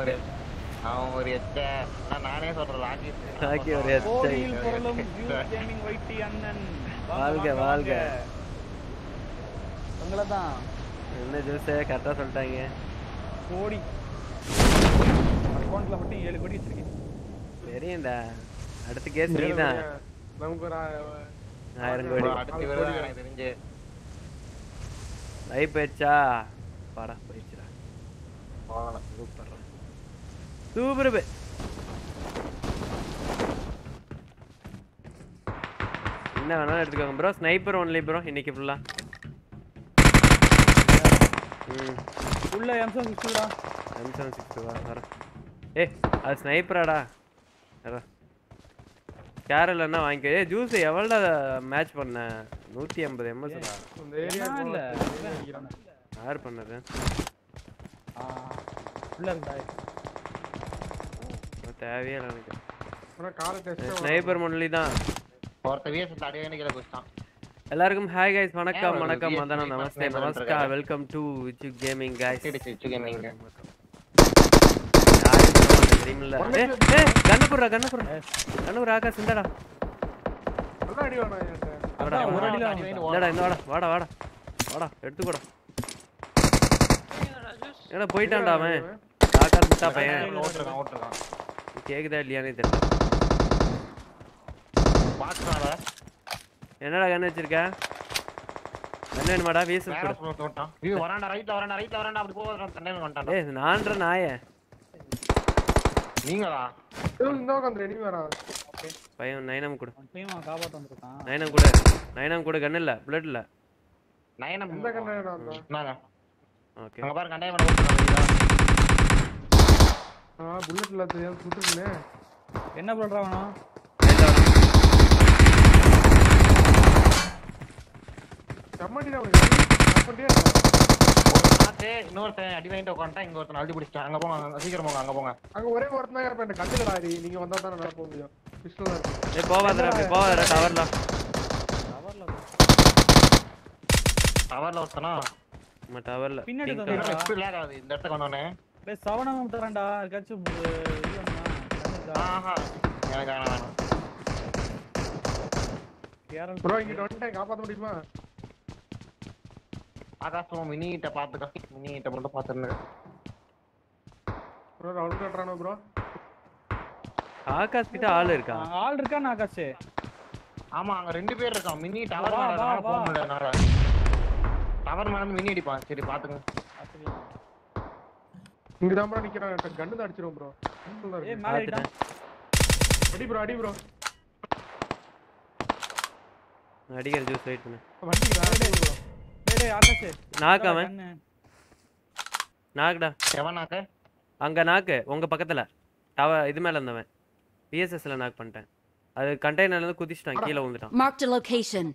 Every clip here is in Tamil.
ஒரு அவன் ஒரு எச்ச நான் நானே சொல்றேன் ராக்கெட் ராக்கி ஒரு எச்சை. கோடியில் பொருளும் வியூஸ் கேமிங் வைட்டி அண்ணன் வாங்க, வாழ்க, வாங்க, வாழ்க. வாங்க. உங்களை தான் என்ன ஜூஸே கரெக்டாக சொல்லிட்டாங்க கோடி அக்கௌண்ட்ல மட்டும் ஏழு கோடி வச்சிருக்கேன் தெரியும்டா அடுத்த கேஸ் நீ தான் நமக்கு ஒரு ஆ- ஆயிரம் கோடி அடுத்து வருவான் எனக்கு தெரிஞ்சு லைஃப் போயிடுச்சா பாடா போயிடுச்சுடா போகலாம் சூப்பர் சூப்பர் பே என்ன வேணாலும் எடுத்துக்கோங்க ப்ரோ ஸ்னைப்பர் ஒன்லி ப்ரோ இன்னைக்கு ஃபுல்லா ம் உள்ள எம்சம் சிக்ஸ்டா எம் செவன் சிக்ஸ் வா வரேன் ஏ அது ஸ்னைப்பராடா வரேன் கேரல் என்ன வாங்கிக்க ஏ ஜூஸ் எவ்வளோடா மேட்ச் பண்ண நூற்றி ஐம்பது எம்எஸ்டா இந்த ஏரியா இல்ல யார் பண்ணது உள்ள இருந்தா தேவையே இல்லை எனக்கு காலை டெஸ்ட் ஸ்னைப்பர் ஒன்லி தான் ஒருத்த விஎஸ் தடையே நிக்கிற குஸ்தான் எல்லாருக்கும் ஹாய் கைஸ் வணக்கம் ஏன் ஒரு வணக்கம் VS மதனம் VS நமஸ்தே member நமஸ்கார் இருக்காரு? Welcome to Vichu gaming guys சரி சிச்சு கேமிங் தெரியுமில்ல ஏ ஏ கண்ணு போடுறா கண்ணு போடுறா கண்ணு போடுறா ஆகாஷ் இந்தடா நல்லா அடி வேணாம் என்கிட்ட வாடா அதான் ஒரு வாடா. அடியில இந்தடா இந்த வாடா வாடா வாடா வாடா எடுத்துக்கோடா ஏடா போயிட்டான்டா அவன் ஆகாஷ் முட்டா பையன் ஓட்டுருக்கான் ஓட்டுருக்கான் கேக்குதா இல்லையானே தெரியல பாக்குறாங்க என்னடா கண்ணு வச்சிருக்க கண்ணு வேணுமாடா வீசு வேற கொடு சொல்ல தோட்டான் ஐயோ வரான்டா ரைட்ல வரான்டா ரைட்ல வரான்டா அப்படி போக தண்டனை வந்துட்டான்டா ஏய் நான்ற நாய நீங்களா ஏய், இந்த பக்கம் ரெடி வரா பையன் நைனம் கொடு டீம் காப்பாத்த வந்திருக்கான் நைனம் கூட நைனம் கூட கண்ணு இல்ல பிளட் இல்ல நயனம் எந்த கண்ணு வந்தா நாங்க ஓகே அங்க பாரு கண்டாயம் பண்ண ஓட்டுறாங்க ஆ புல்லட்ல தெரியாம சுட்டுருக்கே என்ன பண்றா வேணும் கம்மாட்டிடா உனக்கு கம்மாட்டியா பார்த்து இன்னொருத்தன் அடி வாங்கிட்டு உட்காந்துட்டா இங்க ஒருத்தன் அழுதி பிடிச்சிட்டான் அங்க போங்க அங்க சீக்கிரம் போங்க அங்க போங்க அங்க ஒரே ஒருத்தன் தான் இருப்பேன் கண்டுலடா அடி நீங்க வந்தா தான் நான் போக முடியும் பிஸ்டல் தான் இருக்கு ஏய் போவாதடா அப்படி போவாதடா டவர்ல கவர்ல டவர்ல ஒருத்தனா நம்ம டவர்ல பின்னாடி Pink தந்தா. colour. எப்படி லேக் ஆகுது இந்த இடத்துக்கு வந்தோடனே டேய் சவணம் தரேன்டா யாருக்காச்சும் இது வேணுமா கண்ணு இருக்கா? ஆஹா எனக்கு வேணாம் வேணாம் கேரள் ப்ரோ இங்க வந்துட்டேன் காப்பாத்த முடியுமா ஆகாசம் மினி கிட்ட பாத்துக்க மினி கிட்ட மட்டும் பாத்துருந்தேன் ப்ரோ ரவுண்ட் கட்டுறானோ ப்ரோ ஆகாஷ் கிட்ட ஆள் இருக்கா அங்க ஆள் இருக்கான்னு ஆகாஷ் ஆமா அங்க ரெண்டு பேர் இருக்கான் மினி டவர் வா, மேல வா, போக வா. முடியல என்னால டவர் மேல இருந்து மினி அடிப்பான் சரி பாத்துங்க அப்படியா? இங்க தான் ப்ரோ நிக்கிறான் கண்ணு தான் அடிச்சிரும் ப்ரோ ஏய் மேல ஏறிட்டான் அடி ப்ரோ அடி ப்ரோ அடிக்கிற ஜூஸ் வெயிட் பண்ணு வண்டி ப்ரோ டேய் டேய் ஆகாஷ் நாக்கு அவன் கண்ணு நாக்குடா எவனாக்க அங்க நாக்கு உங்க பக்கத்துல டவ இது மேல இருந்தவன் பிஎஸ்எஸ்ல நாக் பண்ணிட்டேன் அது கண்டெய்னர்ல இருந்து குதிச்சிட்டான் கீழே விழுந்துட்டான் Marked a location.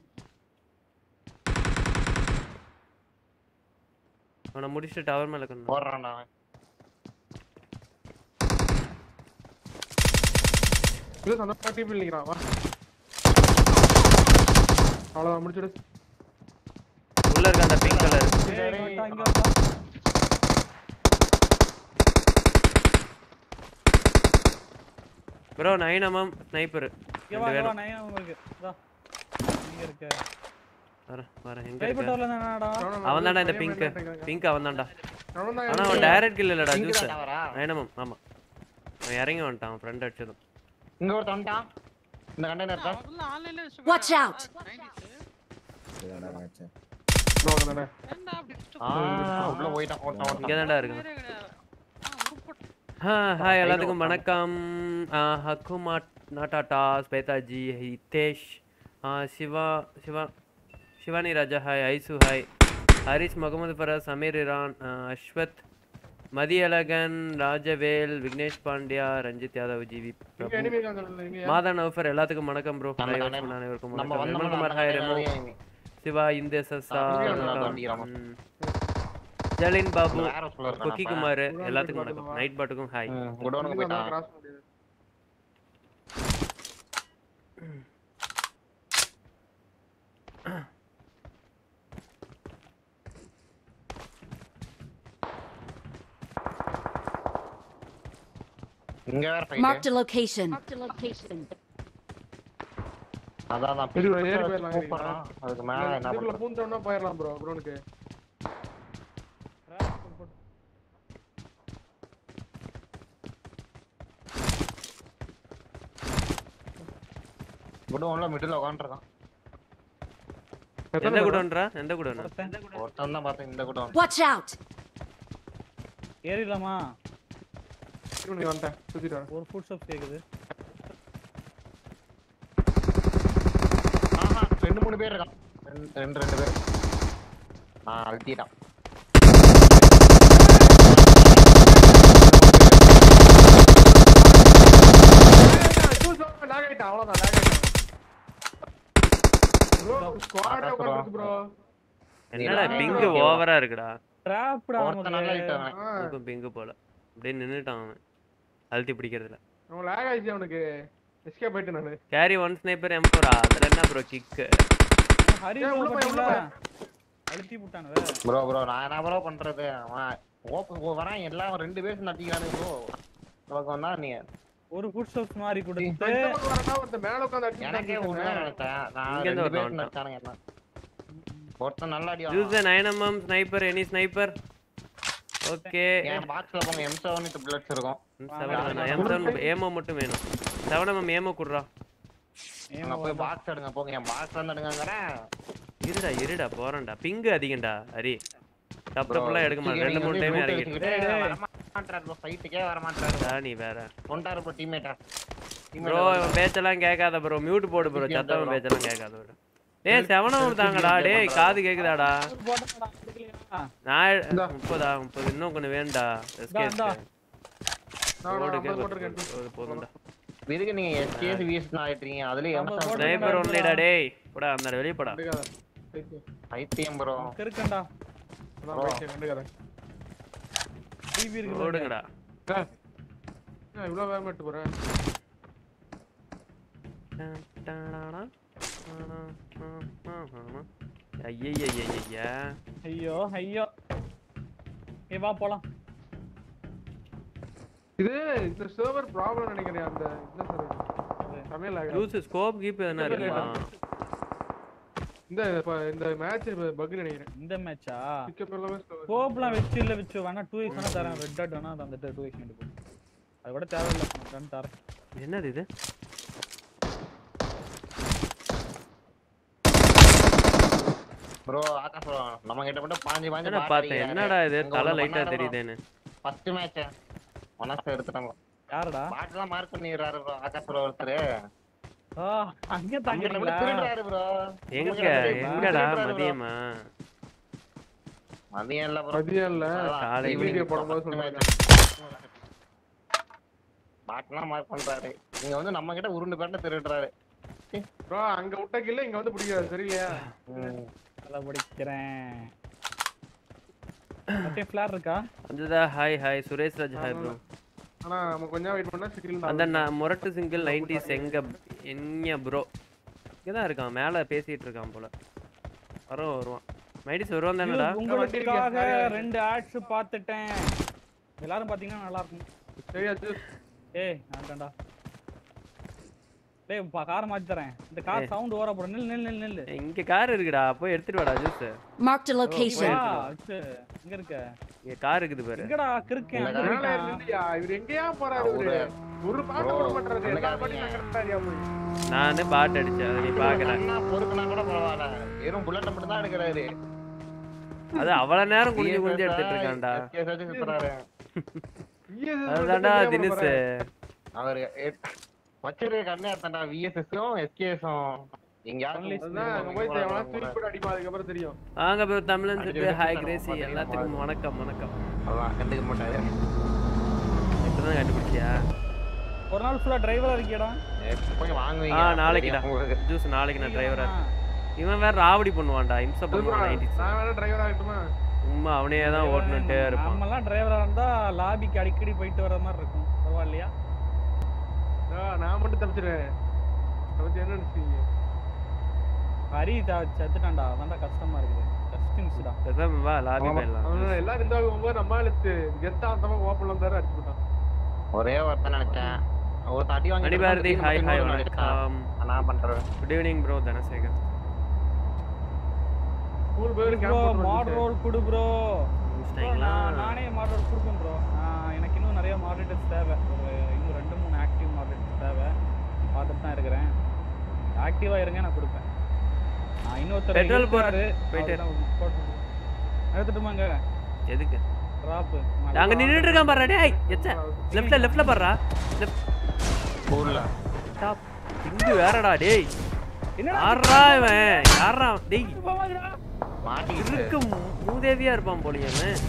அவனை முடிச்சுட்டு டவர் மேல கொண்டு போடுறான்டா அவன் இது சந்தோஷமா டீம் நிக்கிறான் வா அவ்வளவுதான் முடிச்சிடு உள்ள இருக்க அந்த பிங்க் கலர் ஏய் இங்க வா, இங்க வா. ப்ரோ நைன் எம்எம் ஸ்னைப்பர் இங்க வா இங்க வா நைனா உங்களுக்கு இதா இங்க இருக்கு வரேன் வரேன் எங்க கைப்பட்ட இருக்க வரல என்னடா அவன் தான்டா இந்த பிங்க் பிங்க் அவன் தான்டா அவன் ஆனா அவன் டைரக்ட் கில் இல்லடா இங்க ஜூஸ் தான் டவரா நைன் எம்எம் ஆமா அவன் இறங்கி வந்துட்டான் அவன் ஃப்ரெண்ட் அடிச்சதும் இங்க ஒருத்தன் வந்துட்டான் இந்த கண்டெய்னர் இருக்கா Watch out! தானே ஆ உள்ள போயிட்டான் ஒருத்தன் இங்கே ஒருத்தன் தான்டா இருக்கு ஹாய் எல்லாத்துக்கும் வணக்கம் ஹக்குமா நாட்டாட்டா ஸ்வேதாஜி ஹிதேஷ் ஆ, சிவா சிவா சிவானி ராஜா ஹாய் ஐசு ஹாய் ஹரிஷ் முகமது ஃபராஸ் அமீர் இரான் ஆ, அஸ்வத் மதியழகன் ராஜவேல் விக்னேஷ் பாண்டியா ரஞ்சித் யாதவ் ஜிவி இங்க பிரபு enemy இருக்காங்க இங்க மாதா நௌஃபர் எல்லாத்துக்கும் வணக்கம் ப்ரோ நம்ம தானே- அனைவருக்கும் நம்ம வணக்கம் வந்தோம்னா விமல்குமார் அந்த ஹாய் ரெமோ கண்டெய்னர்லயே சிவா இந்தேசா அப்படியே வந்து வண்டிக்கிறாமா? ஜலின் பாபு வேற சொல்ல கொக்கி இருக்கான் குமார் எல்லாத்துக்கும் வணக்கம் நைட் பாட்டுக்கும் ஹாய் குடோனுக்கு போயிட்டான் கிராஸ் முடியுது இங்க வேற Marked fight a location. Marked a location. அதான் அதான் சரி, pistol ஏறி வச்சு போயிடலாம், கூப்பிடுறான். அதுக்கு மேல என்ன இதுக்குள்ள பண்றது பூந்தோம்னா போயிடலாம் ப்ரோ ப்ரோனுக்கு குடோன்ல மிடில் உட்காந்துருக்கான் எந்த குடோன்றா எந்த குடோன் ஒருத்தன் தான் பார்த்தேன் இந்த குடோன் Watch out! ஏறிடலாமா நீ வந்துட்டேன் சுத்திட்டு வரேன் ஒரு ஃபுட் ஸ்டெப் கேக்குது ஆஹா ரெண்டு மூணு பேர் இருக்கான் ரெண்டு ரெண்டு ரெண்டு பேர் ஆ அழுத்திட்டான் லாக் ஆயிட்டான் அவ்வளவுதான் லாக் ஆயிட்டான் ப்ரோ ஸ்குவாடே உட்கார்ந்து ப்ரோ என்னடா நீ பிங்கு okay வா? ஓவரா இருக்குடா டிராப்டா ஒருத்தன் நல்லா ஆயிட்டான் எனக்கும் பிங்கு போல அப்படியே நின்னுட்டான் அவன் அழுத்தி பிடிக்கிறதுல அவன் லாக் ஆயிடுச்சு அவனுக்கு எஸ்கேப் ஆயிட்டு நானு கேரி ஒன் ஸ்னைப்பர் எம் ஃபோரா அதுல என்ன ப்ரோ கிக்கு ஹரி ஏய், உள்ள போய், உள்ள பாத்தீங்களா போய். அழுத்தி விட்டானுவ ப்ரோ ப்ரோ நான் என்ன ப்ரோ பண்றது அவன் ஓப்பன் வரான் எல்லாம் ரெண்டு பேர் நட்டிக்கிறானு ப்ரோ நமக்கு வந்தா நீ ஒரு ஃபுட் ஸ்டெப்ஸ் மாதிரி கொடுத்து இந்த பக்கம் வரேன்னா ஒருத்தன் மேல உட்கார்ந்து எனக்கே அடிச்சு உண்மையா நினைச்சேன் நான் இங்க இருந்து ரெண்டு பேர் ஒருத்தன் நட்டானுங்க என்ன ஒருத்தன் நல்லா அடி யூஸ் வாங்கினான். Nine MM sniper any sniper okay என் பாக்ஸ்ல போங்க எம் செவன் புல்லட்ஸ் இருக்கும் செவன் எம் செவன் ஏமோ மட்டும் வேணும் செவன் எம்எம் ஏமோ குடுறா அங்க போய் பாக்ஸ் எடுங்க போங்க என் பாக்ஸ் வந்து எடுங்கங்கறேன் இருடா இருடா போறேன்டா பிங்கு அதிகம்டா ஹரி டப் டப்லாம் எடுக்க மாட்டேன் ரெண்டு மூணு டைம் இறங்கிட்டு ஃபைட்டுக்கே வர மாட்டாரு நீ வேற கொண்டாரு ப்ரோ டீம்மேட்டா ப்ரோ இவன் பேச்செல்லாம் கேட்காத ப்ரோ மியூட் போடு ப்ரோ சத்தவன் பேச்செல்லாம் கேட்காத ப்ரோ டேய் செவனம் தாங்கடா டேய் காது கேக்குதாடா நான் முப்பதா முப்பது இன்னும் கொஞ்சம் வேண்டா எஸ்கேஸ் இந்தா. நான் நான் ஐம்பது போட்டிருக்கேன் போதும்டா இதுக்கு நீங்க எஸ்கேஸ் விஎஸ் ஆயிட்டீங்க அதுல எம் ஐம்பது போட்டு ஸ்னைப்பர் ஒன்லிடா டேய் போடா அந்த வெளிய போடா கண்டுக்காத பைத்தியம். பைத்தியம் ப்ரோ இருக்கண்டா அதான் பைத்தியம், கண்டுக்காத டிவி இருக்கு ஓடுங்கடா ஏய், ஏன் இவ்வளவு வேகமா எடுத்து போறேன் ஐயய்யய்யய்யா ஐயோ ஐயோ ஏ வா போலாம் இது இந்த சர்வர் ப்ராப்ளம் நினைக்கிறேன் அந்த இந்த server Tamil loose scope keep எதனா இருக்குமா இந்த இப்ப இந்த மேட்ச் பக் நினைக்கிறேன் இந்த மேட்சா பிக்கப் எல்லாமே slow. கோப்லாம் வச்சு இல்ல வச்சு வேணா டூ எக்ஸ் வேணா தரேன் ரெட் டாட் வேணா அந்த டூ எக்ஸ் எடுக்கும் அது கூட தேவையில்ல நான் தரேன் என்னது இது ப்ரோ ஆகாஷ் ப்ரோ நம்ம கிட்ட மட்டும் பாஞ்சு பாஞ்சு என்ன பார்த்தேன் என்னடா இது தலை லைட்டா தெரியுதுன்னு ஃபர்ஸ்ட் மேட்ச் மனசு எடுத்துட்டாங்க யாருடா பாட்டுலாம் மார்க் பண்ணிடுறாரு ப்ரோ ஆகாஷ் ப்ரோ ஒருத்தர் ஆ அங்க அங்க தாங்கிட்டீங்களா திருடுறாரு ப்ரோ எங்க எங்கடா மதியமா மதியம் இல்ல ப்ரோ மதியம் இல்ல காலை வீடியோ போடும்போது சொல்றாங்க பாட்டுலாம் மார்க் பண்றாரு நீங்க வந்து நம்ம கிட்ட உருண்டு பேட்டை திருடுறாரு ப்ரோ அங்க விட்ட கில்ல இங்க வந்து பிடிக்காது சரியில்லையா ம். நல்லா படிக்கிறேன் அப்படியே ஃபிளார் இருக்கா அதுதான் hi hi Suresh Raj hi bro ஆனா நம்ம கொஞ்சம் வெயிட் பண்ணா சிக்கில் அந்த ந- முரட்டு சிங்கிள் நைன்டிஸ் எங்க எங்க ப்ரோ இங்கதான் இருக்கான் மேல பேசிட்டு இருக்கான் போல வரும் வருவான் நைன்டிஸ் வருவான் தானடா உங்களுக்காக ரெண்டு ஆட்ஸ் பார்த்துட்டேன் எல்லாரும் பாத்தீங்கன்னா நல்லா இருக்கும் சரி அது ஏய் நான்டா டேய் பா கார் மாத்தி தரேன் இந்த கார் சவுண்ட் ஓர போற நில் நில் நில் நில் இங்க கார் இருக்குடா போய் எடுத்துட்டு வாடா ஜூஸ் Marked a வா location. அச்சு, இங்க இருக்க இங்க கார் இருக்குது பாரு எங்கடா கிறுக்கேன் இல்ல, அங்க மேல இருக்கான். இருந்தியா இவர் எங்கேயா போறாரு இவரு ஒரு பாட்டு Bro, கூட பண்றாரு எல்லா எனக்கு பாட்டையும் நகர்த்தாரியா போய் நானு பாட் அடிச்சேன் அதை நீ பாக்குற அண்ணா பொறுக்குனா கூட பரவாயில்ல வெறும் புல்லட் மட்டும் தான் எடுக்கிறாரு அது அவ்வளவு நேரம் குனிஞ்சு குனிஞ்சு எடுத்துட்டு இருக்கான்டா SKS வச்சு சுத்துறாரு அதுதான்டா தினேஷ் அவரு வச்சிருக்க கண்ணே அர்த்தம்டா விஎஸ்எஸும் எஸ்கேஎஸும் எங்கேயாவது அதுதான் அங்க போய் எவனா தூக்கி போட்டு அடிப்பா அதுக்கப்புறம் தெரியும் வாங்க ப்ரோ தமிழன் அடி சிட்டு வெடி ஹாய் சுத்தணும், கிரேசி பாத்தீங்கன்னா எல்லாத்துக்கும் வணக்கம் வணக்கம் அதான் கண்டுக்க மாட்டாரு இப்பதான் கண்டுபிடிச்சியா ஒரு நாள் ஃபுல்லா டிரைவரா இருக்கியடா போய் ஆ வாங்குவீங்க நாளைக்குடா உங்களுக்கு. ஜூஸ் நாளைக்கு நான் டிரைவரா இவன் வேற ராவடி பண்ணுவான்டா இம்சை பண்ணுவான் நைன்டிஸ் நான் வேணா டிரைவர் ஆகட்டுமா சும்மா அவனே தான் ஓட்டுனுட்டே இருப்பான் நாமெல்லாம் டிரைவரா இருந்தா லாபிக்கு அடிக்கடி போயிட்டு வர மாதிரி இருக்கும் பரவாயில்லையா ஆ, நான் மட்டும் தப்பிச்சிடுறேன் அதை பத்தி என்ன நினைச்சீங்க ஹரி த- செத்துட்டான்டா அதான்டா கஷ்டமா இருக்குது ஜஸ்ட் மிஸ்டா பேசாம வா லாபி ஆமா. போயிடலாம் அவன் எல்லாரும் இருந்தாலும் போகும்போது நம்ம இழுத்து கெத்தா அந்த பக்கம் ஓப்பன்ல இருந்தாரு அடிச்சு போட்டான் ஒரே ஒருத்தன் நினைச்சேன் ஒரு அடி வாங்கி மணிபாரதி ஹாய் ஹாய் வணக்கம் நான் பண்றேன் good evening bro Dhanasekar school போய் ப்ரோ மாட் கேம்ப் ரோல் குடு ப்ரோ முடிச்சிட்டாங்களா நானே மாட் ரோல் கொடுப்பேன் ப்ரோ எனக்கு இன்னும் நிறைய மாடரேட்டர்ஸ் தேவை ஒரு இன்னும் ரெண்டு மூணு ஆக்டிவ் மாடரேட்டர்ஸ் தேவை பார்த்துட்டு தான் இருக்கிறேன் ஆக்டிவா இருங்க நான் கொடுப்பேன் நான் இன்னொருத்தர் Petrol போடு. இருக்காரு. போயிட்டு இரு. அவர்தான் போட்டு- எடுத்துட்டுமாங்க எதுக்கு டிராப் அங்க நின்னுட்டு இருக்கான் பாரு டேய் எச்ச லெஃப்ட்ல லெஃப்ட்ல பாருடா லெஃப்ட் ஸ்கூல்ல டாப் இங்க வேறடா டேய் என்னடா யாரா இவன் யாரா டேய் மாட்டிக்கிட்டு இருக்கு மூதேவியா இருப்பான் போலியே அவன்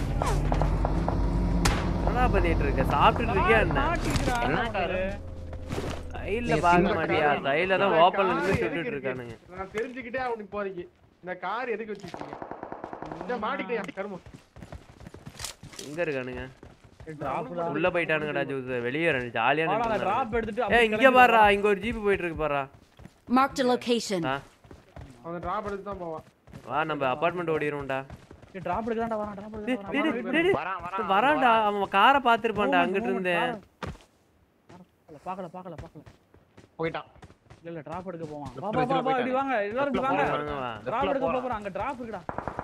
என்னடா பண்ணிட்டு இருக்க சாப்பிட்டுட்டு இருக்கியா என்ன என்ன காரு? கையில பார்க்க மாட்டியா கையில தான் ஓப்பன்ல இருந்து சுட்டுட்டு இருக்கானுங்க நான் தெரிஞ்சுக்கிட்டே அவனுக்கு போறீங்க இந்த கார் எதுக்கு வச்சிருக்கீங்க இந்த மாட்டிக்கிட்டே கருமம் எங்க இருக்கானுங்க டிராப் உள்ள போயிட்டானுங்கடா ஜூஸ் வெளியே ரெண்டு ஜாலியா வாடா நின்னுட்டு டிராப் எடுத்துட்டு ஏய் அப்படியே இங்க கிளம்பி பாருடா வா. இங்க ஒரு ஜீப் போயிட்டு இருக்கு பாருடா Marked a location. ஆ, அவன் டிராப் எடுத்து தான் போவான் வா நம்ம அபார்ட்மெண்ட் ஓடிடுவோம்டா ஏய், டிராப் எடுக்கலாம்டா வரான் டிராப் டேய், எடுக்கலாம் டேய், டேய், டேய், டேய். வரான் வரான் வரான்டா அவன் காரை பாத்துருப்பான்டா அங்கிட்டு இருந்து பார்க்கல பார்க்கல பார்க்கல போயிட்டான் இல்ல இல்ல டிராப் எடுக்க போவான் Left வா ல வா வா போயிட்டானே. இப்படி வாங்க எல்லாரும் இப்படி Left ல வாங்க வாங்க வா டிராப் Left ல எடுக்க போறான். போறோம் அங்க டிராப் இருக்குடா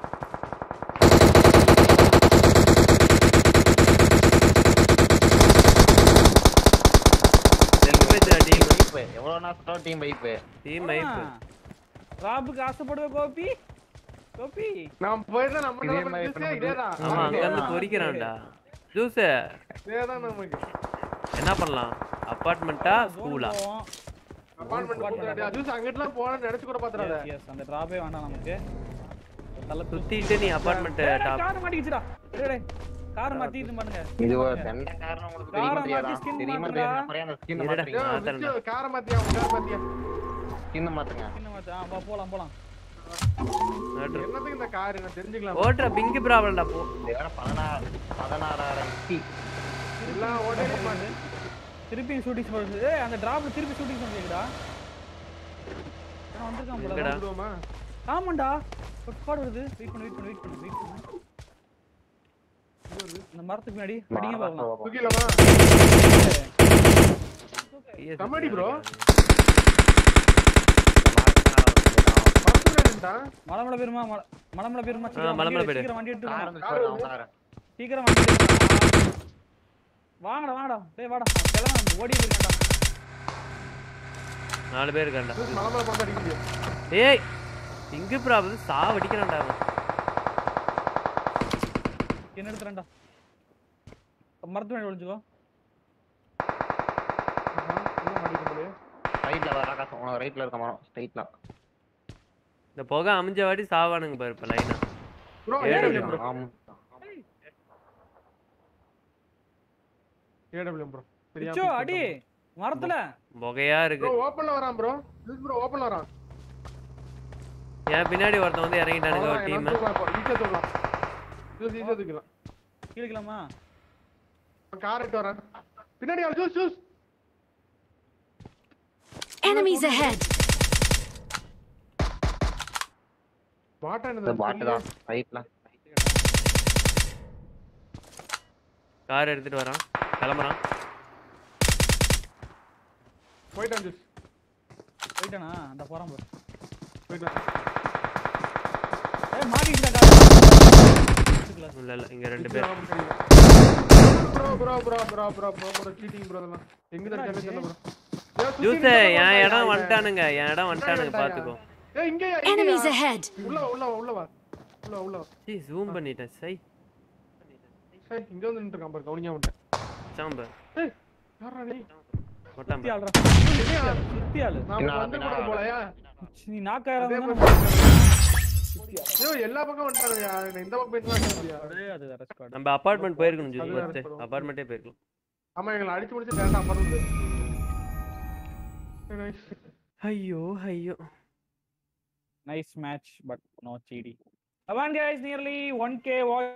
எங்க போயிடுச்சுடா டீம் வைப்பு எவ்வளவு நான் சொல்ல டீம் வைப்பு டீம் மைப் டிராப்புக்கு ஆசைப்படுவ கோபி கோபி நான் போயிருந்தா நம்ம இதே நிலைமை மாதிரி இருந்துச்சே, இப்ப இதேதான் ஆமா அங்க இருந்து ஆ, பொறிக்கிறான்டா ஜூஸ் இதேதான் நமக்கு என்ன பண்ணலாம் அபார்ட்மெண்ட்டா ஸ்கூலா அப்பார்ட்மெண்ட் கொடுத்துறாடி ஜூஸ் அங்கிட்டுலாம் போனேன்னு நினைச்சு கூட பாத்துறாத எஸ் அந்த டிராப்பே வேண்டாம் நமக்கு தலை சுத்திட்டு நீ அபார்ட்மெண்ட் டாப் கார் மாட்டிக்கிச்சுடா டேய் டேய் கார் மாத்திட்டு பாருங்க இது ஒரு தண்ட காரணம் உங்களுக்கு தெரியுமா காரை தெரியாதா மாத்தி skin தெரியுமா மாத்துடா. தெரியாதா முறையா அந்த ஸ்கின் இருடா. மாத்துறீங்க ஆ, தரேன்டா. காரை மாத்தியா உன் காரை மாத்தியா ஸ்கின் மாத்துங்க சின்ன மாத்து ஆ வா போலாம் போலாம் என்னத்துக்கு இந்த கார் நான் தெரிஞ்சுக்கலாம் ஓட்டுற பிங்க் ப்ராப்ளம்டா போ இது வேற பதினாறு பதினாறாயிரம் சி எல்லாம் ஓடே மாட்டு திருப்பி ஷூட்டிங் போடுது ஏய் அந்த டிராப்ல திருப்பி ஷூட்டிங் பண்ணிக்கடா நான் வந்திருக்கான் போல எங்கடா? விடுவோமா ஆமாண்டா ஒரு ஸ்குவாட் வருது வெயிட் பண்ணு வெயிட் பண்ணு வெயிட் பண்ணு வெயிட் பண்ணு இந்த மரத்துக்கு பின்னாடி படிங்க பார்க்கலாம் தூக்கிடலாமா PS கமெடி bro. மாறி பறந்துடா மலமலை பேருமா மல- மலமலை பேருமா ஆ, மலமலை பேரு. சீக்கிரம் வண்டி எடுத்து கார் வாங்க. வந்து போயிடும் அவன் காரை சீக்கிரம் வண்டி எடுத்து வாங்க. வாங்கடா வாங்கடா டேய் வாடா கிளம்ப ஓடி போயிருக்கா நாலு பேர் இருக்கான்டா மலை மேல பறந்து அடிக்க முடியும் ஏய் பிங்க் ப்ராப்ளம் சாவடிக்கிறான்டா அவன் என்ன எடுத்துறேன்டா மரத்து மேலே ஒளிஞ்சுக்கோ ஆஹா, என்ன மாட்டிக்க முடியும் ரைட்ல வர ஆகாசம் உனக்கு ரைட்ல இருக்க மரம் ஸ்ட்ரைட்ல இந்த புகை அமைஞ்ச வாட்டி சாவானுங்க பாரு இப்ப லைனா ப்ரோ ஏய், ஏடபிள்யூ ப்ரோ ஆமா ஏடபிள்யூ ப்ரோ பிச்சோ அடி மரத்துல புகையா இருக்கு ப்ரோ ஓபன்ல வரான் ப்ரோ ஜூஸ் ப்ரோ ஓபன்ல வரான் என் பின்னாடி ஒருத்தன் வந்து இறங்கிட்டானுங்க ஒரு டீம் ஈஸியா தூக்கலாம் ஜூஸ் ஈஸியா தூக்கலாம் கீழக்கலாமா கார் எடுத்து வரேன் பின்னாடி அவன் ஜூஸ் ஜூஸ் Enemies ahead! பாட்டா இந்த என்னது பாட்டு தான் ரைட்ல கார் எடுத்துட்டு வரான் கிளம்புறான் போயிட்டான் ஜூஸ் போயிட்டானா அந்த போறான் பாரு போயிட்டான் ஏய் மாட்டிக்கிட்டா கார் இல்ல இல்ல இங்க ரெண்டு பேர் bro bro bro bro bro bro bro cheating bro அதெல்லாம் எங்க தான் கேட்க தெரியல ப்ரோ ஜூஸ் என் இடம் வந்துட்டானுங்க என் இடம் வந்துட்டானுங்க பாத்துக்கோ ஏய் இங்க Enemies ahead! உள்ள வா, உள்ள வா, உள்ள வா உள்ள வா, உள்ள வா சீ ஜூம் பண்ணிட்டேன் சை சரி இங்க வந்து நின்று இருக்கான் பாரு கவனிக்காம விட்டேன் சாம்பு ஏய் யாரா நீ மொட்டாம்பு சுத்தி ஆள்றா இல்லையா? சுத்தி ஆளு நாம பின்னா, வந்து பின்னா. கூட போலயா நீ நாக்காயிரம் அதே தானே மாதிரி ஐயோ எல்லா பக்கம் வந்துட்டானுயா இந்த பக்கம் போயிட்டு முடியா ஒரே அது வேற ஸ்குவாட் நம்ம அபார்ட்மெண்ட் போயிருக்கணும் ஜூஸ் அது வேற ஃபர்ஸ்ட் படம். அபார்ட்மெண்ட்டே போயிருக்கலாம் ஆமா எங்களை அடிச்சு முடிச்சு டேரக்டா அமர்ந்து ஐயோ ஐயோ நைஸ் மேட்ச் பட் நோ சீடி அவான் guys nearly 1k watch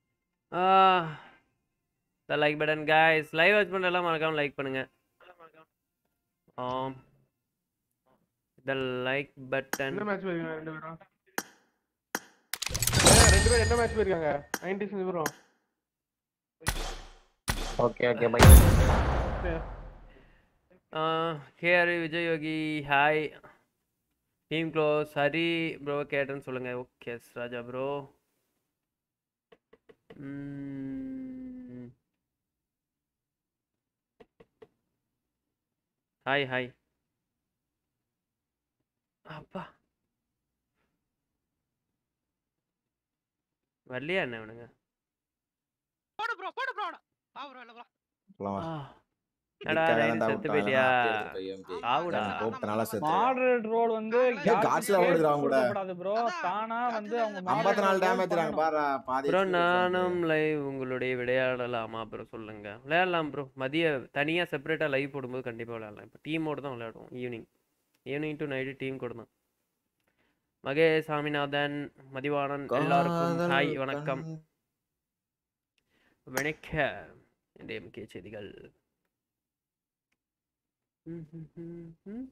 the like button guys live watch பண்ண எல்லாம் மறக்காம லைக் பண்ணுங்க ஆம் த லைக் பட்டன் என்ன மேட்ச் போயிருக்காங்க ரெண்டு பேரும் ஏய், ரெண்டு பேரும் என்ன மேட்ச் போயிருக்காங்க நைன்டி பேரும் okay okay bye Harry Vijay Yogi hi team close Hari bro கேட்டேன்னு சொல்லுங்க okay Raja bro hi hi அப்பா வரலையா என்ன இவனுங்க போடு ப்ரோ போடு ப்ரோ வா ப்ரோ இல்ல ப்ரோ போலாமா? ஆ. என்னடா இதுக்காக ரைடு தான் செத்து விட்டாங்க, போயிட்டியா நான் அப்படி எடுத்து போய் MP. ஆவுடா. நான் கூப்பிட்டனால செத்து. மாடரேட் ரோல் வந்து ஏய், யாருக்கும் காட்ஸ்ல கேட்டு ஓடுதுடா அவங்க கூட. கொடுக்கப்படாது ப்ரோ அதான், தானா வந்து அவங்க காட்ஸ்ல ஐம்பத்தி நாலு moderate roll டேமேஜ் நாங்க பண்ணணும். பாரு பாதி ப்ரோ HP நானும் லைவ் உங்களுடைய விளையாடலாமா ப்ரோ சொல்லுங்க விளையாடலாம் ப்ரோ மதிய தனியாக செப்பரேட்டாக லைவ் போடும்போது கண்டிப்பாக விளையாடலாம் இப்போ டீமோடு தான் விளையாடுவோம் evening evening to night team கூட தான் மகே சாமிநாதன் மதிவாணன் எல்லாருக்கும் காதல் ஹாய் வணக்கம் கண்- வணக்கம் இந்த முக்கிய செய்திகள் ம், ம், ம், ம்.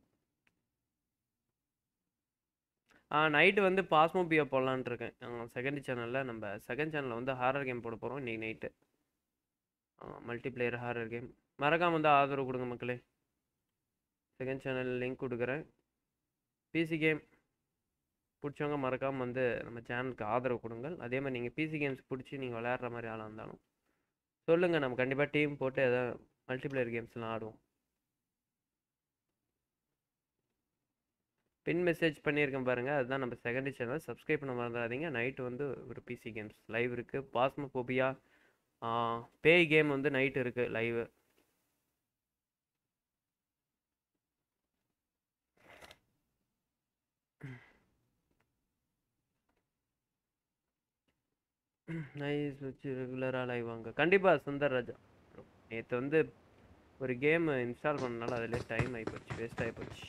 ஆ நைட்டு வந்து பாஸ்மோபியா போடலான்ட்டு இருக்கேன் செகண்ட் சேனலில் நம்ம செகண்ட் சேனலில் வந்து ஹாரர் கேம் போட போகிறோம் இன்னைக்கு நைட்டு மல்டிப்ளேயர் ஹாரர் கேம் மறக்காம வந்து ஆதரவு கொடுங்க மக்களே செகண்ட் சேனல் லிங்க் கொடுக்குறேன் பிசி கேம் பிடிச்சவங்க மறக்காமல் வந்து நம்ம சேனலுக்கு ஆதரவு கொடுங்கள் அதே மாதிரி நீங்கள் பிசி கேம்ஸ் பிடிச்சி நீங்கள் விளையாடுற மாதிரி ஆளாக இருந்தாலும் சொல்லுங்கள் நம்ம கண்டிப்பாக டீம் போட்டு எதாவது மல்டிப்ளேயர் கேம்ஸ்லாம் ஆடுவோம் பின் மெசேஜ் பண்ணியிருக்கேன் பாருங்கள் அதுதான் நம்ம செகண்ட் சேனல் சப்ஸ்கிரைப் பண்ண மறந்துடாதீங்க நைட்டு வந்து ஒரு பிசி கேம்ஸ் லைவ் இருக்குது பாஸ்மோபோபியா பேய் கேம் வந்து நைட் இருக்குது லைவு நைஸ் வச்சு ரெகுலராக லைவ் வாங்க கண்டிப்பாக சுந்தர் ராஜா நேற்று வந்து ஒரு கேம் இன்ஸ்டால் பண்ணனால அதிலே டைம் ஆகிப்போச்சு வேஸ்ட் ஆகிப்போச்சு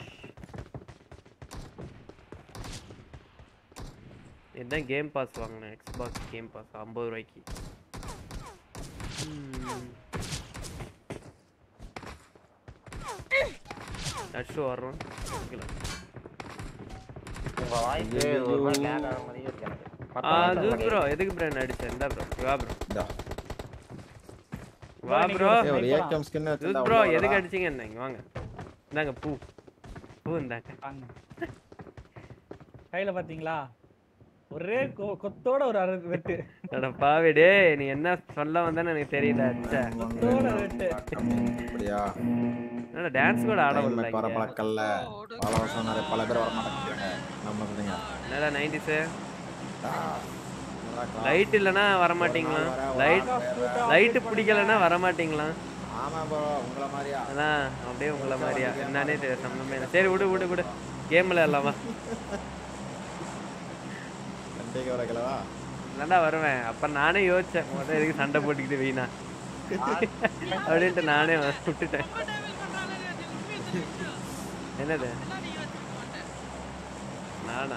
இதுதான் கேம் பாஸ் வாங்கினேன் எக்ஸ்பாக்ஸ் கேம் பாஸ் ஐம்பது ரூபாய்க்கு நட்ஸ் வர்றோம் வைக்கலாம். உங்க வாய்ஸ் ஒரு மாதிரி lag ஆகுற மாதிரியே இருக்கு எனக்கு. மத்த ஆ voice அது மாதிரி ப்ரோ எதுக்கு ப்ரோ நடிச்சேன் இந்த ப்ரோ வா ப்ரோ இந்தா. வா நீங்க ப்ரோ ஏய், ஒரு Sniper ஆ? ஏக்கம் ஸ்கின் ஜூஸ் ப்ரோ எதுக்கு அடிச்சீங்க என்ன இங்க வாங்க இந்தாங்க பூ பூ இந்தாங்க வாங்க. கையில பாத்தீங்களா ஒரே கொ- கொத்தோட ஒரு அரை வெட்டு அட பாவி டேய் நீ என்ன சொல்ல வந்தேன்னு எனக்கு தெரியல ச்சே. கொத்தோட வெட்டு அப்படியா என்னடா டான்ஸ் கூட ஆட டைம் வரல வர இங்க. பழக்கல்ல பல வருஷம் நிறைய பல பேர் வர மாட்டேங்கிறாங்க நம்ம சொல்லுங்க என்னடா நைன்டிஸ் லைட் இல்லனா வர மாட்டீங்களா லைட் லைட் பிடிக்கலனா வர மாட்டீங்களா ஆமா ப்ரோ உங்கள மாதிரியா அதான் அப்படியே உங்களை மாதிரியா என்னன்னே தெரியும் சம்மந்தமே இல்லை சரி விடு விடு விடு கேம்ல இல்லாமா கண்டிக்க வர கிளவா தான்டா வருவேன் அப்ப நானே யோசிச்சேன் முதல்ல எதுக்கு சண்டை போட்டுக்கிட்டு வீணா அப்படின்ட்டு நானே விட்டுட்டேன் ரொம்ப டேமேஜ் பண்றானே அது உண்மையை தெரிஞ்சு என்னது எல்லாம் நீங்க வச்சுக்க மாட்டேன் நானா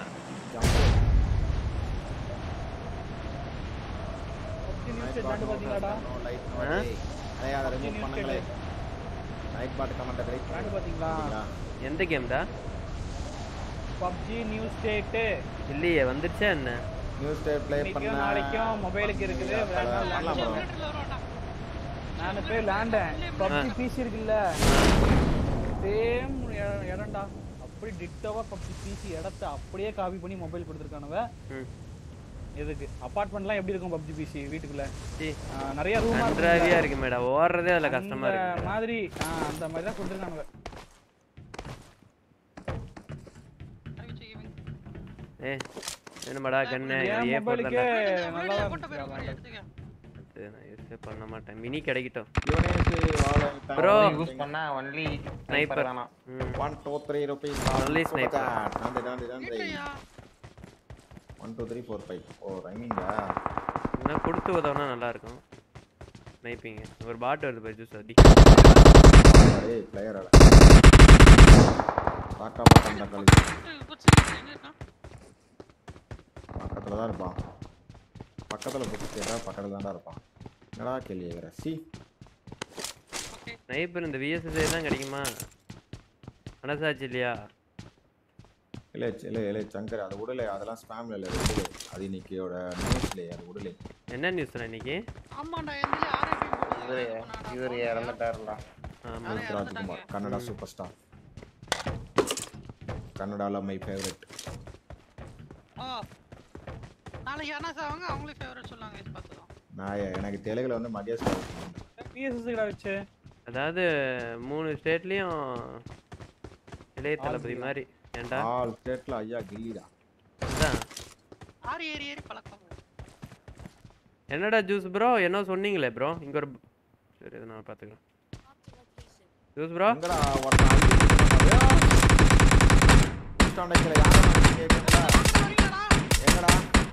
தாண்டு பாத்தீங்களாடா ஆ? அதை ரிமூவ் பண்ணுங்களே நைட் பாட் கமெண்ட் தாண்டு பாத்தீங்களா எந்த கேம்டா பப்ஜி நியூ ஸ்டேட்டு இல்லையே வந்துருச்சா என்ன நியூஸ் டே ப்ளே பண்ண இன்னைக்கும் நாளைக்கும் மொபைலுக்கு இருக்குது பண்ணலாம் ப்ரோ வீட்டுல வருவான்டா நான் போய் லேண்டேன் பப்ஜி பிசி இருக்குல்ல சேம் இடம்டா அப்படி டிட்டோவா பப்ஜி பிசி இடத்த அப்படியே காப்பி பண்ணி மொபைல் கொடுத்துருக்கானுவ ம் எதுக்கு அபார்ட்மெண்ட்லாம் எப்படி இருக்கும் பப்ஜி பிசி வீட்டுக்குள்ள சீ, ஆ, நிறைய ரூம் கன்றாவியா இருக்கு மேடம் ஓடுறதே அதுல கஷ்டமா இருக்கு மாதிரி ஆ, அந்த மாதிரி தான் கொடுத்துருக்கானுவ அறிவிச்சு giving. ஏ என்னமாடா கண்ணு என் ஏ மொபைலுக்கே வீடியோ நல்லா வீடியோ தான் போட்டு போயிரு இருந்துச்சு. எடுத்துக்க நான் யூஸே பண்ண மாட்டேன் மினி கிடைக்கட்டும் யுவனேஷ் Bro. யூஸ் பண்ணா ஒன்லி Sniper. வேணாம் ம் one two three rupees Only sniper. நன்றி நன்றி நன்றி வீட்லயா one two three four five ஓ ரைமிங்கா இன்னும் கொடுத்து உதவுனா நல்லா இருக்கும் ஸ்னைப்பிங்க ஒரு பாட்டு வருது பாரு ஜூஸ் அடி ஏய் பிளேயர் அட தாக்கா மாட்டேன் தக்காளி புடிச்சு எங்க இருக்கான் பக்கத்துல தான் இருப்பான் பக்கத்துல புக்கு கேட்டா பக்கத்துல தான்டா இருப்பான் என்னடா கேள்வி கேக்குற சி ஸ்னைப்பர் இந்த விஎஸ்எஸ்ஏ தான் கிடைக்குமா மனசாச்சு இல்லையா இல்லை இல்லை இல்லை சங்கர் அது விடலை அதெல்லாம் ஸ்பேம்ல இல்லை அது விடலை அது இன்னைக்கியோட நியூஸ்லேயே அது விடலை என்ன நியூஸ்ண்ணா இன்னைக்கு ஆமாண்டா எந்தில ஆர்ஐபி இவரு இவரு இறந்துட்டாருல ஆமா யாரும் புனித் ராஜ்குமார் இறந்துட்டாங்க. கன்னடா சூப்பர் ஸ்டார் கன்னடால மை ஃபேவரட் ஓ நாளைக்கு யாரா சாவாங்க அவங்களே ஃபேவரட் சொல்லாங்க இது பார்த்துக்கலாம் நான் எ- எனக்கு தெலுங்குல வந்து மகேஷ் பிஎஸ்எஸ் கிட்ட வச்சு அதாவது மூணு ஸ்டேட்லயும் இளைய தளபதி மாதிரி ஏன்டா ஆல் ஸ்டேட்ல ஐயா கில்லிடா அதான் ஆறு ஏறி ஏறி பழக்கம் என்னடா ஜூஸ் ப்ரோ என்ன சொன்னீங்களே ப்ரோ இங்க ஒரு சரி இதை நான் பார்த்துக்கலாம் ஜூஸ் ப்ரோ எங்கடா ஒருத்தன் அழுத்தி ஸ்டாண்டைக்கில யாரும் கேக்குறா வரீங்களாடா எங்கடா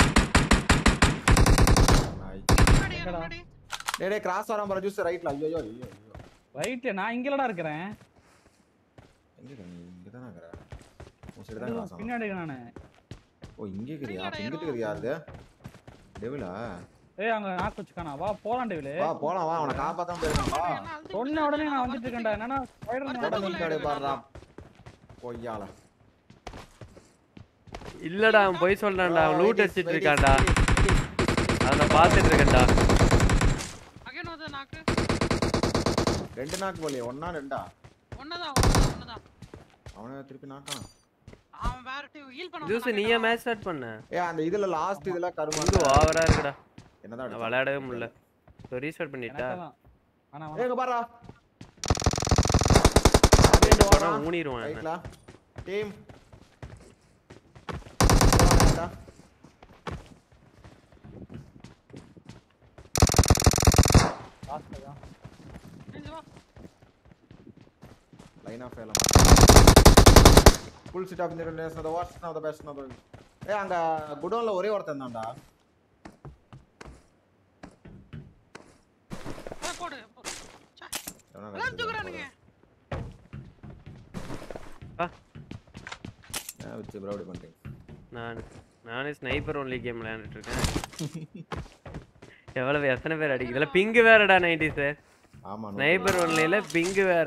நாய். முன்னாடி ஏறு, எங்கடா? முன்னாடி டேய் டேய் கிராஸ் வராம போற ஜூஸ் ரைட்ல ஐயோ ஐயோ ஐயோ ரைட்ல நான் இங்கலடா இருக்கிறேன் எங்க இருக்க நீ இங்க தான இருக்கற உன் சைடு தான் கிராஸ் பின்னாடி நானு ஓ இங்க இருக்கறியா இல்லடா, இங்க இருக்கிறது யாருது டெவிலா ஏய் அங்க நாக்கு வச்சுக்கானா வா போலாம் டேவிலே வா போலாம் வா அவனை காப்பாத்தாம போயிருக்கான் வா என்ன அழுது சொன்ன உடனே நான் வந்துட்டு இருக்கேன்டா என்னன்னா ஸ்பைடர் அடுத்த போட பக்கம் மேன் முன்னாடி பாடுறா கொய்யால இல்லடா அவன் பொய் சொல்றான்டா அவன் லூட் Wait, அடிச்சிட்டு wait, இருக்கான்டா wait, wait. அதை நான் பார்த்துட்டு இருக்கேன்டா அகைன் வந்து நாக்கு ரெண்டு நாக்கு போலியே ஒண்ணா ரெண்டா ஒன்னதான் ஒன்னதான் ஒன்னதான் அவனை திருப்பி நாக்கான் அவன் வேற டீம் ஹீல் பண்ண ஜூஸ் நீயே மேட்ச் ஸ்டார்ட் பண்ண ஏ அந்த இதுல லாஸ்ட் இதுல இது கருமா ஓவரா இருக்குடா என்னதான் நான் அடிச்சான்? விளையாடவே முடியல ஸோ ரீஸ்டார்ட் பண்ணிட்டா எனக்கெல்லாம் ஆனா ஏய், இங்க பாருடா போனா ஊனிடுவான் என்ன ரைட்ல டீம் லாஸ்ட்ல தான் லைன் ஆஃப் எல்லாம் ஃபுல் சிட் ஆஃப் இந்த நேஸ் the what's now the best நவ ஏய் அங்க குடோன்ல ஒரே ஒருத்தன் தான்டா போடு போ. ச்சே, எவனா எல்லாம் அடிச்சிருக்கான் தூக்குறானுங்க ஆ ஏன் வச்சு ப்ரோ அப்படி பண்றீங்க நான் நானே ஸ்னைப்பர் ஒன்லி கேம் விளையாண்டுட்டு இருக்கேன் எவ்வளவு எத்தனை பேர் அடிக்குதுல பிங்கு வேறடா நைன்டி சார் ஆமா no. ஸ்னைப்பர் ஒன்லில பிங்கு வேற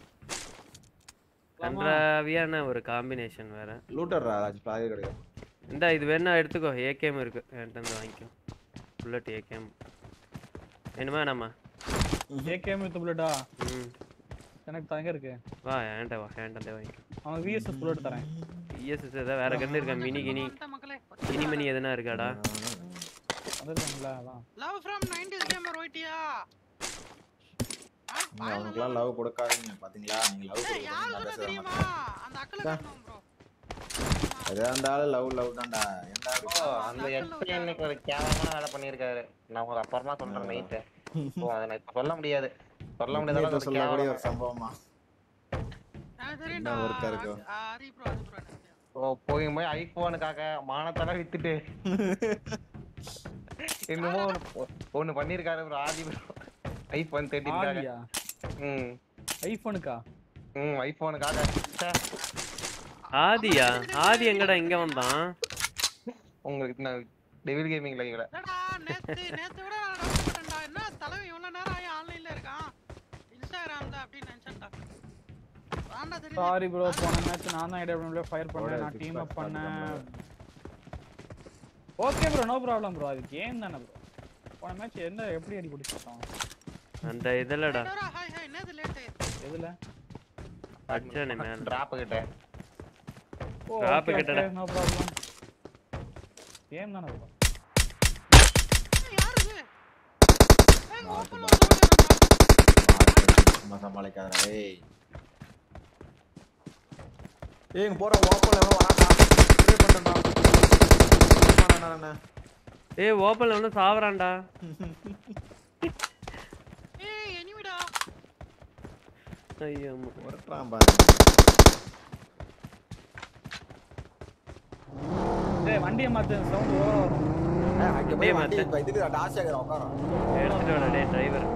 கன்றாவியான ஒரு காம்பினேஷன் வேற லூட்டர் ராஜ் பாதி கிடையாது இந்தா இது வேணா எடுத்துக்கோ ஏகேம் இருக்கு என்கிட்ட இருந்து வாங்கிக்கோ புல்லட் ஏகேம் வேணுமா நம்ம ஏகேஎம் வித் புல்லட்டா ம் எனக்கு தங்க இருக்கு வா என்கிட்ட வா என்கிட்ட வாங்கிக்கோ அவன் விஎஸ்எஸ் புல்லட் தரேன் இஎஸ்எஸ் ஏதாவது வேற கண்ணு இருக்கா மினி கினி வந்துட்டேன் மக்களே கினி மணி எதுனா இருக்காடா வந்துருக்காங்களா அதான் லவ் ஃப்ரம் 90s கேமர் ஒயிட்டியா நீங்க அவனுக்குலாம் லவ் கொடுக்காதீங்க பாத்தீங்களா நீங்க லவ் ஏய் யாரு சொன்னா கொடுக்கணும் தெரியுமா அந்த அக்கல காட்டணும் ப்ரோ எதா இருந்தாலும் லவ் லவ் தான்டா என்ன ஓ, அந்த எக்ஸ்பி இன்னைக்கு ஒரு கேவலமான வேலை பண்ணியிருக்காரு நான் உங்களுக்கு அப்புறமா சொல்றேன் நைட்டு ஓ அதை நான் இப்ப சொல்ல முடியாது சொல்ல முடியாத இப்ப அளவுக்கு சொல்லக்கூடிய கேவலம். ஒரு சம்பவமா எனக்கு தெரியும்டா என்ன work ஆ இருக்கும்? ஹரி ப்ரோ அது ப்ரோ எனக்கு தெரியும். ஓ போய் போய் ஐபோனுக்காக மானத்தெல்லாம் வித்துட்டு என்னமோ ஒண்ணு- ஒண்ணு பண்ணிருக்காரு ப்ரோ ஆதி ப்ரோ ஐபோன் தேர்ட்டின்காக ஆடியா ம் ஐபோனுக்கா ம் ஐபோனுக்காக ச்சே, ஆதியா ஆதி எங்கடா இங்க வந்தான் உங்களுக்கு நான் டெவில் கேமிங் லைவ்ல என்னடா நேத்து நேத்து விட நான் டவுட் பண்ணேன்டா என்ன தலைவன் இவ்வளவு நேரம் ஆகி ஆன்லைன்ல இருக்கான் இன்ஸ்டாகிராம்ல அப்படின்னு நினைச்சேன்டா வாண்டா தெரியுது சாரி ப்ரோ போன மேட்ச் நான் தான் ஐடியா ஃபயர் பண்ணேன் போட, நான் six டீம் pack அப் பண்ணேன் பார்த்துக்கலாம் okay bro no problem bro அது கேம் தானே ப்ரோ போன மேட்ச் என்ன எப்படி அடி பிடிச்சிட்டோம் அந்த இதுலடா ஹாய் ஹாய் என்னது லேட் எதுல அடிச்சானே மேல டிராப் கிட்ட ஓ Drop ஓகே கிட்டடா. நோ ப்ராப்ளம் கேம் தானே ப்ரோ யாரு இது ஏய் ஓபன் சும்மா சமாளிக்காதடா ஏய் ஏய் இங்க போற ஓப்பன்ல எவனோ வரான்டா ப்ரே பண்றேன்டா ஆமா, அண்ணா, அண்ணா. ஏய் ஓப்பன்ல வந்து சாவறான்டா ஏய் எனிமிடா ஐயோ அம்மா. ஒருத்தரான் பாரு டேய் வண்டியை மாத்து சவுண்ட் ஓவரா வரும் ஏய், அங்க டேய், போய் வண்டி மத்த- இப்ப இதுக்கு டாஷ் ஆகிற உட்காரம் எடுத்துட்டு வாடா டேய் டிரைவர்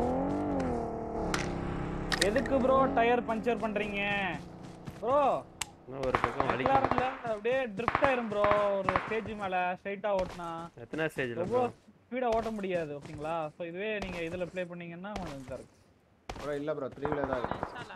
எதுக்கு ப்ரோ டயர் பஞ்சர் பண்றீங்க ப்ரோ இன்னும் ஒரு பக்கம் வலிக்குது McLarenல அப்படியே ட்ரிஃப்ட் ஆயிரும் ப்ரோ ஒரு ஸ்டேஜ் மேல ஸ்ட்ரைட்டா ஓட்டினா எத்தனை ஸ்டேஜ்ல ரொம்ப ஸ்பீடா ஓட்ட முடியாது ஓகேங்களா சோ இதுவே நீங்க இதுல ப்ளே பண்ணீங்கன்னா கொஞ்சம் இதா இருக்கும் ப்ரோ இல்ல ப்ரோ த்ரீல தான் இருக்கு இன்ஸ்டால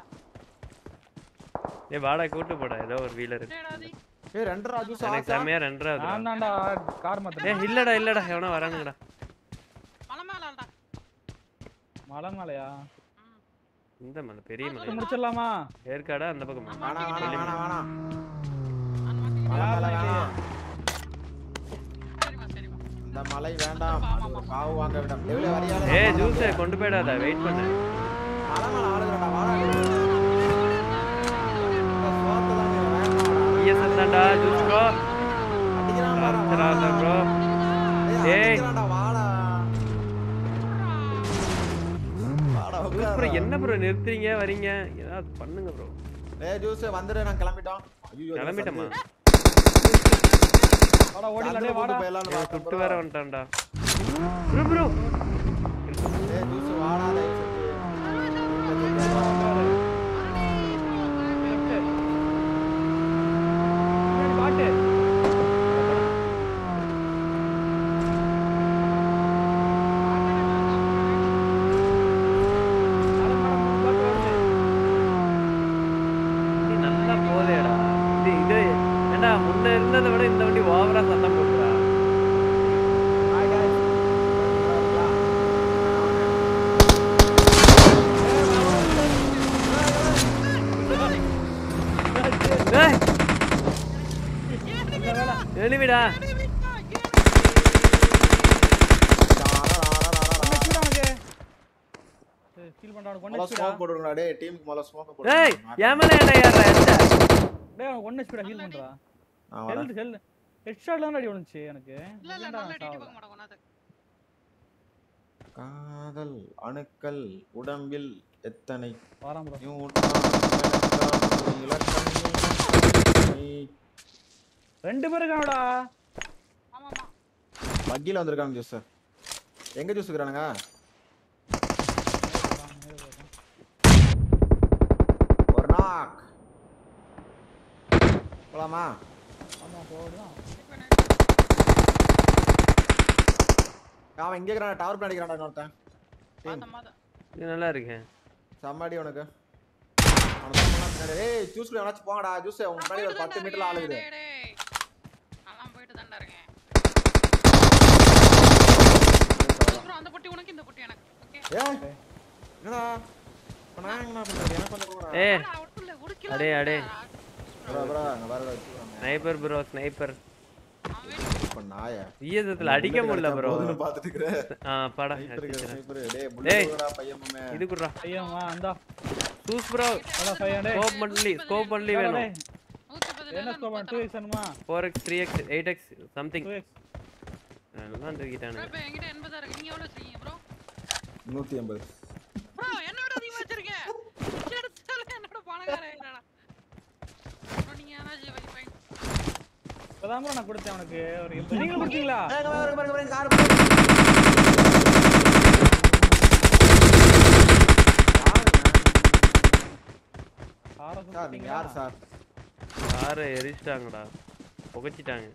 ஏய் வாடா கூட்டு போடா ஏதோ ஒரு வீலர் டேடாதி ஏய் ரெண்டு ராஜு எனக்கு செம்மையா ரெண்டாவது நான் தான்டா கார் மாத்தேன் ஏய் இல்லடா இல்லடா எவனோ வரானுங்கடா மலை மேலடா மலை மேலையா இந்த மலை பெரிய இது மலை முடிச்சிடலாமா ஏற்காடா அந்த பக்கம் வேணாம் வேணாம் வேணாம் வேணாம் அந்த மாட்டி- மலை யார் மேல இது? வேணாம் சரிம்மா சரிம்மா இந்த மலை வேண்டாம் அது ஒரு காவு வாங்க விடம் எவ்வளோ வரியால ஏய் ஜூஸ் கொண்டு போயிடாத வெயிட் பண்ணு மலை மேல ஆளுகிறடா வாடா சோத்து தான் வேண்டாம் பிஎஸ் தான்டா ஜூஸ் ப்ரோ அடிக்கிறான் வாடா, தராத ப்ரோ ஏய் ஏய். அடிக்கிறான்டா வாடா வாடா ஜூஸ் ப்ரோ உட்கார்றா. என்ன ப்ரோ நிறுத்துறீங்க வரீங்க ஏதாவது பண்ணுங்க ப்ரோ ஏய் ஜூஸ் வந்துரு நான் கிளம்பிட்டோம் ஐயோ கிளம்பிட்டோமா வாடா ஓடிடலாம் டேய் வாடா ஏய், சுட்டு வேற வந்துட்டான்டா ப்ரோ ப்ரோ ஏய் ஜூஸ் வாடா தயவு செஞ்சு. லெஃப்ட் பின்னாடி பாட்டு மேடம், மேடம், மூணு பாட்டு வருது. வண்டி நல்லா போதேடா இது இது ஏண்டா முன்ன இருந்ததை விட இந்த வண்டி ஓவரா சத்தம் போடுறா Hi guys. ஏய் எனிமிடா ஒண்ணு வச்சுடா உனக்கு. சரி, steal பண்றா, உனக்கு ஒண்ணு முதல்ல வச்சுடா. smoke போடுங்கடா, டேய், team க்கு முதல்ல smoke ஏய் போடுங்க. என் மேல ஏன்டா ஏறுற எந்த டேய், உனக்கு ஒண்ணு வச்சுடா, heal பண்றா. நான் வரேன். Health, health. Headshot தான்டா அடி விழுந்துச்சு எனக்கு. இல்ல இல்ல ஏன்டா நல்ல டிடி சாவல? பார்க்க மாட்டேன் கொண்டாது காதல் அணுக்கள் உடம்பில் எத்தனை வாரான் bro. நியூட்ரான், எலக்ட்ரான், நீ ரெண்டு பேரும் இருக்கானுடா. ஆமா ஆமா பக்கில வந்திருக்காங்க ஜூஸ் எங்க ஜூஸ் இருக்கிறானுங்க ஒரு நாக் போலாமா ஆமா, போடுதான். அவன் இங்க இருக்கிறான் டவர் பிளான் அடிக்கிறான்டா இன்னொருத்தன் மாத்த மாத்த இது நல்லா இருக்கேன் செம்மடி உனக்கு அவனை சும்மா பின்னாடி, ஏய் ஜூஸ் குடி எவனாச்சும் போங்கடா ஜூஸ் உன் முன்னாடி ஒரு பத்து மீட்டர்ல ஆளுகுது நான் போயிட்டு தான்டா இருக்கேன் அப்புறம் அந்த பொட்டி உனக்கு இந்த பொட்டி எனக்கு ஓகே ஏய் என்னடா இப்ப நான் என்ன பண்றது எனக்கு கொஞ்சம் கொடுங்கடா. ஏ அவட்டுல ஒரு கிலோ அடே, அடே. ப்ரோ ப்ரோ அங்க வர வச்சுக்கிறாங்க ஸ்னைப்பர் ப்ரோ ஸ்னைப்பர் இப்ப நாய விஎஸ்எஸ்ல அடிக்க முடியல ப்ரோ போதுன்னு பாத்துட்டு இருக்கிறேன் ஆ படா ஸ்னைப்பர் அடிச்சிட்டேன். ஸ்னைப்பர் டேய் டேய். புல்லட் விடுடா பையன் மாமே இது குடுறா ஐயம்மா, இந்தா. சூஸ் ப்ரோ அதான் five hundred. ஸ்கோப் பண்ணலி ஸ்கோப் பண்ணலி வாடா வேணும் டேய். நூத்தி பதினேழு என்ன score பண்ண? 2x வேணுமா? Four X three X eight X something 2x. எல்லாம் தூக்கிட்டானுங்க இப்ப என்கிட்ட எண்பதா இருக்கு நீங்க எவ்வளவு வச்சிருக்கீங்க ப்ரோ நூத்தி எண்பது ப்ரோ என்ன விட அதிகமா வச்சிருக்கேன் எடுத்தால என்னோட பணக்கார ஆயிட்டாடா ப்ரோ நீங்க ஏதாச்சும் வை வை இப்பதான் bro நான் கொடுத்தேன் உனக்கு ஒரு எண்பது. நீங்களும் கொடுத்தீங்களா? காரை சார் நீங்க சுத்திட்டீங்களா? யார் சார் காரை எரிச்சிட்டாங்கடா புகைச்சிட்டாங்க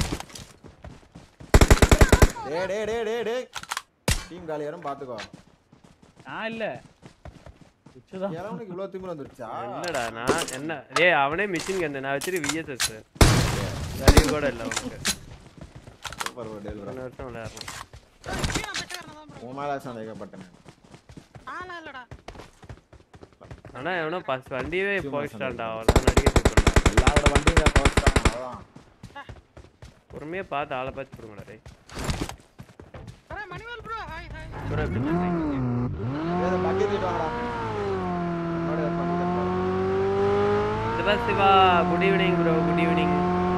டேய் டேய் டேய் டேய் டேய் டீம் காலி யாரும் பாத்துக்கோ நான் இல்ல உச்சுதான் இளவனுக்கு இவ்வளவு திமிரு வந்துருச்சா இல்லடா நான் என்ன டேய் அவனே மிஷின் கண்டு நான் வச்சிரு விஎஸ்எஸ் அறிவு கூட இல்லை உனக்கு சூப்பர் ப்ரோ டேல் ப்ரோ மூணு வருஷம் விளையாடுறோம் ப்ரோ இப்பயும் நான் பெட்டக்காரனா தான் ப்ரோ உன் மேல சந்தேகப்பட்டேன் நானா இல்லடா ஆனா எவனோ ஃபர்ஸ்ட் வண்டியவே சும்மா போயிட்டான்டா அவ்வளோ நடிக்க போயிட்டான் எல்லாரோட வண்டியும் போச்சுட்டாங்க அவ்வளவுதான் பொறுமையா பார்த்து ஆளை பார்த்து போடுங்கடா டேய் அரே Manivel bro hi hi bro எப்படி சொல்றீங்க ஏதோ பக்கெட் தூக்கிட்டு வாங்கடா என்னோட பண்ணிட்டு போறேன் Shiva Shiva good evening bro good evening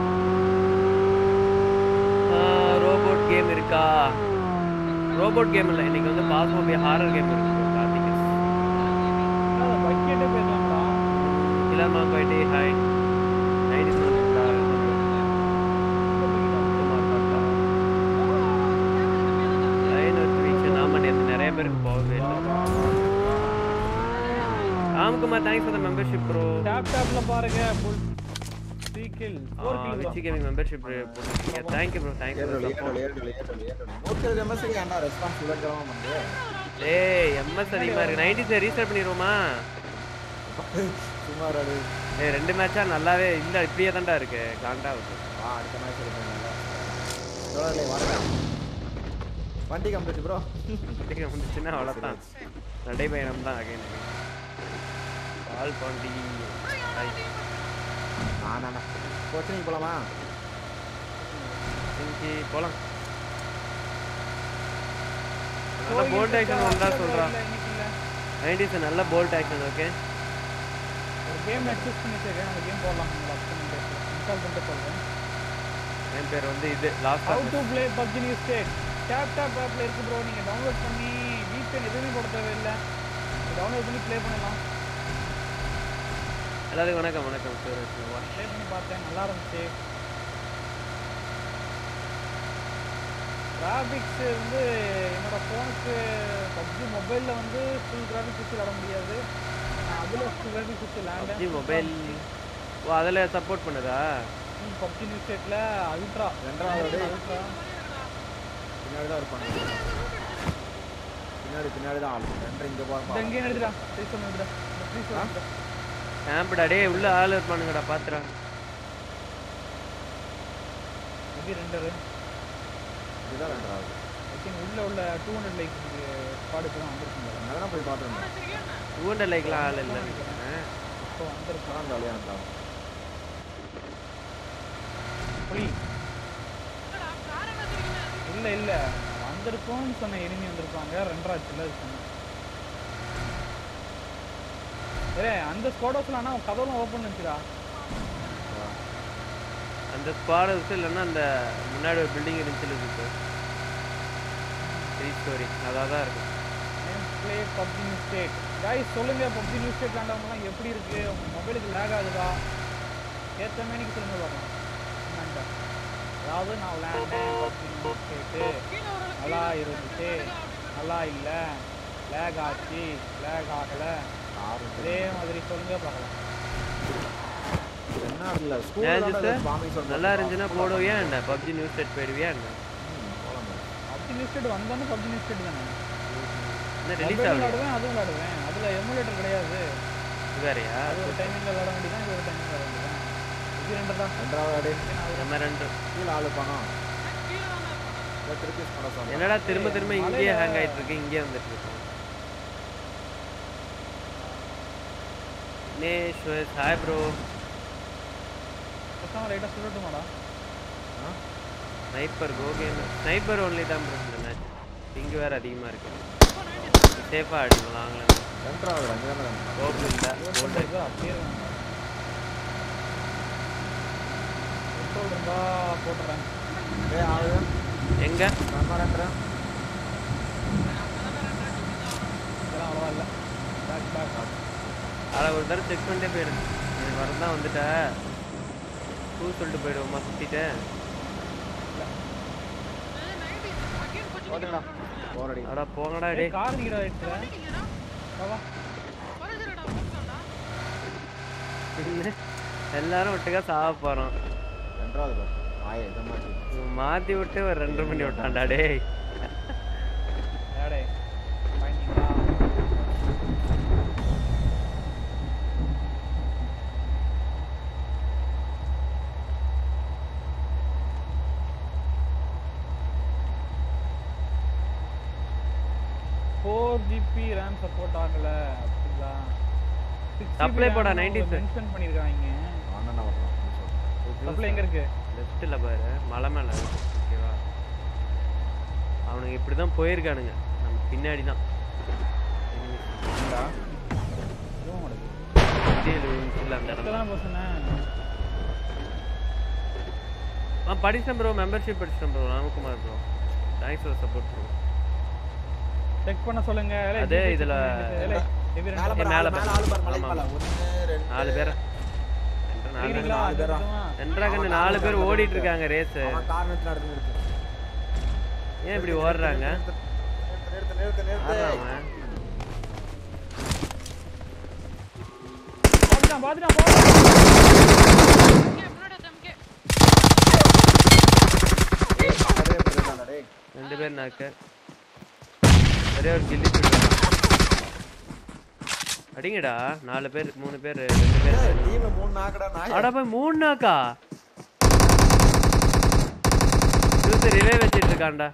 robot game இருக்கா ரோபோட் கேம் இல்லை இன்னைக்கு வந்து பாஸ்மோபியா ஹாரர் கேம் இருக்கு bro, கார்த்திக் பக்கெட்டே பேசலாம்டா கிளர் மார்க் வைட்டி ஹாய் நைன்டி லைன் நோட்டிஃபிகேஷன் ஆமாம் நேற்று நிறைய பேருக்கு போகவே இல்லை Ramkumar thanks for the membership bro tab டேப்ல பாருங்க full three kill four kill விச்சி gaming membership போட்டிருக்கீங்க தேங்க்யூ ப்ரோ தேங்க்யூ ஏறல் ப்ரோ ஏறல் ஏறல் ஏறல் ஏறல் நூற்றி இருபது எம்எஸ்க்கு ஏன்டா ரெஸ்பான்ஸ் இவ்வளோ வந்து ஏய் எம்எஸ் அதிகமாக இருக்கு நைன்டி ரீஸ்டார்ட் பண்ணிடுவோமா சும்மா ரெடி ஏய் ரெண்டு மேட்சா நல்லாவே இல்லை இப்படியே தான்டா இருக்கு காண்டா இருக்கு வா அடுத்த மேட்ச் எடுப்பாங்க சோழர்லே வரடா வண்டி கம்பிச்சு ப்ரோ வந்துச்சுன்னா அவ்வளோதான் நடைபயணம் தான் அகைன் பால் பாண்டி ஹாய் நான் நான் கோச்சிங் போலாமா இன்னைக்கு போலாம் நல்ல போல்ட் ஆக்ஷன் வந்தா சொல்றா இல்ல, இன்னைக்கு இல்ல. நைன்டிஸ் நல்ல போல்ட் ஆக்ஷன் ஓகே ஒரு கேம் எக்ஸஸ் பண்ணி வச்சிருக்கேன் அந்த கேம் போடலாம் உங்களை அப்கமிங் டேஸ்ல இன்ஸ்டால் பண்ணிட்டு சொல்றேன் என் பேர் வந்து இது last how to play PUBG new State tab tab ஆப்ல இருக்கு ப்ரோ நீங்க டவுன்லோட் பண்ணி VPN எதுவுமே போட தேவையில்லை டவுன்லோட் பண்ணி ப்ளே பண்ணலாம் எல்லாத்துக்கும் வணக்கம் வணக்கம் சூரஜ் ப்ளே பண்ணி பார்த்தேன் நல்லா இருந்துச்சு கிராஃபிக்ஸ் வந்து என்னோட ஃபோனுக்கு பப்ஜி மொபைலில் வந்து ஃபுல் கிராஃபிக்ஸ் வச்சு விளாட முடியாது நான் அதில் ஃபுல் கிராஃபிக்ஸ் வச்சு பப்ஜி விளாண்டேன் மொபைல் ஓ அதில் சப்போர்ட் பண்ணுதா பப்ஜி நியூ ஸ்டேட்டில் அல்ட்ரா ரெண்டாவது அல்ட்ரா பின்னாடி தான் இருப்பாங்க பின்னாடி பின்னாடி தான் ஆள் ரெண்டரை இங்கே இந்த போகிறோம் எங்கேயும் எடுத்துடா ப்ளீஸ் ஒன்று எடுத்துடா ப்ளீஸ் ஒன்று கேம்ப்டா டே உள்ள ஆள் இருப்பானுங்கடா பாத்துறா இது ரெண்டு இதுதான் ரெண்டாவது ஐ திங்க் உள்ள உள்ள டூ ஹண்ட்ரட் லைக் ஸ்பாட் இப்போ தான் வந்திருக்குங்க அங்கே போய் பார்த்துருந்தேன் டூ ஹண்ட்ரட் லைக்லாம் ஆள் இல்லை இப்போ வந்திருக்கோம் ஆனால் ஜாலியாக இருந்தாங்க புலி என்னடா, car என்ன தெரியுமா? இல்லை இல்லை வந்திருக்கோம்னு சொன்ன எனிமி வந்திருப்பாங்க ரெண்டராச்சுல அது சொன்னேன் ஏ அந்த ஸ்குவாடோஸ்ல ஆனா கதவுலாம் ஓப்பன் இருந்துச்சுடா அந்த ஸ்குவாட் ஹவுஸ் இல்லைன்னா அந்த முன்னாடி ஒரு பில்டிங் இருந்துச்சுல இப்போ த்ரீ ஸ்டோரி அதாக தான் இருக்கும் name play PUBG new State guys சொல்லுங்க பப்ஜி நியூ ஸ்டேட் விளாண்டவங்கலாம் எப்படி இருக்கு உங்க மொபைலுக்கு லேக் ஆகுதா ஏற்ற மேனிக்கு சொல்லுங்க பார்க்கலாம் என்னன்ட்டு. அதாவது நான் விளையாண்டேன் பப்ஜி நியூ ஸ்டேட்டு கீழே ஒரு ஆளு நல்லா கீழே இருந்துச்சு விழுந்துட்டாங்க அப்படின்னு நல்லா இல்லை லேக் ஆச்சு லேக் ஆகலை அதே மாதிரி சொல்லுங்க பார்க்கலாம் என்ன இல்லை ஏன் ஸ்கூல் ஜித்து? நல்லா இருந்துச்சுன்னா போடுவியா என்ன பப்ஜி நியூஸ் செட் போயிடுவியா என்ன பப்ஜி நியூ ஸ்டேட் வந்தானே பப்ஜி நியூ ஸ்டேட் தானே இன்னும் ரிலீஸ் மொபைல் ஆகலையா விளாடுவேன் அதுவும் விளாடுவேன் அதுல எமுலேட்டர் கிடையாது இது வேறையா அது ஒரு டைமிங்ல விளாட வேண்டியதான் இது ஒரு டைமிங்ல விளாட வேண்டியதான் இது ரெண்டு தான் ரெண்டாவது அடி நம்ம ரெண்டு கீழே ஆள் இருப்பாங்க கீழே தானே இருப்பாங்க. இதை திருப்பி பண்ண சொல்றேன் என்னடா திரும்ப திரும்ப இங்கேயே மலையில- ஹேங் ஆயிட்டு இருக்கு இங்கேயே வந்துட்டு இருக்கோம் நேஷ் ஹாய் ப்ரோ பசங்க லைட்டா சொல்லட்டுமாடா sniper go game sniper only தான் ப்ரோ இந்த மேட்ச் இங்கே வேறு அதிகமாக இருக்கு சேஃபாக ஆடிக்கலாம் லாங்கில் ரெண்டாவது அங்கே தான் கோபு இல்லை போல்ட் இது அப்படியே வேணும். பெட்ரோல் இருந்தா போட்டுறேன் ஏ ஆகுது எங்கே நம்ம ரெண்டரை இதெல்லாம் அவ்வளவா இல்லை பேக் பேக் அதை ஒரு தடவை செக் பண்ணிட்டே போயிடுங்க எனக்கு வரதான் வந்துட்ட பூ சொல்லிட்டு போயிடுவோமா சுற்றிட்டு ஏய், 90s, again கொஞ்சம் ஓகேடா நிக்கிறேன். போர் அடி அடா போங்கடா டே கார் நீடா ஆயிடுச்சு நீங்கடா, வா குறைஞ்சிருடா, போட்டுடா. எல்லாரும் ஒட்டுக்கா சாவ போகிறோம் ரெண்டாவது பார் ஆயே இதை மாட்டி மாற்றி விட்டு ஒரு ரெண்டு மணி விட்டான்டா டேய் ஏடே பயந்தீங்களா ஃபோர் ஜிபி ரேம் சப்போர்ட் ஆகல அப்படிங்களா Supply போடா, 90s. மென்ஷன் பண்ணிருக்காங்க ஆனா வரலாம் சப்ளை எங்க இருக்கு லெஃப்ட்டில் பாரு மலை மேலே ஓகேவா அவனுங்க இப்படி தான் போயிருக்கானுங்க நம்ம பின்னாடி தான் இதுவும் உனக்கு இல்லை அந்த இடம் தான் சொன்னேன் ஆ படிச்சேன் ப்ரோ மெம்பர்ஷிப் படிச்சிட்டேன் bro Ramakumar bro thanks for support bro check பண்ண சொல்லுங்க ஏலே, அதே GP check இதுல- பண்ணிட்டு, ஏலே, heavy மேல ரெண்டு- பாரு, மேல மேல பாரு. ஆளு பாரு, மலைக்கு ஆமா, மேல. ஆமா. ஒண்ணு, ரெண்டு, நாலு பேர் ரெண்டு நாலு சரிங்களா? நாலு பேரா? அடுத்தவன். ரெண்டாக நாலு பேர் ஓடிட்டு இருக்காங்க ரேஸ் அவன் கார் நிறுத்து, நிறுத்து, நிறுத்து. ஏன் இப்படி ஓடுறாங்க நிறுத்து, நிறுத்து, நிறுத்து, நிறுத்து. ஆடுறான் அவன். பாத்துட்டான், பாத்துட்டான், பாத்துட்டான். இங்கே, முன்னாடி வந்து MK. ஏய், காரே இப்படி இருக்கான்டா, டேய். ரெண்டு பேர் நாக்கு ஒரே ஒரு கில்லி சுட்டு அடிங்கடா நாலு பேர் மூணு பேர் ரெண்டு பேர் ஏய், team மூணு நாக்குடா, நாயே. அட போய் மூணு நாக்கா ஜூஸ் ரிவே வச்சிட்டு இருக்கான்டா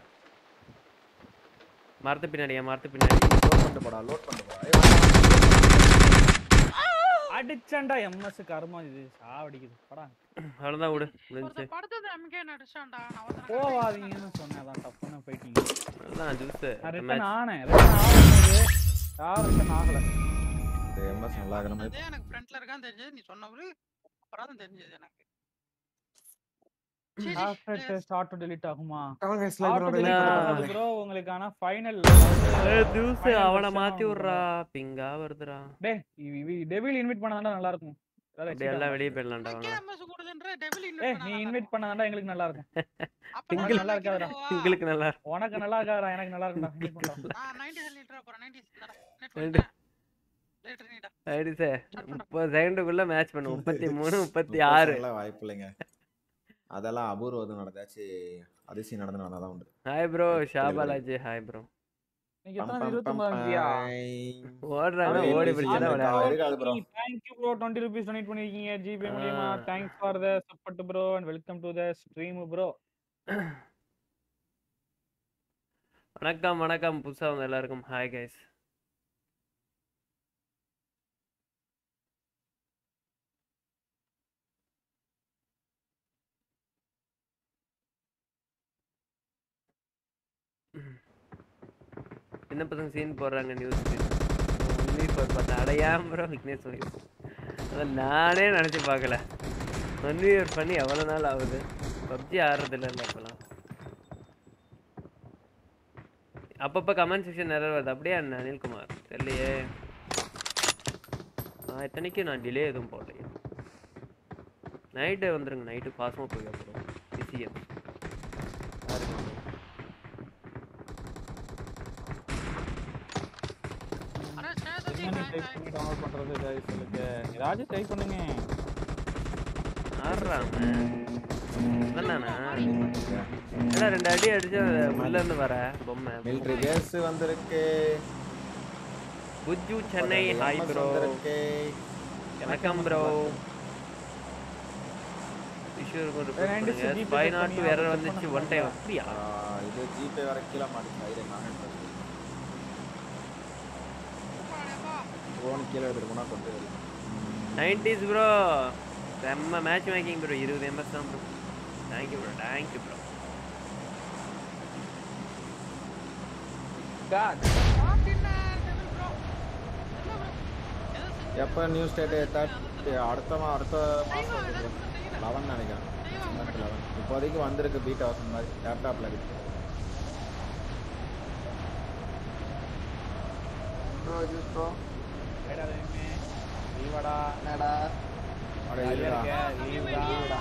மரத்து பின்னாடியா மரத்து பின்னாடி Load பண்ணிட்டு போடா, load பண்ணிட்டு போடா. ஏய், வாடா. அடிச்சேன்டா எம்எஸ் கர்மா இது சாவடிக்குது படா அவ்வளோதான் விடு முடிஞ்சு ஒருத்தன் படுத்தது எம்கே நடிச்சான்டா நான் ஒருத்தனை போவாதீங்கன்னு சொன்னேன் அதான் டப்புன்னு போயிட்டீங்க அதான் ஜூஸு நான் ரிட்டர்ன் ஆனேன் ரிட்டர்ன் ஆகும்போது யார் ரிட்டர்ன் ஆகல எம்எஸ் நல்லா இருக்கிற மாதிரி அதே எனக்கு ஃப்ரண்ட்ல இருக்கான்னு தெரிஞ்சது நீ சொன்னவரு அப்புறம் தான் தெரிஞ்சது எனக்கு சரி, சாஃப்ட்வேர் ஸ்டார்ட் டு delete ஆகுமா Kamal guys, like start to பண்ணோட delete like ஆகாது பண்ணுங்க. ப்ரோ உங்களுக்கான ஃபைனல் ஜூஸு அவனை மாற்றி விட்றா பிங்கா வருதுடா டேய் டெவில் இன்வைட் பண்ணதாண்டா நல்லா இருக்கும் அதாவது அப்படியே எல்லாம் excited வெளியே போயிடலாம்டா எம்கே வாங்க எம்எஸ் கூடுதுன்ற டெவில் ஏய் நீ இன்வைட் பண்ணதாண்டா எங்களுக்கு நல்லா இருக்கும் உங்களுக்கு நல்லா இருக்காதுடா. உங்களுக்கு நல்லா உனக்கு நல்லா இருக்காதா எனக்கு நல்லா இருக்கும்டா invite பண்றோம் நான் 90 லிட்டர் போறேன் 90 நெட் ரெண்டு. லிட்டர் நீடா ஆயிடு சார் முப்பது செகண்டுக்குள்ள மேட்ச் பண்ணு முப்பத்தி மூணு முப்பத்தி முப்பது ஆறு second லாம் வாய்ப்பு இல்லைங்க அதெல்லாம் அபூர்வம் நடந்தாச்சு அதிசயம் நடந்து நடந்தாதான் உண்டு ஹாய் ப்ரோ ஷாபாலாஜி ஹாய் ப்ரோ இன்னைக்கு பம், எத்தனை பம், இருபத்தி பம், ஒன்பதாம் பம். ஓடுறாங்க ஆமா, ஓடி APC பிடிச்சா இருக்கா? விளையாடு இருக்காது bro. Thank you bro twenty rupees donate பண்ணிருக்கீங்க ஜிபே மூலியமா ஆ. Thanks for the support bro and welcome to the stream bro வணக்கம் வணக்கம் புதுசா வந்த எல்லாருக்கும் ஹாய் கைஸ் என்ன பசங்க சீன் போடுறாங்க நியூஸ் ஒன்லி ஃபார் பார்த்தா அடையாம ப்ரோ விக்னேஷ் சொல்லி அதான் நானே நினச்சி பார்க்கல ஒன் இயர் பண்ணி எவ்வளோ நாள் ஆகுது பப்ஜி ஆடுறதில்ல இல்லை இப்போலாம் அப்பப்போ கமெண்ட் செக்ஷன் நிறைய வருது அப்படியே அண்ணா அனில்குமார் தெரியலையே நான் இத்தனைக்கும் நான் டிலே எதுவும் போடலையே நைட்டு வந்துருங்க நைட்டு பாசமாக போய் அப்புறம் பிசிஎம் அரே சேததி என்ன டைப் பண்ணி டவுன்லோட் பண்றது guys சொல்லுங்க ஏதாச்சும் டைப் பண்ணுங்க ஆடுறாங்க அதானா ஏன்னா ரெண்டு அடி அடிச்சு உள்ள இருந்து வர பொம்மை மிலிட்டரி பேஸ் வந்திருக்கு Bujju Chennai hi MS bro வந்திருக்கு வணக்கம் ப்ரோ இஷ்யூர் ரெண்டு பண்ணுங்க GP ஃபைவ் check நாட் பண்ணி வேற check வந்துச்சு பண்ண ஒன் டைம் அப்படியா ஆ, இது ஜிபே வர கீழே மாட்டேங்குது இது நான் ஃபோன் கீழே எடுத்துட்டு போனா கொண்டு வரும் நைன்டிஸ் ப்ரோ செம்ம மேட்ச் மேக்கிங் ப்ரோ இருபது எம்எஸ் தான் bro thank you bro thank you bro காட் எப்போ நியூ ஸ்டேட் தேர்ட்டி அடுத்த மா அடுத்த மாதம் லெவன் நினைக்கிறேன் லெவன் இப்போதைக்கு வந்திருக்கு பீட் ஹவுஸ் மாதிரி லேப்டாப்பில் இருக்கு ப்ரோ ஜூஸ் ப்ரோ லீவடா என்னடா அட ஜாலியா இல்லடா இருக்க லீவ்டா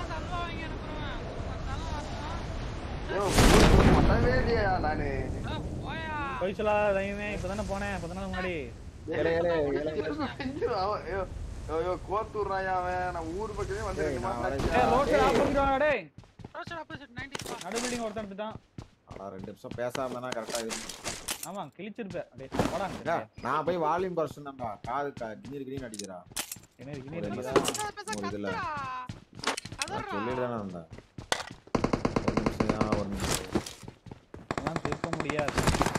யோ பண்ணவே இல்லையா நானு போய் சொல்லாத தைமே இப்பதானே போனேன் பத்து நாள் முன்னாடி ஏலே, ஏலே, ஏலே. செஞ்சிரும் அவன். ஐயோ ஐயோ கோத்தூர்றாயா அவன் நான் ஊர் பக்கமே வந்து ஏய், ரெண்டு நான் மாசம் வரேன். ஆச்சு. ஏய் ரோட்ல ஆஃப் பண்ணிடுவாங்க டேய் ஆப்போசிட் 90 நடு பில்டிங் ஒருத்தன் எடுத்துட்டான் அடா ரெண்டு நிமிஷம் பேசாம இருந்தா கரெக்டா இருக்கும் ஆமா கிழிச்சிருப்ப டேய் போடா ஏ, நான் போய் வால்யூம் குறைச்சு தான்டா காது கிணீர் கிணீர் அடிக்கிறா என்ன இருக்கு ஒரு நீ நிமிஷம். ஒரு இதுல நான் சொல்லிட்டு தானே இருந்தேன் ஒரு நிமிஷம் ஒரு நிமிஷம் அதெல்லாம் தீர்க்க முடியாது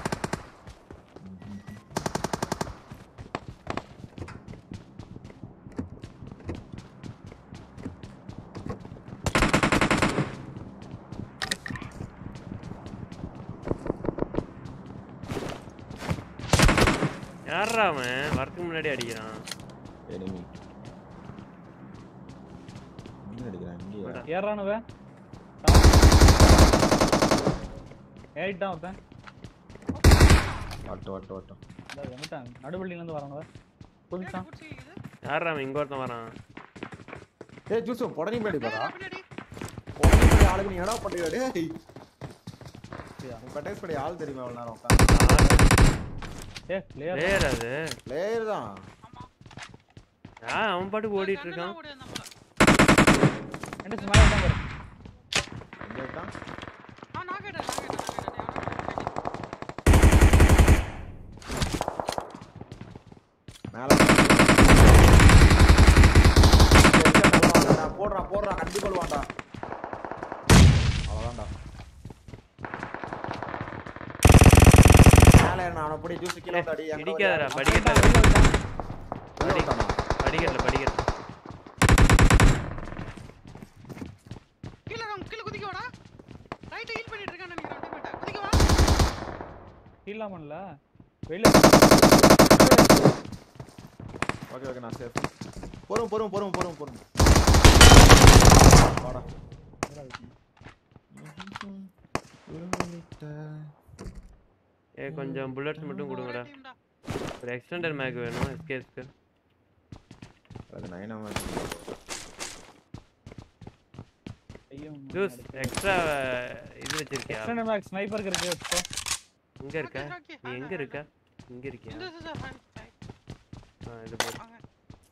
யாரா அவன் வரதுக்கு முன்னாடி அடிக்கிறான் எனிமி எங்க அடிக்கிறான் இங்கேயா ஏறானுவ ஏறிட்டான் ஒருத்தன் வட்டம் வட்டம் வட்டம் இந்த வந்துட்டான் நடு பில்டிங்ல இருந்து வரானுவ புதுசான் யாரா அவன் இங்க ஒருத்தன் வரான் ஏய் ஜூஸ் புடனி பின்னாடி பாரா பின்னாடி புடனி பின்னாடி ஆளுக்கு நீ என்னடா பண்றியா டேய் உன் கட்டேஸ் படி ஆள் தெரியுமா அவ்வளவு நேரம் உட்காந்து ஏ கிளியர் வேற அது பிளேயர் தான் ஆ அவன் பாட்டுக்கு ஓடிட்டு இருக்கான் ஓடி நம்மள ரெண்டு ஸ்மைல் தான் பாரு எங்க இருக்கான் ஆ நான் கேட்டேன் நான் கேட்டேன் நான் கேட்டேன் மேல போடுறா போடுறா கண்டிப்பா கொள்வான்டா அவ்வளவுதான்டா மேல என்ன அவனை பிடி ஜூஸ் கீழே வந்து அடி எங்க இடிக்காதடா வரியா? படிக்கட்டல உள்ள விட்டானா? படிக்கட்டல படிக்கட்டல ஃபீல்லாம் பண்ணல வெளியில ஓகே ஓகே நான் சேஃப் பொறும் பொறும் பொறும் பொறும் பொறும் வாடா ஏ கொஞ்சம் புல்லட்ஸ் மட்டும் கொடுங்கடா டீம்டா ஒரு எக்ஸ்டெண்டர் மேக் வேணும் எஸ்கேஸ்க்கு அது நைனா ஐயோ ஜூஸ் எக்ஸ்ட்ரா இது வச்சிருக்கியா எக்ஸ்டெண்டட் மேக் ஸ்னைப்பருக்கு இருக்கு வச்சுக்கோ இங்க இருக்க Okay, okay. நீ எங்க இருக்க இங்க இருக்கியா இந்த சார் ஹாய் ஹாய் ஆ, இது போடு வாங்க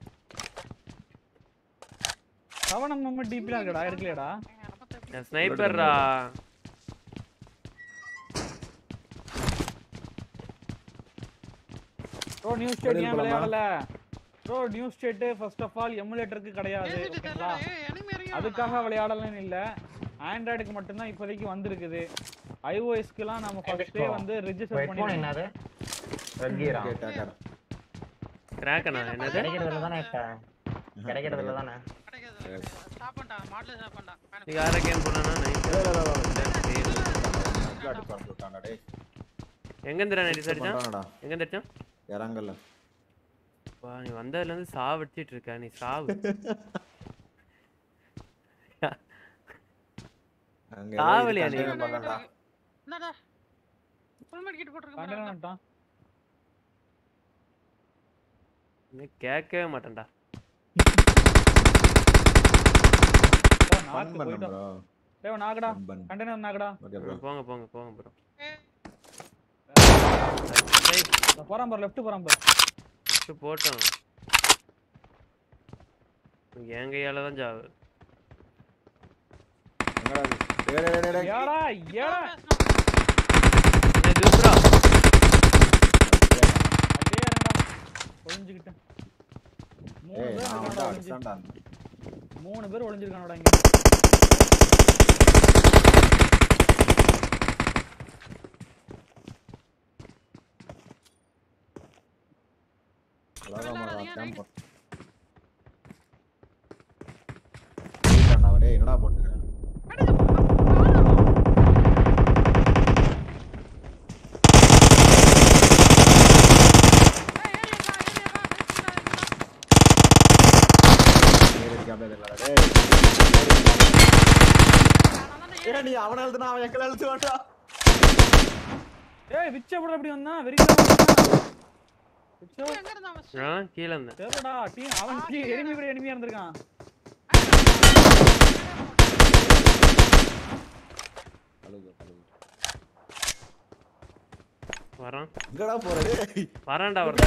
செவன் எம்எம் டிபிலாம் இருக்கடா இருக்கலையாடா ஏங்க, நம்ம தப்பி ஸ்னைப்பர்ரா ப்ரோ நியூ ஸ்டேட் ஏன் போலாமா? விளையாடல bro New State first of all எமுலேட்டருக்கு கிடையாது பேசிட்டு ஓகேங்களா தெரியல ஏய் enemy இறங்கி அதுக்காக விளையாடலன்னு இல்ல ஆண்ட்ராய்டுக்கு மட்டும்தான் இப்போதைக்கு வந்திருக்குது ஐஓஎஸ்க்குலாம் நம்ம ஃபர்ஸ்டே வந்து ரெஜிஸ்டர் ஹெட்ஃபோன் பண்ணி என்னது ரெட் கியரா கேட்டா கிராக்கனா என்னது கிடைக்கிறதுல தானே கிடைக்கிறதுல தானே கிடைக்காது ஸ்டாப் பண்ணிட்டாங்க மாடல ஸ்டாப் பண்ணிட்டாங்க நீ யார கேம் போனா டேய் எங்க இருந்துடா நைட் அடிச்சான் பண்றானடா எங்க இருந்து அடிச்சான் இறங்கல வா நீ வந்ததுல இருந்து சாவடிச்சிட்டு இருக்க நீ சாவு அங்க காவலியா நீ? container பண்ணலடா என்னடா ஃபுல் மெட் கிட் போட்டுருக்க கண்டனம் இன்னும் கேட்கவே மாட்டேன்டா ஃபன் நாக்கு பண்ண போயிட்டோம் ப்ரோ டேய் நாகடா ஃபன் பண்ண கண்டெய்னர் நாகடா ஓகே ப்ரோ போங்க போங்க போங்க ப்ரோ போறான் பாரு லெஃப்ட் போறான் பாரு போட்டோம் என் கையால தான் ஜாவு எங்கடா இது? டேய் டேய் டேய் டேய் ஏடா ஏடா ஏ தூப்ரா அப்படியே இறங்கடா ஒளிஞ்சுக்கிட்டேன் மூணு ஏய் பேர் நான் வந்து இருக்கான்டா ஒளிஞ்சு அடிச்சான்டா மூணு பேர் ஒளிஞ்சிருக்கானோட இங்க அழகா மாறா விளையாடாதீங்க, கேம்ப் night. போட்டான்டா டேய் என்னடா போட்டுக்கற ஏறி அப்படியே தெரியலடா டேய் ஏய் நீ அவன எழுதுனா அவன் எக்கல எழுத்து வாடா ஏய் விச்ச கூட எப்படி வந்தான் வெறி விச்சோ எங்க இருந்தா அவன்? ஆ கீழ இருந்தேன் தெரியலடா டீம் அவன் டீ எனிமி கூட எனிமியா இருந்திருக்கான் அழுகு அழுகு வரான் எங்கடா போற டேய் வரான்டா வர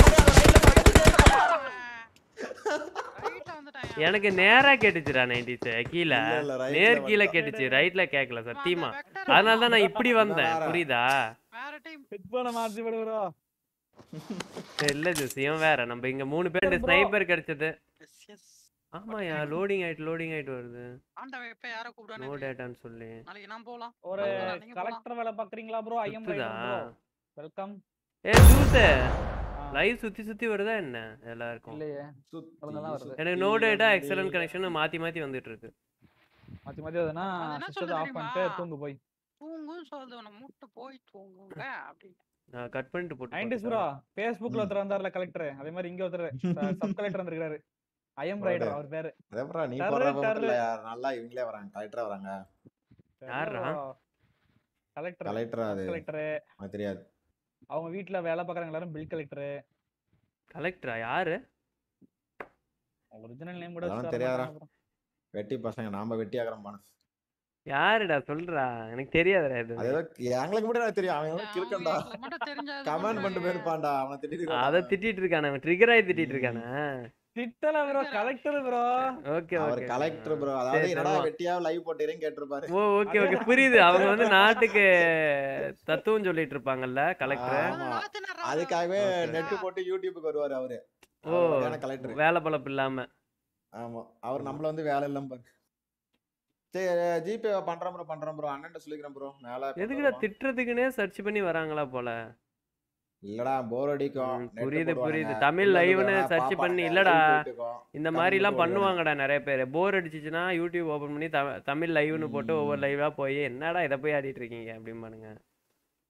ரைட்ல வந்துட்டான் எனக்கு நேரா கேட்டுச்சுடா நைன்டிஸ் கீழே இல்ல, இல்ல, rightல நேர் கீழே வந்துட்டான். கேட்டுச்சு ரைட்ல கேட்கல சத்தியமா vector அதனால தான் நான் இப்படி வந்தேன் வேற. புரியுதா வேற டீம் ஹெட்போனை மாத்தி விடு ப்ரோ இல்ல ஜூஸ் இவன் வேற நம்ம இங்க மூணு பேர் bro. ஸ்னைப்பர் கிடைச்சது எஸ் எஸ் ஆமாயா லோடிங் ஆயிட்டு லோடிங் ஆயிட்டு வருது ஆண்டவன் இப்ப யார நோ கூப்பிடானே டேட்டான்னு சொல்லி நாளைக்கு நான் போலாம் ஒரு போலாம், நீங்க போலாம். கலெக்டர் வேலை பாக்குறீங்களா ப்ரோ ஐஎம் சுத்துதா ப்ரோ வெல்கம் ஏ ஜூஸ் லைவ் சுத்தி சுத்தி வருதா என்ன எல்லாருக்கும் இல்லையே சுத்தி ஒழுங்காதான் வருது. எனக்கு நோ டேட்டா எக்ஸலன்ட் கனெக்ஷன் மாத்தி மாத்தி வந்துட்டு இருக்கு மாத்தி மாத்தி அதுனா அது என்ன சிஸ்டத்தை சொல்லுது ஆஃப் பண்ணிட்டு தெரியுமா? தூங்கு போய் தூங்கும் சொல்லுது உன மூட்டு போய் தூங்குங்க அப்படின்னு நான் கட் பண்ணிட்டு போட்டு நைன்டிஸ் ப்ரோ ஃபேஸ்புக்ல ஒருத்தர் வந்தார்ல கலெக்டர் அதே மாதிரி இங்க ஒருத்தர் சப் கலெக்டர் வந்திருக்காரு ஐஎம் ரைடர் அவர் பேரு அதேப்ரா நீ டர்ரு, போற டர்ரு. போல நல்லா இவங்களே வராங்க கலெக்டரா வராங்க யார்ரா? கலெக்டர் கலெக்டரா அது கலெக்டர் எனக்கு தெரியாது அவங்க வீட்ல வேலை பாக்குறாங்க எல்லாரும் பில் கலெக்டர் கலெக்டரா யாரு ஒரிஜினல் நேம் கூட அதெல்லாம் வச்சுட்டு தெரியாதுடா. வர மாட்டாங்க வெட்டி பசங்க நாம வெட்டி ஆகிறோம் பானு யாருடா சொல்றா எனக்கு தெரியாதுடா இது அது ஏதோ எங்களுக்கு மட்டும் எனக்கு தெரியும் அவன் ஏதோ அவங்க கிறுக்கண்டா எங்களுக்கு மட்டும் தெரிஞ்சது கமெண்ட் பண்ணிட்டு மட்டும் போயிருப்பான்டா அவனை திட்டிட்டு அத திட்டிட்டு இருக்கானே அவன் ட்ரிகர் ஆகி திட்டிட்டு இருக்கானே திட்டல ப்ரோ கலெக்டர் ப்ரோ ஓகே அவர் ஓகே கலெக்டர் ப்ரோ அதாவது சரி, என்னடா ஆமா. வெட்டியா லைவ் போட்டுறேன்னு கேட்டிருப்பாரு ஓ ஓகே ஓகே புரியுது அவங்க வந்து நாட்டுக்கு தத்துவம் சொல்லிட்டு இருப்பாங்கல்ல கலெக்டர் ஆமா. நாத்து நடுறவங்க. அதுக்காகவே Okay. நெட் போட்டு யூடியூபுக்கு வருவாரு அவரு ஓ கலெக்டர் வேலை பழப்பு இல்லாம ஆமா அவர் நம்மள வந்து வேலை இல்லாம பாரு சரி ஜிபே பண்றேன் ப்ரோ பண்றேன் ப்ரோ அண்ணன் சொல்லிக்கிறேன் ப்ரோ மேல எதுக்குடா திட்டுறதுக்குன்னே சர்ச் பண்ணி வராங்களா போல இல்லடா போர் அடிக்கும் ம், net புரியுது, போடுவாங்க. புரியுது. தமிழ் உள்ள live ன்னு வேணா search பாப்பாங்க, பண்ணி, live இல்லடா. போயிட்டு இருக்கும். இந்த தமிழ் மாதிரி எல்லாம் போடுவாங்க. பண்ணுவாங்கடா நிறைய பேர் போர் அடிச்சிச்சுன்னா யூடியூப் ஓபன் பண்ணி த- தமிழ் லைவ்னு போட்டு ம். ஒவ்வொரு லைவா போய் என்னடா இதை போய் ஆடிட்டு இருக்கீங்க அப்படிம்பானுங்க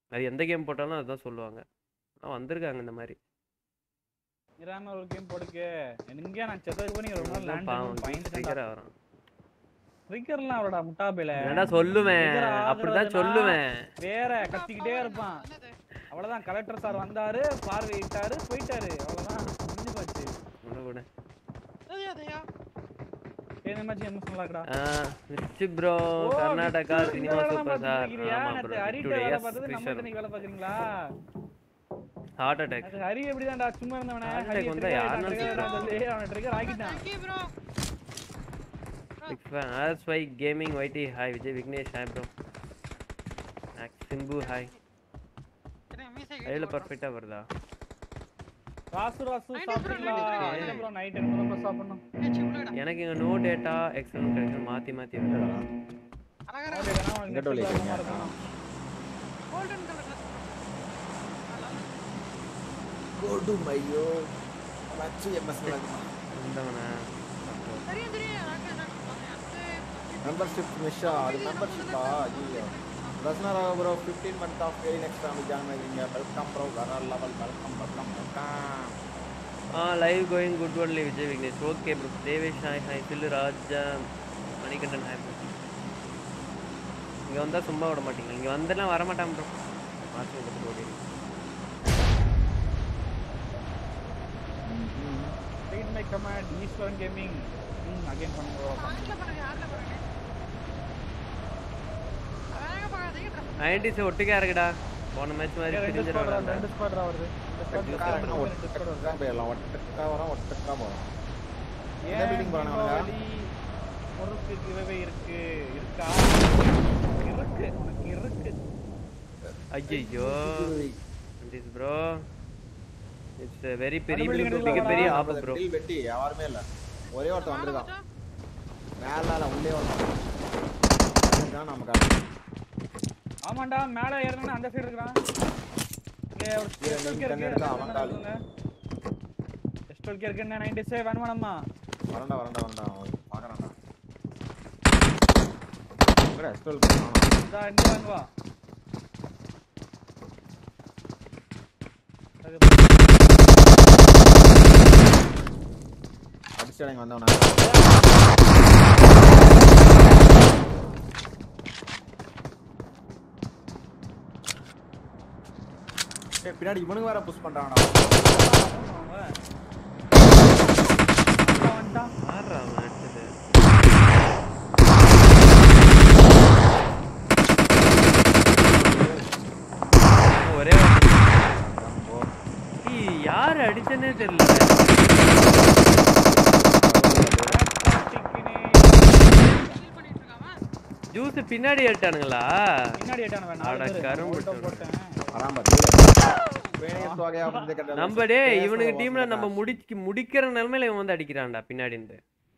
அது எந்த கேம் போட்டாலும் அதுதான் சொல்லுவாங்க ஆனால் வந்திருக்காங்க இந்த மாதிரி இராம ஒரு கேம் போடுக்கு எங்க நான் செத்ததுக்கு பண்ணி ரொம்ப நாள் அதுதான் பாவம் லேண்ட் ட்ரிகர் ஆகிறான் ட்ரிகர்லாம் அவரோட முட்டாபையில என்னடா சொல்லுவேன் trigger அப்படிதான் ஆகுறதுனா சொல்லுவேன் வேற கத்திக்கிட்டே இருப்பான் என்னது அவ்வளவுதான் கலெக்டர் சார் வந்தாரு பார்வையிட்டாரு போயிட்டாரு அவ்வளவுதான் முடிஞ்சு போச்சு விடு, விடு. தெரியாதையா இந்த மாதிரி என்ன சொல்லலாம்டா Richu bro Karnataka cinema super star ஆமா ப்ரோ ஹரிட்ட டுடே வேலை எஸ் பார்த்தது நம்ம கிருஷ்ணன் இன்னைக்கு வேலை பாக்குறீங்களா ஹார்ட் அட்டாக் அது ஹரி எப்படிதான்டா சும்மா இருந்தவனே Heart ஹரி attack வந்தா யாருன்னாலும் ட்ரிகர் அவன் ட்ரிகர் ஆக்கிட்டான் thank you bro big fan RS Y gaming வைட்டி hi Vijay Vignesh hi bro Simbu hi கையில் பர்ஃபெக்டாக வருதா ராசு ராசு Night சாப்பிட்டீங்களா bro, இல்ல ப்ரோ நைட் என்ன ப்ரோ சாப்பிடணும் எனக்கு இங்கே நோ டேட்டா எக்ஸலன் கரெக்ஷன் மாற்றி மாற்றி வருது அழகா ஓகே வேணா உனக்கு எங்க நெட் டோலி ப்ராப்ளமா இருக்கும் கோல்டன் கலர்ல கோ டு மையோ மச்சு எம்எஸ் வந்தவனே தெரியும் தெரியும் ராக்கெட் ராக்கெட் மெம்பர்ஷிப் மிஷா அது மெம்பர்ஷிப்பா ஐயோ Ratna Rao bro fifteen month of very next family join பண்ணிருக்கீங்க வெல்கம் ப்ரோ வேற லெவல் வெல்கம் வெல்கம் வெல்கம் ஆ live going good only Vijay Vignesh okay bro Devesh hi hi Billu Raja Manikandan hi bro இங்கே வந்தால் சும்மா விட மாட்டீங்க இங்கே வந்தெல்லாம் வரமாட்டான் ப்ரோ மாற்றி கொடுத்து ஓடிடு read my command Eswaran gaming again பண்ணுங்க ஆட்ல பாருங்க ஆட்ல பாருங்க வேக பார்க்காதீங்க நைன்டிஸ் ஒட்டுக்கா இருக்குடா போன மேட்ச் மாதிரி ரெண்டு ஸ்குவாட் பிரிஞ்சிடும் ரெண்டு ஸ்குவாட் வருது ரெண்டு squad வருது. ஒட்டுக்கா போயிடலாம் ஒட்டுக்கா வரோம் ஒட்டுக்கா போகிறோம் ஏன் என்ன meeting போறானுங்க அவனுங்க? தீபாவளி முறுக்கு கிழவை இருக்கு இருக்கா இருக்கு உனக்கு இருக்கு ஐயோ நைன்டிஸ் ப்ரோ இட்ஸ் வெரி பெரிய மறுபடியும் மிக- எடுக்கலாம் மிகப்பெரிய வரா. ஆப்பு ப்ரோ டில் வெட்டி யாருமே இல்ல ஒரே ஒருத்தன் வந்திருக்கான் மேல இல்ல உள்ளே ஒருத்தன் இதுதான் நம்ம காட்டு ஆமாண்டா மேல ஏறணும்னா அந்த சைடு இருக்கான் இங்க ஒரு இங்க ரெண்டு ஸ்டோல்கே கண்ணு இருக்கு இருக்கா, அவன் காலு. ஸ்டோல்கே இருக்கு என்ன 90 வேணுமானம்மா வரண்டா வரண்டா வரண்டா அவன் பாக்குறான்டா எங்கடா ஸ்டோல் இதா இந்த வாங்க வா அது அடிச்சு அடங்க வந்தவனா ஏய் பின்னாடி இவனுங்க வேற புஷ் பண்றாங்கடா வந்துட்டான் ஆடுறா அவன் அடிச்சது ஒரே ஏய், யார் அடிச்சனே தெரியல ஃபீல் பண்ணிட்டு இருக்காம ஜூஸ் பின்னாடி ஏறிட்டானுங்களா பின்னாடி ஏட்டான வேணா அட, கரும்பு கரும்பு விட்டு போட்டேன் வரான் பாரு வேணியஸ் வகையா வந்து கேட்டா நம்ம டே இவனுக்கு டீம்ல நம்ம முடிக்க முடிக்கிற நிலைமையில இவன் வந்து அடிக்கிறான்டா பின்னாடி இருந்து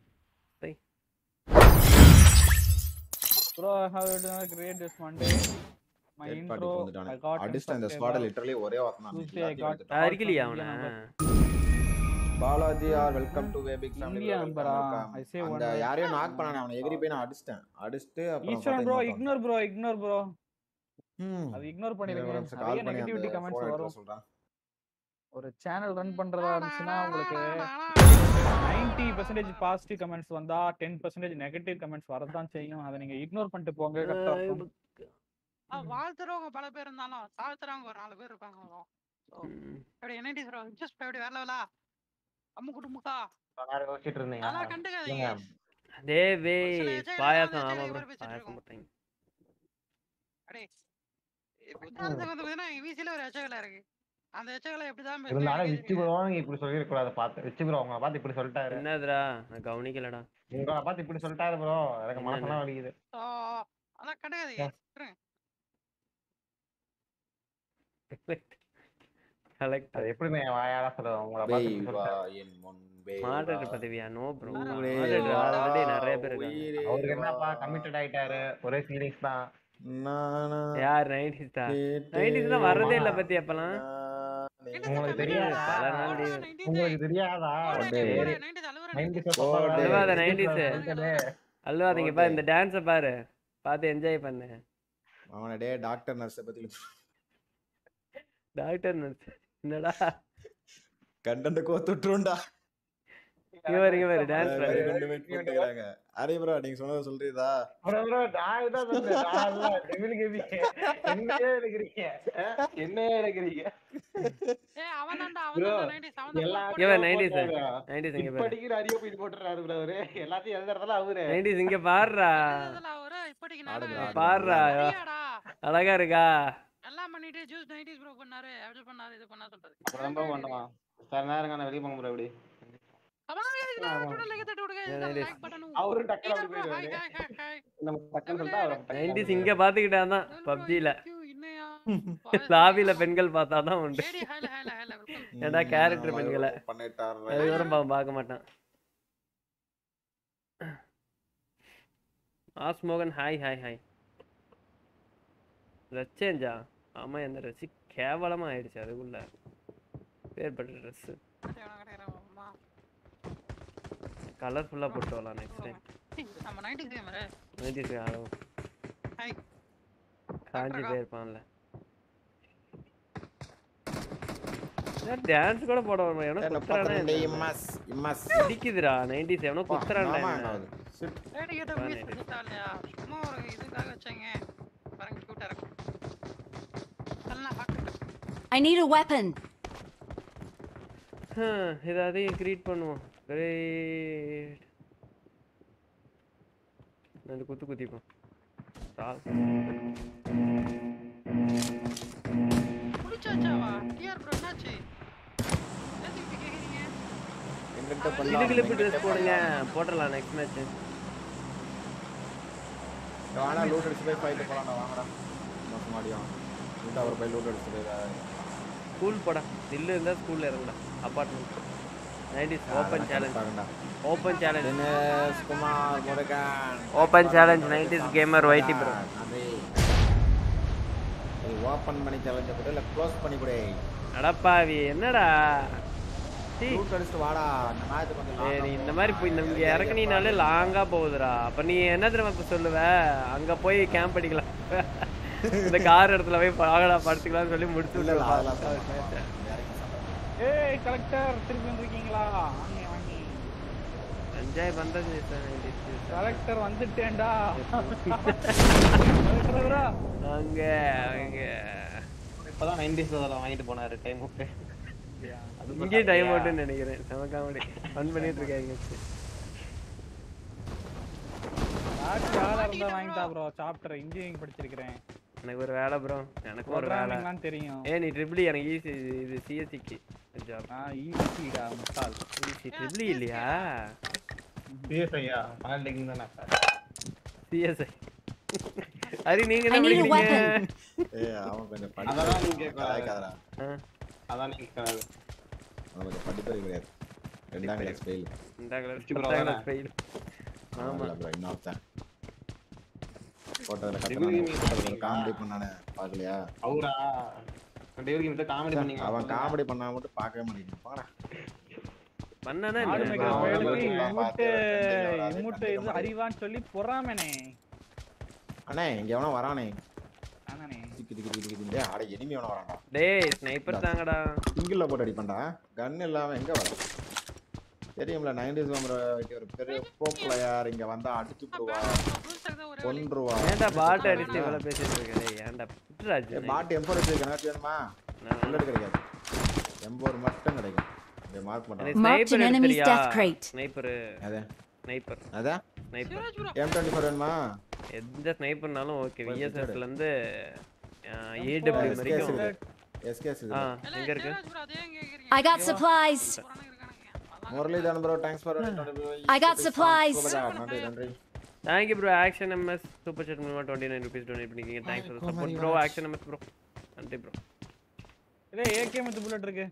bro how to create this Monday my intro I got அடிஸ்ட் இந்த ஸ்குவாட் லிட்டரலி ஒரே ஒருத்தன் Tuesday I got தான் அடிக்கலையா அவனை Balaji are welcome to way big family India number ஆ? I say அந்த one. யாரையோ நாக் பண்ணானே அவனை எகிரி போய் நான் அடிச்சிட்டேன் அடிச்சிட்டு அப்புறம் Eswaran bro ignore bro ignore bro ம் அது இக்னோர் ஒரு பண்ணிருங்க நிமிஷம் நிறைய கால் பண்ணி நெகட்டிவிட்டி அந்த கமெண்ட்ஸ் phone வரும் எடுத்து சொல்றேன் ஒரு சேனல் ரன் பண்றதா இருந்துச்சுன்னா உங்களுக்கு நைன்டி பர்சன்டேஜ் பாசிட்டிவ் கமெண்ட்ஸ் வந்தா டென் பர்சன்டேஜ் நெகட்டிவ் கமெண்ட்ஸ் வரதான் செய்யும் அதை நீங்க இக்னோர் பண்ணிட்டு போங்க கரெக்டா இருக்கும் வாழ்த்துறவங்க பல பேர் இருந்தாலும் தாழ்த்துறவங்க ஒரு நாலு பேர் இருப்பாங்க bro. So, அப்படி என்ன ப்ரோ ஜஸ்ட் அப்படி வேற லெவலா அம்மு குடும்பக்கா வேற யோசிச்சுட்டு இருந்தீங்க அதெல்லாம் கண்டுக்காதீங்க டே வே சில எச்சைகள் பாயாசம் எல்லாம் ஆமா எச்சைகள் ப்ரோ மாதிரி பேசிட்டு பாயாசம் இருக்கோம். போட்டாங்க அடே புத்தாந்தத்துக்கு வந்து பார்த்தீங்கன்னா விசில ஒரு எச்சகலை இருக்கு அந்த எச்சகலை எப்படிதான் இருந்தாலும் விச்சு ப்ரோ இப்படி சொல்லிருக்கூடாது பார்த்து விச்சு ப்ரோ உங்களை பார்த்து இப்படி சொல்லிட்டாரு என்னதுடா நான் கவனிக்கலடா உங்களை பார்த்து இப்படி சொல்லிட்டாரு ப்ரோ எனக்கு மனசெல்லாம் வலிக்குது ஸோ அதான் கண்டுக்காதீங்க விட்டுருங்க. கலெக்ட் அது எப்படி நான் வாயால சொல்லுவேன் உங்களை பார்த்து இப்படி வேவா சொல்லிட்டாரு. என் முன்பே மாடரேட்டர் வா. பதவியா நோ ப்ரோ ஊரே மாடரேட்டர் வா, ஆல்ரெடி நிறைய பேர் இருக்காங்க உயிரே அவருக்கு என்னப்பா வா. கமிட்டட் ஆயிட்டாரு ஒரே ஃபீலிங்ஸ் தான் நானா யார் நைன்டிஸ் தான் கேட்டேன் நைன்டிஸ் தான் வரதே இல்ல பத்தி அப்பலாம் நானே. உங்களுக்கு தெரியாதா? பல நாள் leave. போடுறா, 90s உங்களுக்கு தெரியாதா போடுறா, டேய். போடுறா, சரி 90s அழுவுறா, 90s 90s. சொல்ல போடு. வேணாம். அழுவாத 90s. சொல்லிட்டதே. அல்வாதீங்க பா இந்த டான்ஸ பாரு பார்த்து என்ஜாய் பண்ணு அவனை டே டாக்டர் நர்ஸை பத்தி டாக்டர் நர்ஸ் என்னடா கண்டென்ட் கோத்து விட்டுருண்டா இங்க பாரு இங்க பாரு டான்ஸ் வேற ரெண்டு பேர் போட்டுக்கிறாங்க அரே ப்ரோ நீங்க சொன்னதை சொல்றீதா bro, bro, நான் இதான் சொன்னேன். நான் இல்ல, devil gaming. என்னையே எடுக்கிறீங்க ஆ? என்னையே எடுக்கிறீங்க ஏய் அவன் தான்டா Bro, அவன் தான் 90s அவன் எல்லா தான் இங்க பாரு இடத்துலயும் நைன்டிஸ் போட்டாரு. நைன்டிஸ் இங்க இப்ப பாரு அடிக்கிற அடியோ போய் போட்டுறாரு bro அவரு எல்லாத்தையும் எழுதுறதுல அவரு நைன்டிஸ் இங்க பாருடா அவரு இப்படிக்கு ஆடுங்க, நேரம் ஆடுங்க. பாருடா சரியாடா அழகா இருக்கா எல்லாம் பண்ணிட்டு ஜூஸ் 90s ப்ரோ பண்ணாரு அப்படி பண்ணாரு இது பண்ணா சொல்றது அப்புறம் தான் பண்ணுவான் சார் நேரம் நான் வெளியே போங்க bro அப்படி அவன் இதுல கூட லைக் தட்டி விடுங்க இதுல Yeah, லைக் பட்டன் அவரு டக்குனு அப்படி ஹாய் போயிடுவாரு ஹாய் ஹாய் ஹாய் நம்ம டக்குன்னு சொல்லிட்டா அவர் டக்குனு நைன்டிஸ் இங்க பாத்துக்கிட்டாதான் பப்ஜில இன்னையா லாபில பெண்கள் பார்த்தாதான் உண்டு ஏடி ஹாய் ஹாய் ஹாய் ஏன்டா கேரக்டர் பெண்களை பண்ணிட்டாரு அதுக்கப்புறம் பா- பார்க்க மாட்டான் ஆஸ் மோகன் ஹாய் ஹாய் ஹாய் ட்ரெஸ் சேஞ்சா ஆமா இந்த ட்ரெஸ் கேவலமா ஆயிடுச்சு அதுக்குள்ள பேர்பட்ட ட்ரெஸ் கலர்ஃபுல்லா போட்டு வரலாம் நெக்ஸ்ட் டைம் நம்ம 90s கேமரா நைன்டிஸ் ஆளும் ஹாய் காஞ்சி போயிருப்பான்ல டான்ஸ் கூட போட வர எவனோ குத்துறானே இம்மஸ் இம்மஸ் இடிக்குதுடா நைன்டிஸ் எவனோ குத்துறான்டா என்ன. ரேடி கேட்ட Fun மிஸ் it. பண்ணிட்டாலையா சும்மா ஒரு இதுக்காக வச்சேங்க பாருங்க கியூட்டா இருக்கும் நல்லா பாக்கட்டு I need a weapon. Hmm, ஏதாவது கிரியேட் பண்ணுவோம் கிரேட் ரெண்டு குத்து குத்திப்போம் சால். முடிச்சாச்சாவா டிஆர் ப்ரோ என்னாச்சு எதுக்கு இப்படி கேக்குறீங்க எங்கிட்ட இது கிளிப்பு ட்ரெஸ் போடுங்க போட்டுடலாம் நெக்ஸ்ட் மேட்ச் வாடா லூட் அடிச்சு போய் ஃபைட் போலாம்டா வாங்கடா மோசமாடியும் இந்த அவர் போய் லூட் அடிச்சு போய் ஸ்கூல் போடா தில்லு இருந்தா ஸ்கூல்ல இறங்குடா அப்பார்ட்மெண்ட் நைன்டிஸ் ஓப்பன் சேலஞ்ச் பாருங்கடா open challenge Dinesh Kumar Murugan open challenge nineties gamer வைட்டி ப்ரோ நன்றி இது ஓபன் பண்ணி சேலஞ்ச் கொடு இல்ல க்ளோஸ் பண்ணி கொடு அடப்பாவி என்னடா சீ. லூட் அடிச்சுட்டு வாடா இந்த மேட்ச் கொஞ்சம் ஏய், long நீ ஆ இந்த போகும். மாதிரி போய் இந்த இங்க இறக்குனீனாலே லாங்கா போகுதுடா அப்ப நீ என்ன தெரியுமா இப்ப சொல்லுவ அங்க போய் கேம்ப் அடிக்கலாம் இந்த கார் இடத்துல போய் பாகடா படுத்துக்கலாம்னு சொல்லி முடிச்சு இல்ல இல்ல அதெல்லாம் விட்டுருப்பா. சொல்ல மாட்டேன். இறக்கி சொல்றேன். ஏய் கலெக்டர் திருப்பி வந்திருக்கீங்களா வாங்க வாங்கி என்ஜாய் பண்றது கலெக்டர் வந்துட்டேன்டா கலெக்டர் bro. அங்க அங்க இப்பதான் நைன்டிஸ் வாங்கிட்டு போனாரு டைம் விட்டு இங்கேயும் டைம் அவுட்னு நினைக்கிறேன் செம காமெடி ஃபன் பண்ணிட்டு இருக்காங்க ராஜ் யாரா இருந்தா வாங்கிட்டா ப்ரோ சாப்டர் இன்ஜினியரிங் படிச்சிருக்கிறேன் எனக்கு ஒரு வேலை ப்ரோ எனக்கும் ஒரு வேலை ப்ரோக்ராமிங்லாம் தெரியும் ஏ நீ ட்ரிபிள் எனக்கு ஈஸி இது சிஎஸ்சிக்கு ஜாப் நான் ஈஸிடா முட்டாள் ஈஸி ட்ரிபிள் இல்லையா சிஎஸ் ஐயா மாலிங் தானே சிஎஸ்ஐ ஹரி நீங்க I என்ன need a படிக்கிறீங்க weapon. ஏய் அவன் கொஞ்சம் அதெல்லாம் நீங்க படிப்பு கலாய்க்காதடா. ஆ, அதான் நீங்க அவன் கொஞ்சம் படிப்பறிவு கிடையாது ரெண்டாம் கிளாஸ் ஃபெயில் இந்த கலர் Fifty bro பத்தாம் தானே? class fail. ஆமா ஆமா ப்ரோ இன்னொருத்தன் போட்டதுல Degree கட்டணம் நீங்க காமெடி பண்ணானே பார்க்கலையா அவரா டெய்லி கிட்ட காமெடி பண்ணீங்க அவன் காமெடி பண்ணா மட்டும் பார்க்கவே மாட்டேங்கிறான் போடா பண்ணானா ஆடு என்ன? மேய்க்கிற அவன் பயலுக்கு வந்து இம்முட்டு பார்த்து ரெண்டு வராது, இம்முட்டு கண்டுக்க இது மாட்டேங்குது. அறிவான்னு சொல்லி பொறாமனே அண்ணே இங்க எவனோ வரானே ஆனானே திக்கி திக்கி திக்கி திக்கி டேய் அட எனிமி எவனோ வரான்டா டேய் ஸ்னைப்பர் தாங்கடா சிங்கிள்ல போட்டு அடிப்பேன்டா கன் இல்லாம எங்க வர தெரியும்ல நைன்டிஸ் ஒரு பெரிய ப்ரோ பிளேயர் இங்க வந்தா அடிச்சு போடுவா கொன்றுவா ஏன்டா பாட்டு அடிச்சு இவ்வளவு பேசிட்டு இருக்க டேய் ஏன்டா புட்ராஜ் பாட்டு எம்போர் வச்சிருக்கேன் வேணுமா புல்லட் கிடைக்காது எம்போர் மட்டும் கிடைக்கும் இங்க மார்க் பண்றான் Marked an enemy's death crate. Sniper அதே ஸ்னைப்பர் அதான் ஸ்னைப்பர் எம் டுவெண்ட்டி ஃபோர் வேணுமா எந்த ஸ்னைப்பர்னாலும் ஓகே போய் விஎஸ்எஸ்ல பிச்சை இருந்து ஏடபிள்யூ SKS வரைக்கும் இருக்கு எஸ்கேஸ் ஆ இருக்கு எங்க இருக்கு I got supplies. Muralitharan bro thanks for I got supplies. நன்றி நன்றி thank you bro action MS super chat மூலமா டுவெண்ட்டி நைன் ருபீஸ் டொனேட் பண்ணிக்கிங்க thanks for support bro action MS bro நன்றி ப்ரோ இதே ஏகே மத்து புல்லட் இருக்கு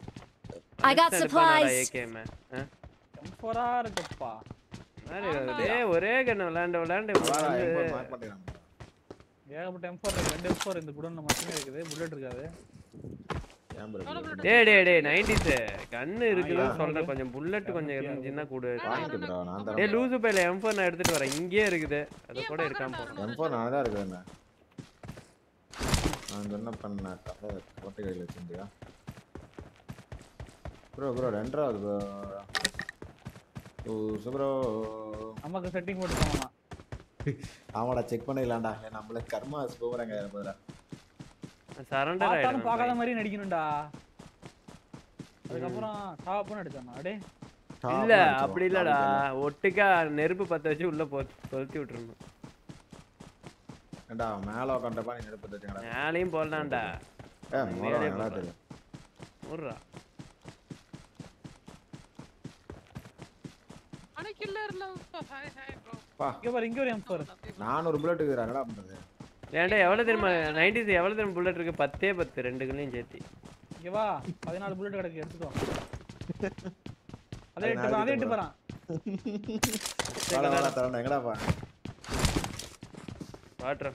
I got supplies. ஏகேஎம் டெம்பரா இருக்குப்பா டேய் ஒரே கண்ணு விளையாண்டு விளையாண்டு வாடா வந்து எம்போர் மார்க் பண்ணிடுறான் ஏகப்பட்ட டெம்பர் இருக்கு ரெண்டு டெம்பர் இந்த குடோன்ல மட்டுமே இருக்குது புல்லட் இருக்காது ஏன் ப்ரோ டேய் டேய் டேய் 90s கன்னு இருக்குன்னு சொல்றேன் கொஞ்சம் புல்லட் கொஞ்சம் இருந்துச்சுன்னா கூட வாங்கிட்டு ப்ரோ நான் டேய் தரேன் லூசு பையில M4 நான் எடுத்துட்டு வரேன் இங்கேயே இருக்குது அத கூட இருக்காம போறேன் எம்போர் நான் தான் இருக்குது என்ன நான் என்ன பண்ண கதை கோட்டை கையில் வச்சிருந்தியா ப்ரோ ப்ரோ ரெண்டாவது ப்ரோ ஓ ப்ரோ நமக்கு செட்டிங் போட்டு போனோமா ஆமாடா செக் பண்ணிக்கலாம்டா நம்மள கர்மா போகிறாங்க பதிலா சரண்டர் பார்த்தாலும் பார்க்காத ஆயிடும் மாதிரி நடிக்கணும்டா அதுக்கப்புறம் டாப்னு அடிச்சானா அடே இல்ல அப்படி இல்லடா ஒட்டுக்கா நெருப்பு பத்த வச்சு உள்ள போ கொளுத்தி விட்டுறணும் ஏண்டா மேல உட்காந்தப்பா நீ நெருப்பு தச்சுங்கடா மேலையும் போடலாம்டா ஏ மேலே மோரம் நல்லா போடுறா. தெரியும் ஊர்றா ஆனா கில்லர்ல ஹாய் ஹாய் ப்ரோ பா இங்க பாரு இங்க ஒரு எம் பாரு நானூறு புல்லட் இருக்குறா என்னடா பண்றது ஏன்டா எவ்வளவு தெரியுமா நைன்டிஸ் எவ்வளவு தெரியுமா புல்லட் இருக்கு பத்தே பத்து ரெண்டுக்குள்ளேயும் சேர்த்து இங்க வா பதினாலு புல்லட் கிடக்கு எடுத்துக்கோ அதே அது எட்டு போறான், அதே எட்டு போறான் வாடா வாடா தரேன் எங்கடாப்பா வாட்டுறேன்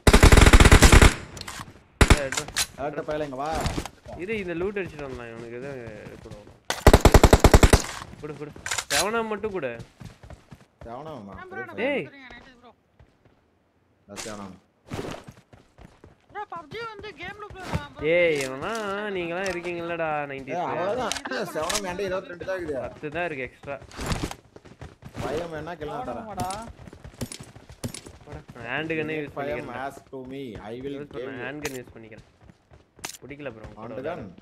கரெக்டா பையல இங்க வா இது இந்த லூட் அடிச்சுட்டு வரலாம் இவனுக்கு எதுவும் எடுக்கணும் கொடு கொடு செவனா மட்டும் கொடு செவனாமா டேய் ப்ரோ செவனாமா ப்ரோ பப்ஜி வந்து கேம் லூப்ல ஏய் இவனா நீங்களாம் இருக்கீங்கல்லடா ஏ நைன்டிஸ் அவ்வளவுதான் செவனம் ஏன்டா இருபத்தி ரெண்டு தான் இருக்குது பத்து தான் இருக்கு எக்ஸ்ட்ரா பயம் என்ன கிளம்ப தரேன் ஆமாடா ஹேண்டு கன்னு யூஸ் பயம் பண்ணிக்கிறேன் as to me I will use பண்ண ஹேண்ட் கன் யூஸ் பண்ணிக்கிறேன் பிடிக்கல bro on the gun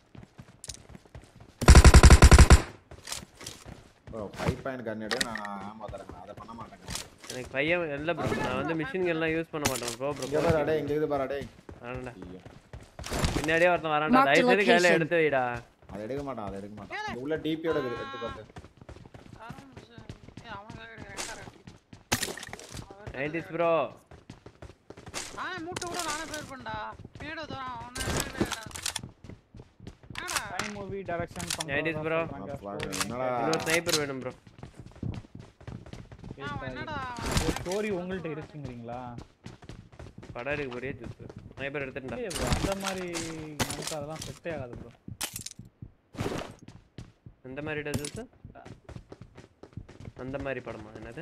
bro five point gun எடு நான் ஆமா தரேன் அதை பண்ண மாட்டேன் எனக்கு பையன் இல்ல ப்ரோ நான் வந்து மிஷின் கன்லாம் யூஸ் பண்ண மாட்டேன் ப்ரோ இங்க பாரு ப்ரோ அடே இங்க இது பாரு அடே வரேன்டா ஐயோ. பின்னாடியே ஒருத்தன் வரான்டா Mark the தயவு செய்து கையில location. எடுத்து வைடா அதை எடுக்க மாட்டான் அதை எடுக்க மாட்டான் இங்க உள்ள டிபியோட எடுத்து பார்த்து அவனுக்காக எடுக்கிறேன் நைன்டிஸ் ப்ரோ நான் மூட்டை கூட நானே பேர் பண்ணா வீடு தான் அவனே என்னடா time movie direction Nineties bro. என்னடா இன்னொரு ஸ்னைப்பர் வேணும் ப்ரோ அவன் என்னடா ஸ்டோரி உங்கள்ட்ட இருக்குங்கிறீங்களா படம் எடுக்க போறியே ஜூஸ் ஸ்னைப்பர் எடுத்துட்டா இல்லையே bro அந்த மாதிரி நமக்கு அதெல்லாம் செட்டே ஆகாது ப்ரோ எந்த மாதிரிடா ஜூஸ் அந்த மாதிரி படமா என்னது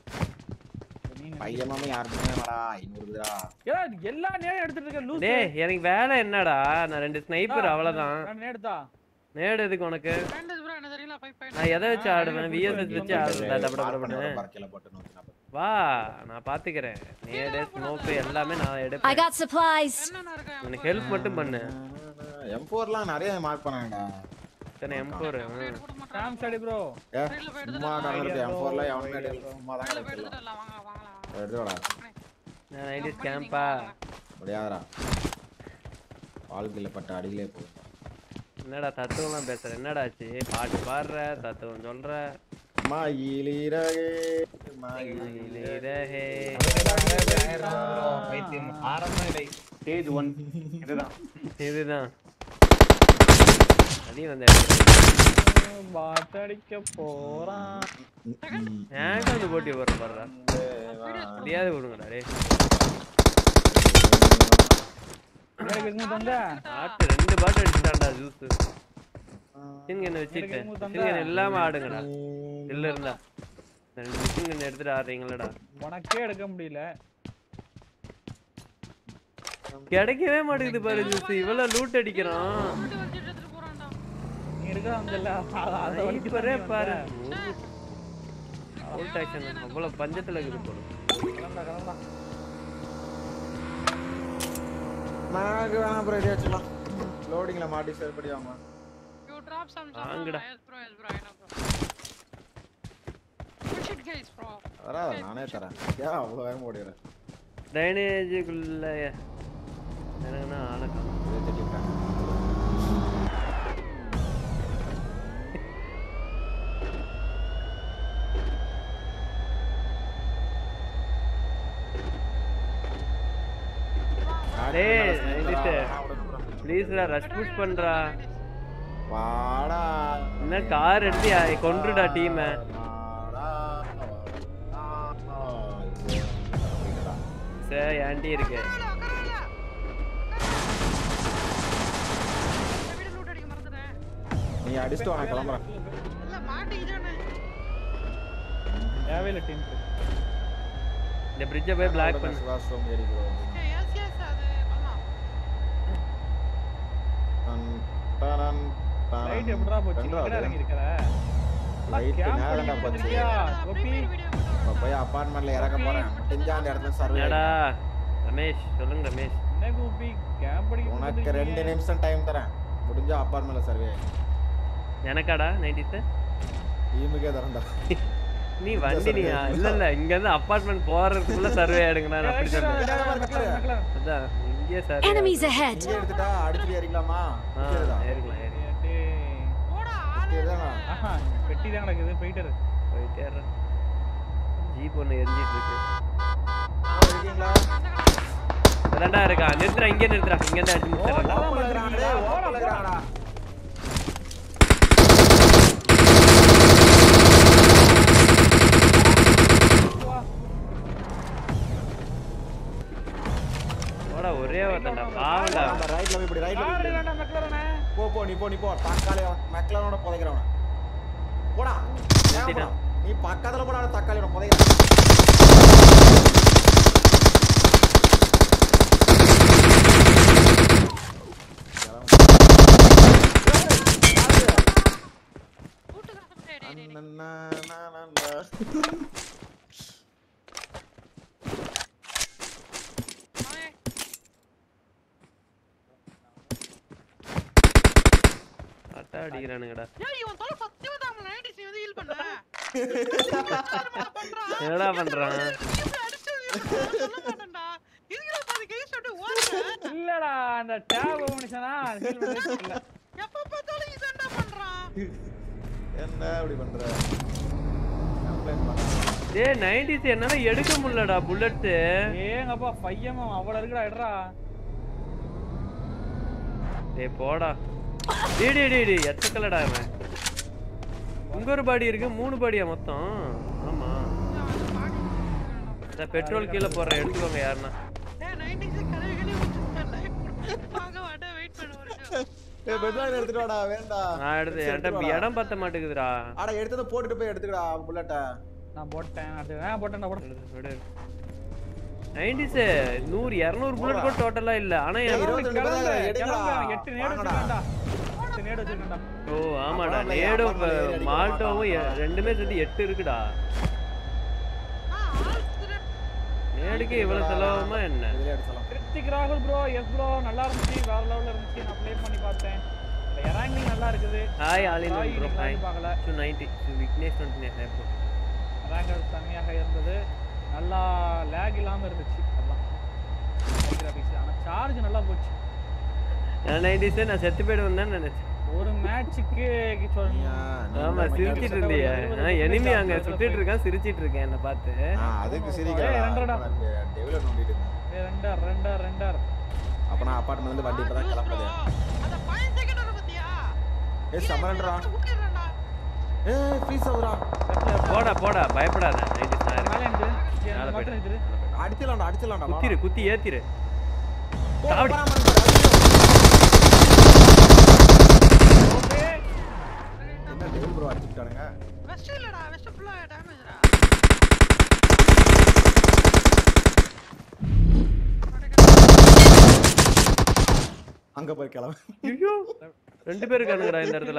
பையமாம யாருக்குமே வரா ஐநூறுதா ஏடா எல்லா நேரம் எடுத்துட்டு இருக்க லூஸ் டேய் எனக்கு வேலை என்னடா நான் ரெண்டு ஸ்னைப்பர் அவ்வளவுதான் நான் எடுத்தா நேடு எதுக்கு உனக்கு ரெண்டு ப்ரோ என்ன தெரியல ஃபைவ் பாயிண்ட் நான் எதை வச்சு ஆடுவேன் விஎஸ்எஸ் வச்சு ஆடுறேன் டபட டபடன்னு பறக்கல போட்டு நூத்தி நாற்பது வா நான் பாத்துக்கிறேன் நேடு ஸ்மோக்கு எல்லாமே நான் I எடுப்பேன் got supplies. என்னென்ன இருக்கேன் எனக்கு ஹெல்ப் மட்டும் பண்ணு எம் ஃபோர்லாம் நிறைய மார்க் பண்ணாங்கடா இத்தனை எம் ஃபோர் சாம் ஸ்டடி ப்ரோ ஏ சும்மா கடந்துருக்கு எம் ஃபோர்ல எவனுமே எடுக்கல சும்மா தான் கிடக்கலாம் எடுத்துடலாம் வாங்க வாங்கலாம் எடுத்து வாடா நான் நைன்டிஸ் கேம்பா முடியாதடா வாழ்க்கையில பட்ட அடியிலே போகும் என்னடா தத்துவம்லாம் பேசுற என்னடா ஆச்சு பாட்டு பாடுற தத்துவம் சொல்ற மயிலிறகே மயிலிறகே இரஹே. பைத்தியம் ஆரம்பம் இல்லை ஸ்டேஜ் ஒன் இதுதான் இதுதான் அதையும் வந்து பாட் அடிக்க போறான் ஏன்டா வந்து போட்டி போடுற பாடுறா முடியாது விடுங்கடா டே எனக்கு எங்க தந்த ஆட்டு ரெண்டு பாட்டு அடிச்சுட்டான்டா ஜூஸ் மிஷின் வச்சுட்டு எனக்கு எதுவும் தந்தா? மிஷின் இல்லாம ஆடுங்கடா இல்ல இருந்தா இந்த ரெண்டு மிஷின் கன் எடுத்துட்டு ஆடுறீங்களடா உனக்கே எடுக்க முடியல கிடைக்கவே மாட்டேங்குது பாரு ஜூஸ் இவ்வளவு லூட் அடிக்கிறான் வச்சுட்டு எடுத்துட்டு போறான்டா நீ எடுக்க வந்தல அத வரைக்கும் இப்பரே தான் நீ பாரு வந்த. ஓல்ட் ஆக்ஷன் அவ்வளவு பஞ்சத்துல இருக்குது போல கிளம்புடா, கிளம்புடா. நாக்கு வேணா அப்புறம் ரெடி வச்சுக்கலாம் லோடிங்ல மாட்டி சேல் பண்ணி வாங்க யூ டிராப் சம் சம் வாங்குடா. Yes bro yes bro I know bro push it guys bro வராத நானே தரேன் ஏன் அவ்வளோ வேகம் ஓடிடுறேன் ட்ரைனேஜுக்குள்ள எனக்குன்னா ஆளை காணோம். இதே திட்டிருக்காங்க டேய் நைட்டு ப்ளீஸ்டா ரஷ் புஷ் பண்றா வாடா என்ன கார் எடுத்து யா- கொன்றுடா டீமை வாடா, வாடா. சே ஆண்டி இருக்கு வீடு லூட் அடிக்க மறந்துட்டேன் நீ அடிச்சுட்டு வா, நான் கிளம்புறேன் இல்ல மாட்டிக்கிட்டேன்னு தேவையில்ல டீம் இந்த பிரிட்ஜை போய் பிளாக் பண்ணு வாஷ்ரூம் ஏறி போ. எஸ் எஸ் அது பண்ணலாம் டாடன், டாடன். லைட் எப்படிடா போச்சு ரெண்டா எங்கடா அது? இறங்கி இருக்கிற Light நேரம்டா போச்சு. இருக்கியா கோபி இப்ப போய் அபார்ட்மெண்ட்ல இறக்க போறேன் முடிஞ்சா அந்த இடத்துல சர்வே என்னடா ரமேஷ் சொல்லுங்க ரமேஷ் என்ன கோபி கேம் படிக்க உனக்கு ரெண்டு நிமிஷம் டைம் தரேன் முடிஞ்சா அபார்ட்மெண்ட்ல சர்வே எனக்காடா நைன்டிஸ் டீமுக்கே தரேன்டா நீ வண்டி நீ இல்ல இல்ல இங்க இருந்து அபார்ட்மெண்ட் போறதுக்குள்ள சர்வே எடுங்கடா நான் அப்படி சொல்றேன் அதான் இங்கே சர்வே Enemies ahead! இங்கே எடுத்துட்டா அடிச்சுட்டு ஏறிக்கலாமா ஆ சரிதான். ஏறிக்கலாம் ஏறி போடா ஆளு சரிதானா? ஆஹா பெட்டி தான் கிடக்குது போயிட்டு இரு. போயிட்டே இருறேன். ஜீப் ஒன்று எரிஞ்சிட்டு இருக்கு ஆ, இருக்கீங்களா அதான்டா இருக்கா நிறுத்துறா இங்கே நிறுத்துறா இங்க இருந்து அடிச்சு முடிச்சிடறா ஓப்பன்ல இருக்கிறாங்கடா, டேய், ஓப்பன்ல இருக்கிறாங்கடா. போடா ஒரே ஒருத்தன்டா பாவடா அந்த ரைட்ல போய் இப்படி ரைட்ல யாரு போய் வேண்டாம் மெக்லரனே? போ போ நீ போ நீ போ தக்காளி மெக்லனோட புதைக்கிறவன் போடா ஏன் போடா? நீ பக்கத்துல போடா தக்காளியோட புதைக்கிறவன் கூட்டுக்காரன் டேய், டேய், டேய், டேய். அண்ணா, நா, நா, நா. அவன் அட்டா அடிக்கிறானுங்கடா ஏய், இவன் தொலை சத்தியமா தான் அவன் 90s நீ வந்து heal பண்ண. பண்றான். என்னடா பண்றான் நீ இப்படி அடிச்சது இவன் சொல்ல மாட்டேன்டா. இதுக்குடா பாதி கை சுட்டு ஓடுற? இல்லடா அந்த டேப் கவனிச்சனா ஹீல் பண்ணவே இல்ல எப்ப பார்த்தாலும் இதான்டா பண்றான். என்ன இப்படி பண்ற Complaint பண்ண. டேய் நைன்டிஸ் என்னால எடுக்க முடியலடா புல்லட்ஸ் ஏங்கப்பா பையன் அவ்வளவு இருக்குடா எடுறா டேய் போடா டேய் டேய் டேய் டேய் எத்தக்கலடா அவன் இங்க ஒரு பாடி இருக்கு மூணு பாடியா மொத்தம் ஆமா இந்த பெட்ரோல் கீழே போடுறேன் எடுத்துக்கோங்க யாருன்னா டேய், 90s கழுவி கழுவி விட்டுருக்கேன்டா. வாங்க வாடா, wait பண்ணு ஒரு நிமிஷம். ஏய், பெட்ரோல் எடுத்துட்டு வாடா வேண்டாம் நான் எடுத்து என்கிட்ட இடம் பத்த மாட்டேங்குதுடா ஆடா எடுத்ததை போட்டுட்டு போய் எடுத்துக்கடா புல்லட்ட நான் போட்டேன் அடுத்து நான் போட்டேன்டா போட்டேன் விடு, விடு. 90s நூறு இரநூறு புல்லட் கூட டோட்டலா இல்ல ஆனா ஏய், எனக்கு- இருபத்தி ரெண்டு கிளம்பு, பேர் எடுங்கடா. கிளம்பு, எட்டு நேடு வாங்கடா. வச்சிருக்கேன்டா எட்டு நேடு வச்சிருக்கேன்டா ஓ ஆமாடா அப்புறம் நேடும் அப்புறம் ஏறி அடிக்க மால்டோவும் எ- மாட்டான். ரெண்டுமே சேர்த்து எட்டு இருக்குடா ஆ, ஆள் திரு- நேடுக்கு இவ்வளவு செலவாகுமா என்ன இதுலயே அடிச்சலாம் கிருத்திக் ராகுல் ப்ரோ எஸ் ப்ரோ நல்லா இருந்துச்சு வேற லெவல்ல இருந்துச்சு நான் ப்ளே பண்ணி பார்த்தேன் இறங்கி நல்லா இருக்குது ஹாய் ஆலின் Hi, ப்ரோ இன்னைக்கு ஹாய் வந்து பார்க்கல two ninety Vignesh twenty nine bro ranger செம்மையாக இருந்தது நல்லா லேக் இல்லாம இருந்துச்சு அதான் கிராபிக்ஸ் ஆனா சார்ஜ் நல்லா போச்சு நான் நைன்டிஸ் நான் செத்து போயிடுவேன் தான் நினைச்சேன் ஒரு மேட்சுக்கு ஆமா சிரிச்சிட்டு இருந்தியே எனிமி அங்க சுத்திட்டு இருக்கான் சிரிச்சிட்டு இருக்கேன் என்ன பார்த்து அதுக்கு ஏய், சிரிக்கிறா ரெண்டரடா. டெவலப் நோண்டிட்டு இருந்தேன் ரெண்டர் ரெண்டர் ரெண்டர் அப்ப நான் அபார்ட்மெண்ட்ல இருந்து வண்டி இப்பதான் கிளம்புது அந்த five second வரும் பாத்தியா? ஏ சமரன்றா ஊட்டிடுறேன்டா. ஏ ஃப்ரீஸ் ஆகுறா போடா போடா பயப்படாத நைன்டிஸ் நான் மேலே இருக்கேன் இருந்து சரி, மேல அந்த மட்டும் போயிடு. இருக்குது அடிச்சலாம்டா அடிச்சலாம்டா குத்திரு குத்தி ஏத்திரு போ, சாவடி. போறாம இருக்கு, அடிச்சிரு. என்ன டெவில் ப்ரோ அடிச்சுட்டானுங்க West இல்லடா, west full ஆ damage டா. அங்க போய் கிளம்பு ஐயோ ரெண்டு பேர் இருக்கானுங்கடா இந்த இடத்துல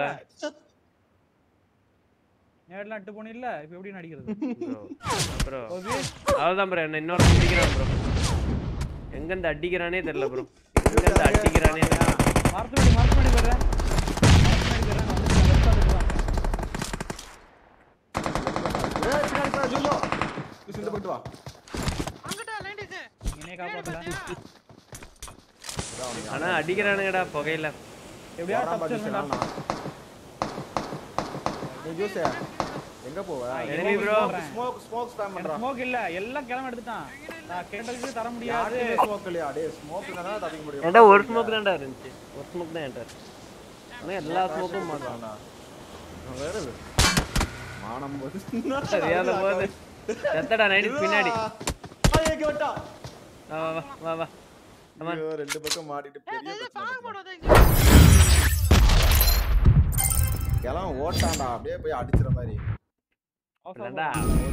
நேரலாம் அட்டு போனில்ல இப்போ எப்படி நடிக்கிறது ப்ரோ அவ்வளோதான் ப்ரோ என்ன இன்னொரு அடிக்கிறான் ப்ரோ எங்கேருந்து அடிக்கிறானே தெரியல ப்ரோ எங்கேருந்து அடிக்கிறானே தெரியல மரத்து மரத்து மணி போடுறேன் மரத்து மணி போடுறேன் வந்து left side இருக்கான். ஏய் பின்னாடி போடா ஜுல்லோ நீ சிந்து போயிட்டு வா அங்கிட்டா, 90s. என்னைய பின்னாடி காப்பாத்தல பாத்தியா? ஆனா அடிக்கிறானுங்கடா புகையில எப்படியா வரான் பாரு, தப்பிச்சிடணும்டா சரி, நீ ஜூஸ் எங்க போவ enemy bro. Smoke smoke spam பண்றான் ஸ்மோக் இல்ல எல்லாம் கிளம்ப எடுத்துட்டான் நான் கேட்டதுக்கு தர முடியாது யாருமே ஸ்மோக் இல்லையா டேய் ஸ்மோக் இருந்தா தான் தப்பிக்க முடியும் ஏன்டா ஒரு ஸ்மோக் தான்டா இருந்துச்சு ஒரு ஸ்மோக் தான் என்கிட்ட இருக்கு. ஆனா எல்லா ஸ்மோக்கும் மாட்டான் வேண்டாம். அவன் வேற இது. மானம் போது தெரியாத போது செத்தடா நைட்டு பின்னாடி ஐயோ, இங்க வந்துட்டா. வா வா வா வா வா ஆமா ஐயோ, ரெண்டு பக்கம் மாட்டிட்டு ஏய், பெரிய இது பிரச்சனை பாக்க இருக்கு. மாட்டோம், இது. கிளம்பு ஓட்டான்டா அப்படியே போய் அடிச்சிற மாதிரி இல்லடா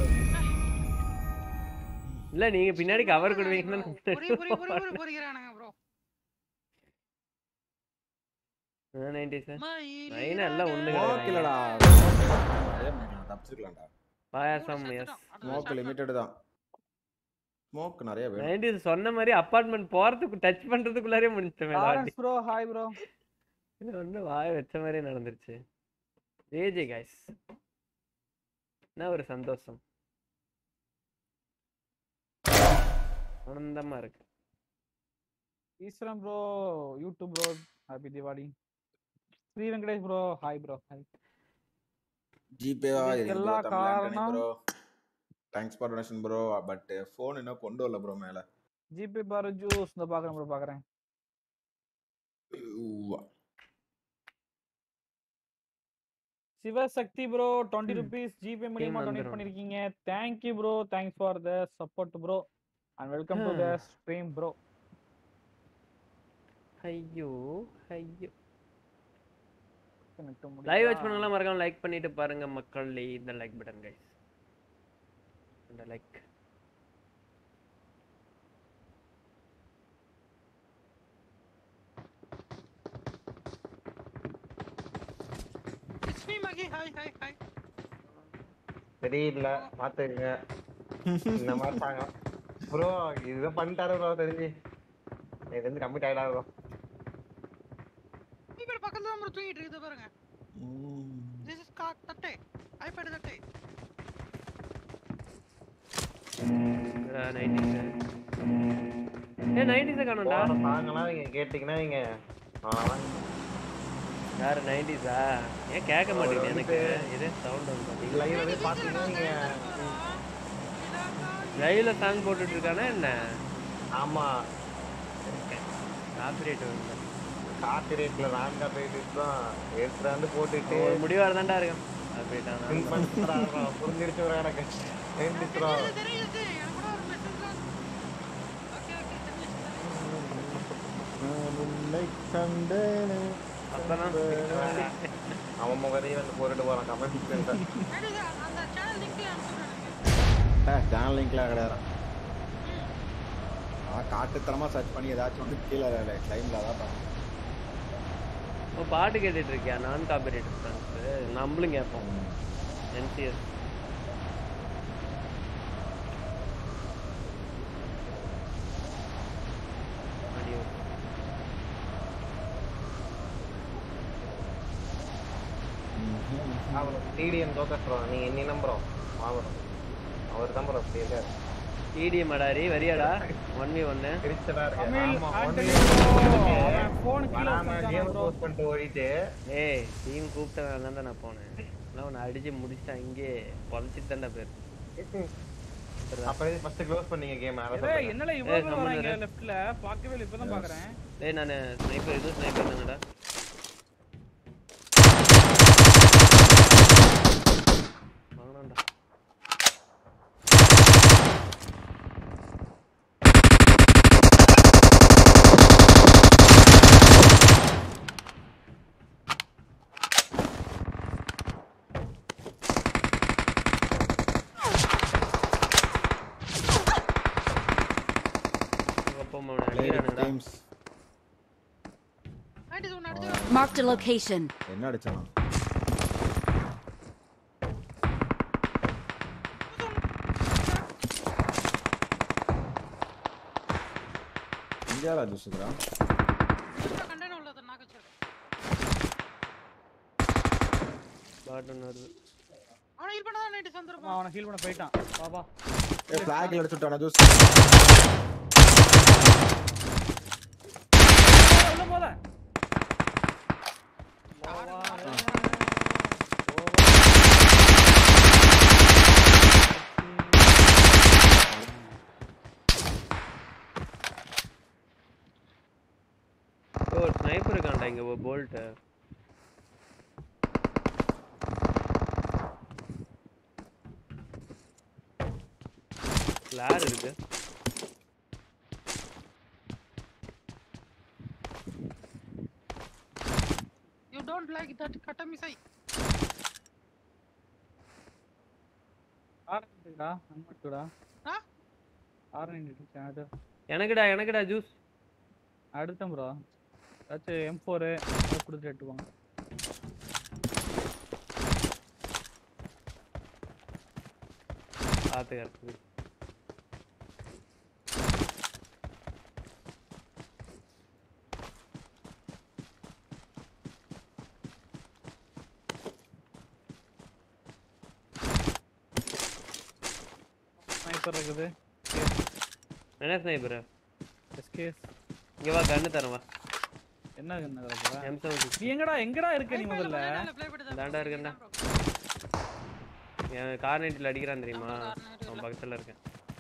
இல்ல நீங்க பின்னாடி கவர் கொடுவீங்கன்னு பொறி, பொறி, பொறி, பொறி, பொறிக்கிறானுங்க bro. நைன்டி சார் மயிலிறக நைனா எல்லாம் ஒண்ணுங்க. ஸ்மோக் இல்லடா அதே மாதிரி தப்பிச்சிருக்கலாம்டா பாயாசம் செத்துட்டான். எஸ் அடுத்த ஸ்மோக் shot லிமிட்டட் தான் ஸ்மோக் நிறைய வேணும் நைன்டிஸ் சொன்ன மாதிரி அப்பார்ட்மெண்ட் போறதுக்கு டச் பண்றதுக்குள்ளாரே முடிச்சிட்டோமே லாரன்ஸ் ப்ரோ ஹாய் ப்ரோ இது வந்து வாய் வச்ச மாதிரியே நடந்துருச்சு ஏஜே கைஸ் என்ன ஒரு சந்தோஷம் ஆனந்தமா இருக்கு Eswaran bro YouTube bro happy Deepavali Shri Venkatesh bro hi bro hi ஜிபேவா இதுக்கு எல்லா காரணம் bro thanks for donation bro but phone இன்னும் கொண்டு வரல ப்ரோ மேல ஜிபே பாரு ஜூஸ் இந்த பாக்குறேன் ப்ரோ பாக்குறேன் ஊவா. சிவசக்தி ப்ரோ டுவெண்ட்டி ம். ருபீஸ் ஜிபே மூலியமா டொனேட் வந்துரும். பண்ணிருக்கீங்க thank you bro thanks for the support bro and welcome to the stream bro ஐயோ ஐயோ லைவ் வாட்ச் பண்ணலாம் மறக்காம லைக் பண்ணிட்டு பாருங்க மக்கள் இந்த லைக் பட்டன் கைஸ் இந்த like It's me, Maggie. Hi, hi, hi. தெரியல பாத்துக்கங்க இந்த மாதிரி தாங்க ப்ரோ இதுதான் பண்ணிட்டாரு ப்ரோ தெரிஞ்சு இது தெரிஞ்சு கம்மிட் ஆயிடா ப்ரோ iPad பக்கத்துல தான் bro தூங்கிட்டு இருக்குது பாருங்க ம். This is cock தட்டை iPad தட்டை நைன்டிஸ் ஏ நைன்டிஸை காணோம்டா போற சாங்கெல்லாம் நீங்க கேட்டீங்கன்னா நீங்க அவ்வளவுதான். யாரு நைன்டிஸா ஏன் கேட்க மாட்டேங்குது எனக்கு இது சவுண்ட் வந்து பாத்தீங்களா லைவ்ல போய் பாத்தீங்கன்னா நீங்க லைவ்ல சாங் போட்டுட்டு இருக்கானா என்ன ஆமா காப்பிரைட் வந்து காப்பி ரேட்ல நான் காப்பி ரேட் தான் எடுத்துட்டு வந்து போட்டுட்டு ஒரு முடிவா தான்டா இருக்கும் காப்பிரைட் fill ஆனா பண்ணிட்டுடா bro. புரிஞ்சிருச்சு bro எனக்கு தெரிஞ்சிச்சு bro. தெரியுது தெரியுது எனக்கு கூட ஒரு மெசேஜ் தான் ஓகே ஓகே தெரிஞ்சிச்சு நான் உன்னை கண்டேனே அப்பதான் அவன் முகரையும் வந்து போட்டுட்டு போறான் கமெண்ட் தெரியுது அந்த சேனல் லிங்க் அனுப்பிச்சு எனக்கு சேனல் லிங்க்லாம் கிடையாது நான் காட்டுத்தனமா சர்ச் பண்ணி ஏதாச்சும் வந்து கீழே டைம்ல தான் பார்த்தேன் ஓ பாட்டு கேட்டுட்டு இருக்கியா நான் காப்பிரைட் சாங்ஸ் நம்மளும் கேட்போம் என்சிஎஸ் ஆடியோ அவர் டிடிஎம் ஜோக்கர் ப்ரோ நீங்க என்ன நம்புறோம் வாங்குறோம் அவர் தான் ப்ரோ இருக்காரு டிடிஎம் அடாரி வரியாடா ஒன் வி ஒன்னு பிரிச்சதா இருக்கு தமிழ் ஆமா ஆண்டனி ஒண்ணு bro, அவன் phone கீழ வராம வச்சிருக்கானா கேம் bro? போஸ்ட் பண்ணிட்டு ஓடிட்டு ஏய் டீம் கூப்பிட்டவன் தான் நான் போனேன் எல்லாம் உன்னை அடிச்சு முடிச்சுட்டு அங்கேயே பொழைச்சிட்டு தான்டா போயிரு அப்ப ஃபர்ஸ்ட் க்ளோஸ் பண்ணீங்க கேம் ஏய், என்னல இவ்வளவு ஏய், பேர் நம்ம வராங்க வேற. லெஃப்ட்ல பார்க்கவே இல்லை இப்பதான் பாக்குறேன் ஏய் நான் ஸ்னைப்பர் இது ஸ்னைப்பர் தானடா வாங்கணும்டா அப்பா அம்மா அடிக்கிறானுங்கடா டைம்ஸ் நைன்டி ஒன்று அடிச்சு Marked a location. என்ன அடிச்சானா இந்தியாவில் ஜூஸுக்குறா கண்டெய்னர் உள்ளது நாக்கு வச்சிருக்கேன் பாட் ஒன்று வருது அவனை ஹீல் பண்ண தான் நைட்டு அவன் சந்திருப்பான் அவனை ஹீல் பண்ண போயிட்டான் பாபா ஏ ஃபிளாக்ல அடிச்சு விட்டானா ஜூஸ் உள்ள போல ஓ ஒரு ஸ்னைப்பர் இருக்கான்டா இங்க ஒரு போல்ட் ஃபிளார் இருக்கு யூ டோன்ட் லைக் தட் கட்டமிசை ஆரம்பிச்சுடா அன்மட்டுடா ஆ? ஆரம்பிச்சு எனக்குடா எனக்குடா ஜூஸ் அடுத்தேன் ப்ரோ ஏதாச்சும் எம் ஃபோரு கொடுத்துட்டு எடுத்துவாங்க பார்த்து கிடக்குது ஸ்னைப்பர் இருக்குது என்ன ஸ்னைப்பர் எஸ்கேஸ் இங்க வா கண்ணு தரேன் வா என்ன என்ன தர போற எம் செவன் நீ எங்கடா எங்கடா இருக்க நீ முதல்ல ப்ளே பண்ணி தாண்டா இருக்கேன்டா என் கார் நைட்டில் அடிக்கிறான் தெரியுமா அவன் பக்கத்துல இருக்கேன்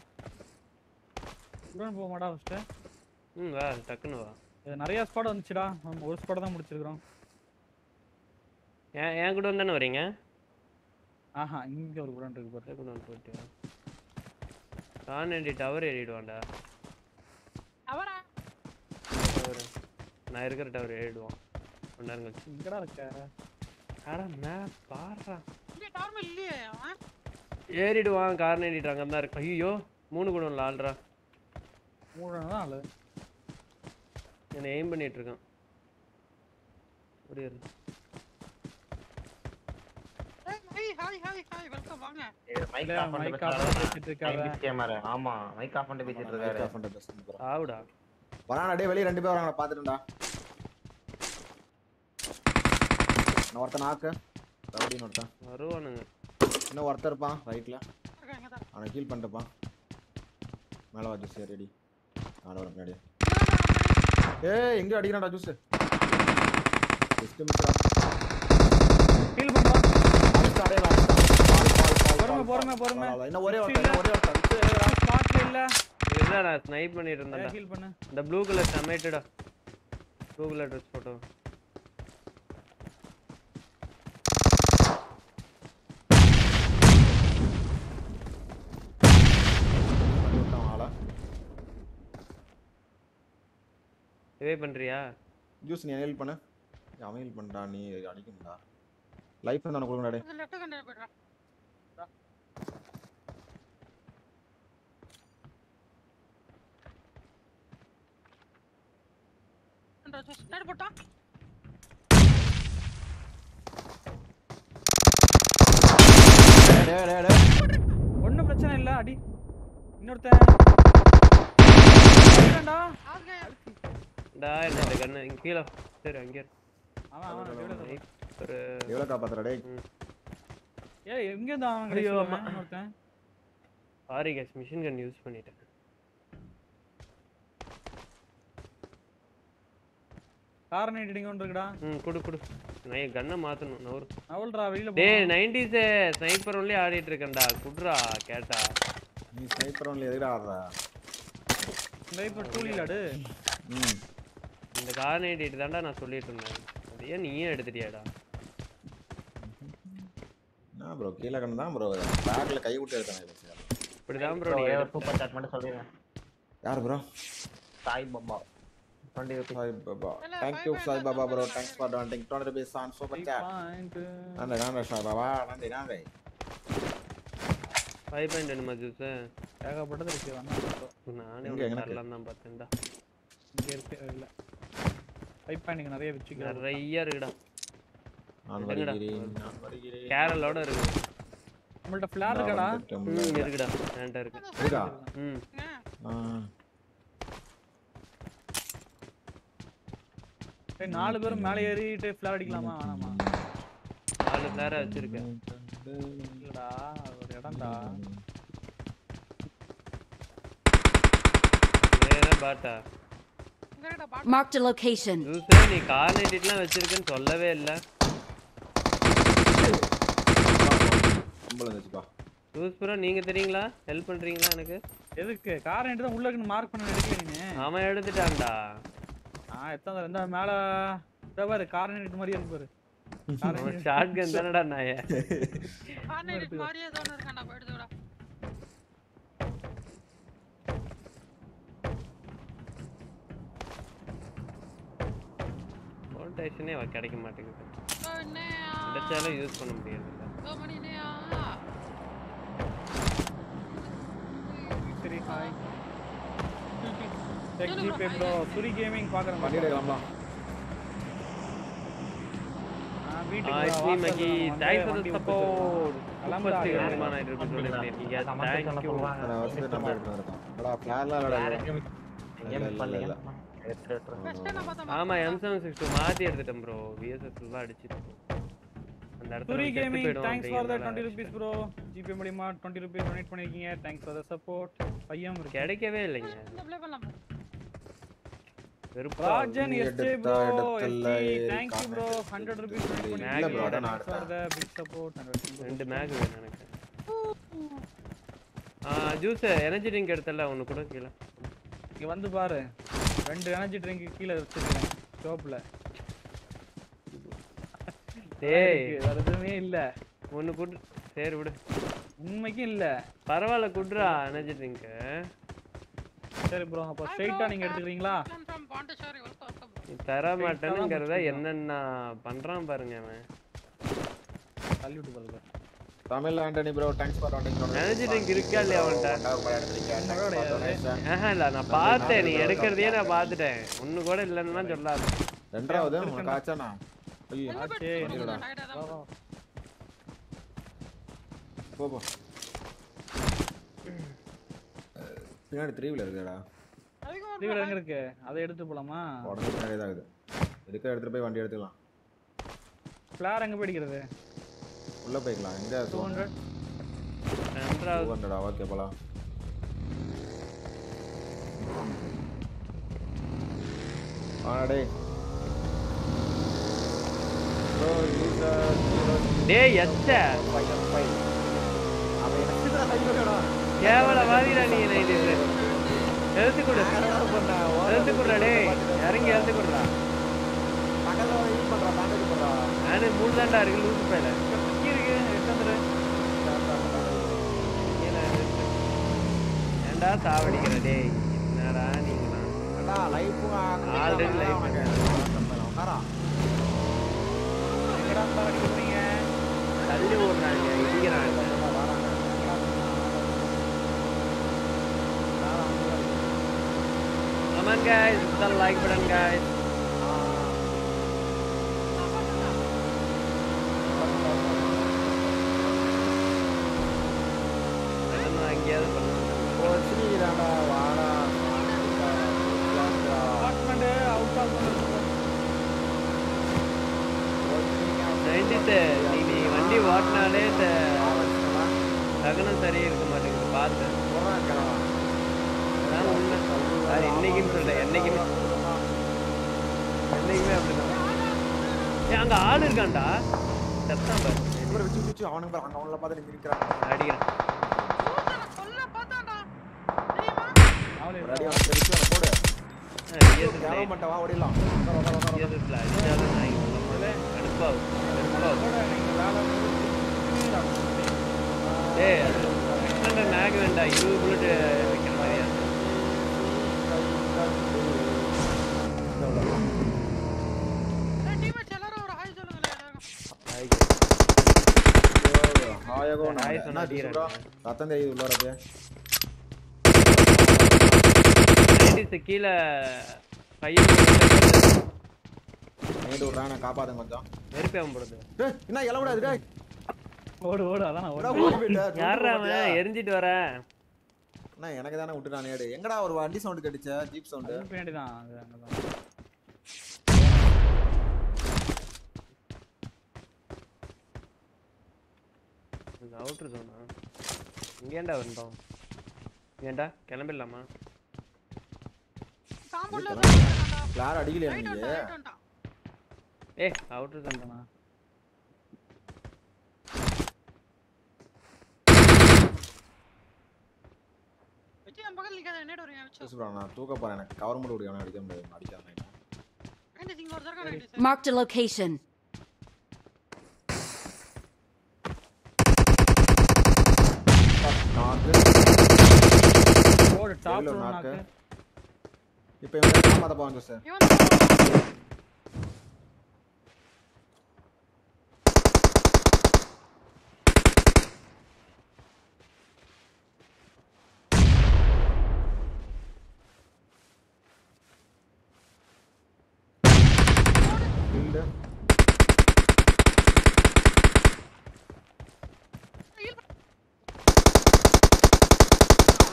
உடன் போக மாட்டா ஃபர்ஸ்ட் ம் வா டக்குன்னு வா நிறைய ஸ்குவாட் வந்துச்சுடா நம்ம ஒரு ஸ்குவாட் தான் முடிச்சிருக்கோம் ஏன் என் கூட தானே வரீங்க ஆஹா இங்க ஒரு உடன் இருக்கு பாரு கூட வந்து போட்டு கார் நைட்டி டவர் ஏறிடுவான்டா அவரா டவர் நான் இருக்கிற டவர் ஏறிடுவான் ஒன் நேரம் கழிச்சு எங்கடா இருக்க அடா மேப் பாடுறா இங்க நார்மல் இல்லையே அவன் ஏறிடுவான் கார் நைட்டிட்டு அங்கே தான் இருக்கு ஐயோ மூணு கூட இல்லை ஆள்றா மூணு தான் ஆளு என்னை எய்ம் பண்ணிட்டு இருக்கான் ஓடியாரு hi hi hi hi welcome வாங்க மைக் இல்ல, ஆஃப் பண்ணிட்டு mic off பேசுறாரு. பண்ணிட்டு இருக்காரு. Chinese gamer. ஆமா மைக் ஆஃப் பண்ணிட்டு பேசிட்டு இருக்காரு ஆவுடா வரானா டேய் வெளிய ரெண்டு பேர் வராங்க பாத்துட்டேன்டா நான் ஒருத்தன் நாக்கு ரவுடின்னு ஒருத்தன் வருவானுங்க இன்னும் ஒருத்தன் இருப்பான் ரைட்ல இருக்காங்க தான் அவனை ஹீல் பண்ணிட்டுப்பான் மேல வா ஜூஸ் ரெடி நானும் வரேன் முன்னாடி ஏய் எங்க அடிக்கிறான்டா ஜூஸ் ஜஸ்ட் மிஸ்ரா ஃபீல் பண்றோம் அடிச்சா அடே அடிச்சா பொறுமை, பொறுமை, பொறுமை. இன்னும் ஒரே ஒருத்தன் இன்னும் ஒரே ஒருத்தன் ஸ்பாட்ல இல்ல இல்லை நான் ஸ்னைப் பண்ணிட்டு இருந்தேன்டா ஹீல் பண்ணு இந்த ப்ளூ கலர் செமேட்டடா ப்ளூ கலர் ட்ரெஸ் போட்டோ விட்டான் ஆளா இதே பண்றியா ஜூஸ் நீ ஹெல்ப் பண்ணு அவன் ஹெல்ப் பண்ணா நீ அடிக்கணும்டா லைஃப் தான கொடுங்கடா டேய் லெஃப்ட் கண்டே போய்டா நேடு போட்டா டேய் டேய் டேய் டேய் ஒண்ணும் பிரச்சனை இல்ல அடி இன்னொருத்தன் அடிக்கிறான்டா. ஆளுங்க டா என்னோட கண்ணு இங்க கீழே சரி அங்கே இரு. அவன் அவன் எவ்வளவு தூரம்? ஒரு எவ்வளவு காப்பாத்துறா டேய் ஏய் எங்க இருந்து அவன் ஐயோ, ஐயோ அம்மா. இன்னொருத்தன் சாரி கேஸ் மிஷின் கன் யூஸ் பண்ணிட்டேன் கார் நைட் ஒன்று இருக்குடா ம் குடு குடு நான் கண்ணை மாத்தணும் நவரு அவள்ரா வெளியில போ டேய் நைன்டிஸ் ஸ்னைப்பர் ஒன்லி ஆடிட்டு இருக்கேன்டா குட்ரா கேட்டா நீ ஸ்னைப்பர் ஒன்ல எதுடா ஆடுறா ஸ்னைப்பர் டூலிலாடு ம் இந்த கார் நைன்டிட்டு தான்டா நான் சொல்லிட்டு இருந்தேன் அது ஏன் நீயும் எடுத்துட்டியாடா என்ன ப்ரோ கீழே கண்டு தான் ப்ரோ பேக்ல கை விட்டு எடுத்தாங்க இப்படிதான் ப்ரோ Bro, நீ ஒரே ஒரு எடுப்ப. சூப்பர் சாட் மட்டும் சொல்லிடுங்க யார் bro Sai Baba twenty rupees Sai Baba இல்ல, thank five you point Sai தான் பாபா ப்ரோ சொல்றாங்க. Thanks for donating twenty rupees on super chat நன்றி நன்றி சாய் பாபா நன்றி நன்றி ஃபைவ் பாயிண்ட் வேணுமா ஜூஸ் ஏகப்பட்டது இருக்கு வேணா நானே எங்க, உனக்கு எனக்கு? தரலாம் தான் பார்த்தேன்டா இங்க இருக்கு இல்ல பைப் பாயிண்ட் நிறைய வச்சுக்கலாம் நிறைய இருக்குடா நான் எங்கடா? வருகிறேன் நான் வருகிறேன் கேரளோட இருக்கு நம்மள்ட்ட ஃபிளார் இருக்கடா ம் இருக்குடா என்கிட்ட இருக்கு இருக்கா ம் ஆ ஏய் நாலு பேரும் மேலே ஏறிட்டு ஃபிளார் அடிக்கலாமா வேணாமா நாலு பிளேரை வச்சிருக்கேன் இல்லடா அது ஒரு இடம்டா வேற பாட்டா இங்கடா பாட்டு Marked a location. ஜூஸ் நீ கார் நைட்டிலாம் வச்சிருக்கேன்னு சொல்லவே இல்லை கும்பல் வந்துச்சுப்பா ஜூஸ் ப்ரோ நீங்க தெரியுங்களா ஹெல்ப் பண்றீங்களா எனக்கு எதுக்கு கார் நைட்டு தான் உள்ள இருக்குன்னு மார்க் பண்ண எடுக்கல நீ அவன் எடுத்துட்டான்டா ஆ எத்தனை ரெண்டா மேல இதோ பாரு கார் நைட்டு மாதிரி இருக்கு பாரு Car அவன் night. ஷார்ட் கன் தானடா நாய ஆன்லைன் மாதிரியே ஏதோ ஒன்று இருக்காண்டா போயிடுது விட மோட்டேஷனே கிடைக்க மாட்டேங்குது ஓ என்னையா கிடைச்சாலும் யூஸ் பண்ண முடியாது ஓ மணி என்னையா சரி ஹாய் டெக் ஜிபே ப்ரோ சுரி கேமிங் பாக்குறேன் பண்ணிட்டு கிளம்பலாம் வீட்டுக்கு Ah, it's வா, me, வாசல்ல Maggie. வந்து Thanks for the வண்டி விட்டு support. கிளம்புடா, Super யாரு? sticker man ஆயிட்டு இருக்கு சொல்லிட்டு இருக்கீங்க. Thank you. அத்தனை வருஷத்துக்கு நம்ம எடுத்துட்டு இருக்கோம் அடா பிளான்லாம் இல்லடா இது. எங்கேயும் miss பண்ணலைங்க. இல்ல. எடுத்து எடுத்து Best நான் பார்த்தேன் ஆமா M7 62 மாத்தி எடுத்துட்டேன் ப்ரோ VSS ஃபுல்லா அடிச்சிட்டு அந்த இடத்துல துரி செத்து கேமிங் போயிடும் தேங்க்ஸ் ஃபார் த அப்படிங்கறதுனால 20 ருபீஸ் ப்ரோ ஜிபே மூலியமா 20 ருபீஸ் டொனேட் பண்ணிருக்கீங்க தேங்க்ஸ் ஃபார் த சப்போர்ட் பையன் இருக்கு கிடைக்கவே இல்லைங்க இந்த ப்ளே பண்ணலாம் வெறுப்பா ராஜன் நீ எஸ்ஜே எடுத்த ப்ரோ இடத்துல எஸ்ஜி ஏறி thank you bro comedy 100 rupees donate இல்ல பண்ணிருக்கீங்க bro, அதான் நான் thanks for the big support and ரெண்டு மேக் வேணும் எனக்கு ஆ ஜூஸ் எனர்ஜி ட்ரிங்க் எடுத்தல ஒன்னு கூட கீழே இங்க வந்து பாரு ரெண்டு எனர்ஜி ட்ரிங்க் கீழ வச்சிருக்கேன் ஷாப்ல டேய் வேற எதுவுமே இல்ல ஒன்னு குடு சரி விடு உண்மைக்கும் இல்ல பரவாயில்ல குடுறா எனர்ஜி ட்ரிங்க் சரி ப்ரோ அப்ப ஸ்ட்ரைட்டா நீங்க எடுத்துக்கிறீங்களா ஃப்ரம் பாண்டிச்சேரி வெல்கம் வெல்கம் நீ தர மாட்டேனுங்கிறத என்னென்ன பண்றான் பாருங்க அவன் தள்ளி விட்டு பாருங்க Tamil Antony bro thanks for donate energy drink இருக்கா இல்லையா அவன்கிட்ட ஆஹா இல்ல நான் பார்த்தேன் நீ எடுக்கிறதையே நான் பார்த்துட்டேன் ஒண்ணு கூட இல்லைன்னா சொல்லாத ரெண்டாவது உனக்கு ஆச்சானா ஐயோ ஆச்சே இல்லடா. டயர்டா தான் போ போ பின்னாடி த்ரீ வீலர் இருக்குடா அதிகமா தீவிர எங்க இருக்கு அதை எடுத்து போலாமா உடனே பின்னாடி தான் இருக்குது எதுக்கு எடுத்துட்டு போய் வண்டி எடுத்துக்கலாம் ஃபிளார் எங்க போயிடுக்கிறது உள்ள போய்க்கலாம் எங்க டூ ஹண்ட்ரட் ரெண்டாவது டூ ஹண்ட்ரடா ஓகே போலாம் ஆடே ப்ரோ யூசர் டேய் எச்ச அவன் எனக்கு தான் கையிலடா கேவலவாதிடா நீ நைட்டு எழுத்து கொடு எழுத்து கொடுறா டேய் இறங்கி எழுத்து கொடுறா பக்கத்துல யூஸ் பண்றா பேண்டேஜ் பண்றா நானு மூணு தாண்டா இருக்கு லூசு பையில இருக்கு எத்தனை ஏன்டா சாவடிக்கிற டேய் என்னடா நீங்களா அடா லைஃப் Already life உட்காரா எங்கடா சார் அடிக்க போறீங்க தள்ளி ஓடுறாங்க இடிக்கிறாங்க Come on guys, hit the like button guys. அதெல்லாம் எங்கேயாவது பண்ணுவாங்க ஸ்ரீராடா வாடா அபார்ட்மெண்ட் அவுட் ஆஃப் நைன்டித்து நீ நீ வண்டி ஓட்டினாலே இந்த சகனம் சரியா இருக்க மாட்டேங்குது பார்த்து அதான் உண்மை அது இன்னைக்குன்னு சொல்ல என்னைக்குமே என்னைக்குமே அப்படிதான் ஏன் அங்க ஆள் இருக்கான்டா செத்தான் பாரு வச்சு வச்சு அவனுக்கு பாரு, அங்க அவங்கள பார்த்து நின்று நிக்கிறான் அடிக்கிறான் சூத்தனை கொல்ல பார்த்தான்டா தெரியுமா அவளே ஒரு அடி அவனுக்கு தெரிச்சு அவனை போடு பிஎஸ்எஸ் கேவல மாட்டா வா ஓடிடலாம் உட்கார, உட்கார, உட்கார. பிஎஸ்எஸ்ல அடிச்சாலும் நான் இங்க சொல்ல மாட்டேன் கடுப்பாகும் கடுப்பாகும் கூட நீங்க வேலை ஏய் எக்ஸ்டெண்டர் மேக் வேண்டாம் இருபது புல்லட் வைக்கிற மாதிரியா டீமேட்ஸ் எல்லாரும் ஒரு ஹாய் சொல்லுங்களேன் எல்லாரும் ஆயகோ Hi நான் சொன்னா என்ன தீரன். சொல்றா ரத்தம் தெரியுது உள்ளார அப்படியே நைன்டிஸ் கீழே பையன் நேடு விட்றான் நான் காப்பாத்துங்க கொஞ்சம் நெருப்பி அவன் போடுது டேய் என்ன இல விடாது டேய் ஓடு ஓடு அதான் நான் என்னடா ஓடு ஓடி போயிட்ட? யாரா அவன் எரிஞ்சிட்டு வர அண்ணா எனக்கு தானே விட்டுட்டான் நேடு எங்கடா ஒரு வண்டி சவுண்ட் கேட்டுச்ச ஜீப் சவுண்ட் அது பின்னாடி தான் அது அங்கதான் அவுட்ரு சோனா இங்கேண்டா வந்தோம் ஏண்டா கிளம்பிடலாமா காம்பவுண்ட்ல வந்துட்டான்டா யாரும் அடிக்கலையா ரைட் நீங்க வந்துட்டான் ரைட் வந்துட்டான் ஏ அவுட்ரு சோனா வச்சு என் பக்கத்துல நிக்காத என்னோட ஒரு வச்சு பேசு bro, நான் தூக்க போறேன் எனக்கு கவர் மட்டும் விடு அடிக்க முடியாது அடிக்காத நைன்டி சிங்க ஒரு தடவை நைன்டி Marked a location. நாக்கு ஓடு டாப் எவ்வளவு நாக்கு நாக்கு? இப்போ இவங்க காப்பாத்த போவாங்க சார் இவன் ஃபீல்டு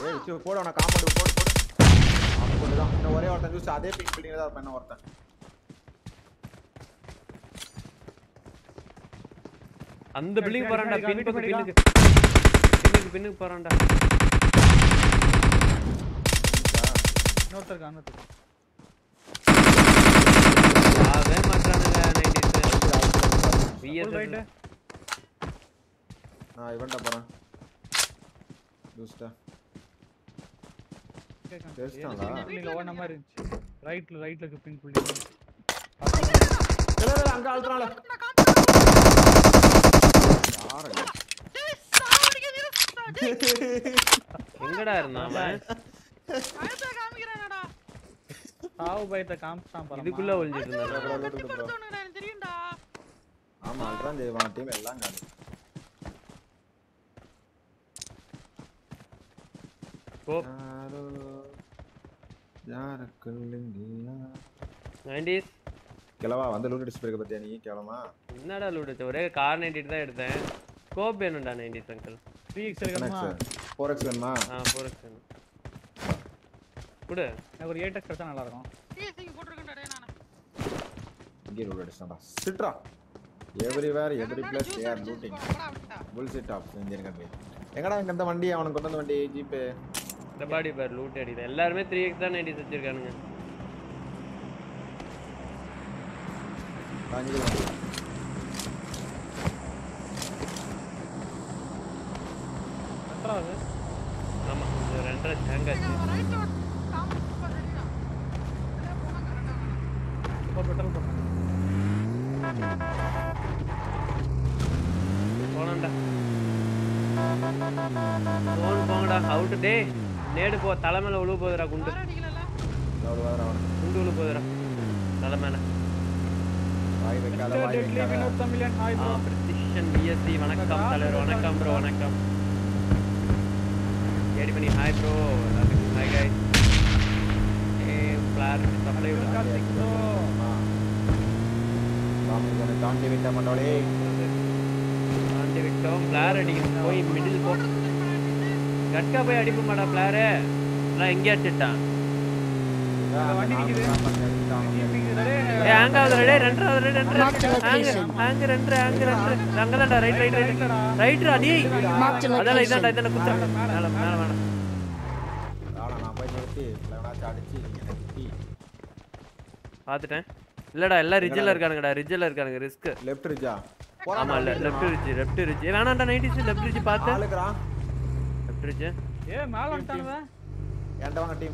ஏய் வச்சு போடு அவனை காம்பவுண்ட் போடு போடு காம்பவுண்ட் தான் இன்னும் ஒரே ஒருத்தன் ஜூஸ் அதே பிங்க் பில்டிங்ல தான் இருப்பான் இன்னும் ஒருத்தன் அந்த பில்டிங் போறான்டா அடிக்கா, பின் பக்கம் வீட்டுக்கு பின்னுக்கு பின்னுக்கு பின்னுக்கு போறான்டா இன்னொருத்தர் இருக்கா, இன்னொருத்தர் இருக்கா. ஆவே மாட்டானுங்க 90s Full VSS right. நான் இவன்ட்ட போறேன் ஜூஸ்டா கேட்காம. தெரிச்சிட்டாங்களா? pink building ல ஓடுன மாதிரி இருந்துச்சு. Rightல, rightல இருக்கு pink building. இல்ல இல்ல அங்க அழுத்துறான்ல யாரு டேய், சாவடிக்குது, டேய், எங்கடா இருந்தான் அவன் பயத்தை காமிக்கிறானடா. சாவு பயத்தை காமிச்சிட்டான் பாரும்மா. இதுக்குள்ள ஒளிஞ்சிட்டு இருந்தான் bro, loot bro. கட்டுப்படுத்தவனுங்கடா, எனக்கு தெரியும்டா. ஆமா அழுத்துறான் செய்வான் டீம் எல்லாம் காலி போ யாரோ யாருக்குள்ளிங்கயா 90s கிளவா வந்து லூட் அடிச்சு போயிருக்க பத்தியா நீ கிளமா என்னடா லூட் ஒரே கார் நைன்டிட்டு தான் எடுத்தேன் ஸ்கோப் வேணும்டா 90s அங்கிள் 3x இருக்கணுமா? ஃபோர் எக்ஸ் வேணுமா ஆ போறேன் வேணும் குடு எனக்கு ஒரு 8x கிடைச்சா நல்லா இருக்கும். TS இங்க போட்டிருக்கேன்டா, டேய் நானு. இங்கே லூட் அடிச்சான்டா சிட்ரா எவ்ரிவேர் எவ்ரி முன்னாடி பிளேஸ் juice தே ஆர் அடிச்சு லூட்டிங் போடா, விட்டா. புல்சிட் ஆஃப் இந்தியன் கம்பெனி எங்கடா இங்க இந்த வண்டி அவனுக்கு கொண்டு வந்த வண்டி ஜீப்பு இந்த பாடி பார் லூட் அடிக்குது எல்லாருமே த்ரீ எக்ஸ் தான் 90s வச்சிருக்கானுங்க வாங்கி வண்டி ரெண்டாவது. ஆமா இது ரெண்டரை ஹேங் ஆச்சு இங்க right road, காமன் சூப்பர் ரெடிடா. இதுலயே போனா correct ஆ வரும். இப்போ petrol போட்டேன். போனண்டா போன் போங்கடா அவுட்டு டே நேடு போ தலை மேல உழுவு போகுதுடா குண்டு யாரும் அடிக்கலல்ல? அவ்வளோ வேற அவனை குண்டு உழுவு போகுதுடா தலை மேல வாய் வைக்காத Mr. வாய் Deadly வைக்காத Vinod Tamilian, hi ஆ bro. பிரிசிஷன் பிஎஸ்சி வணக்கம் தலைவர் வணக்கம் ப்ரோ வணக்கம் ஏடி பண்ணி ஹாய் ப்ரோ எல்லாத்துக்கும் ஹாய் காய் ஏ பிளார் சப்ளை Karthik bro. சாமி கொண்டு தாண்டி விட்ட மாட்டோலே தாண்டி விட்டோம் பிளார் அடிக்கணும் போய் மிடில் போ கட்கா போய் அடிப்ப மாட்டா பிளாரு நான் எங்கே அடிச்சிட்டான் வண்டி நிக்குது. Keeping it ready. ஏ ஹேங் ஆகுது டே ரெண்டரை ரெண்டு Marked ரெண்டு ஹேங் location. ஹேங் ரெண்டு ஹேங் ரெண்டு அங்க தான்டா ரைட் ரைட் ரைட் ரைட்ரா டேய் Marked அதான் இதான்டா location. இதான்டா குத்து மேல மேல வேணாம் ஆனா நான் போய் நிறுத்தி எவனாச்சும் அடிச்சு என்னை திட்டி பாத்துட்டேன் இல்லடா எல்லாம் ரிஜ்ல இருக்கானுங்கடா ரிஜ்ல இருக்கானுங்க ரிஸ்க் லெஃப்ட் ரிஜா ஆமா இல்ல லெஃப்ட் ரிஜ் லெஃப்ட் ரிஜ் வேணாம்டா 90s லெஃப்ட் ரிஜ் பாத்து ஆளுக்குறான் லெஃப்ட் ரிஜ் ஏ மேல வந்துட்டானுவ என்கிட்ட வாங்க டீம்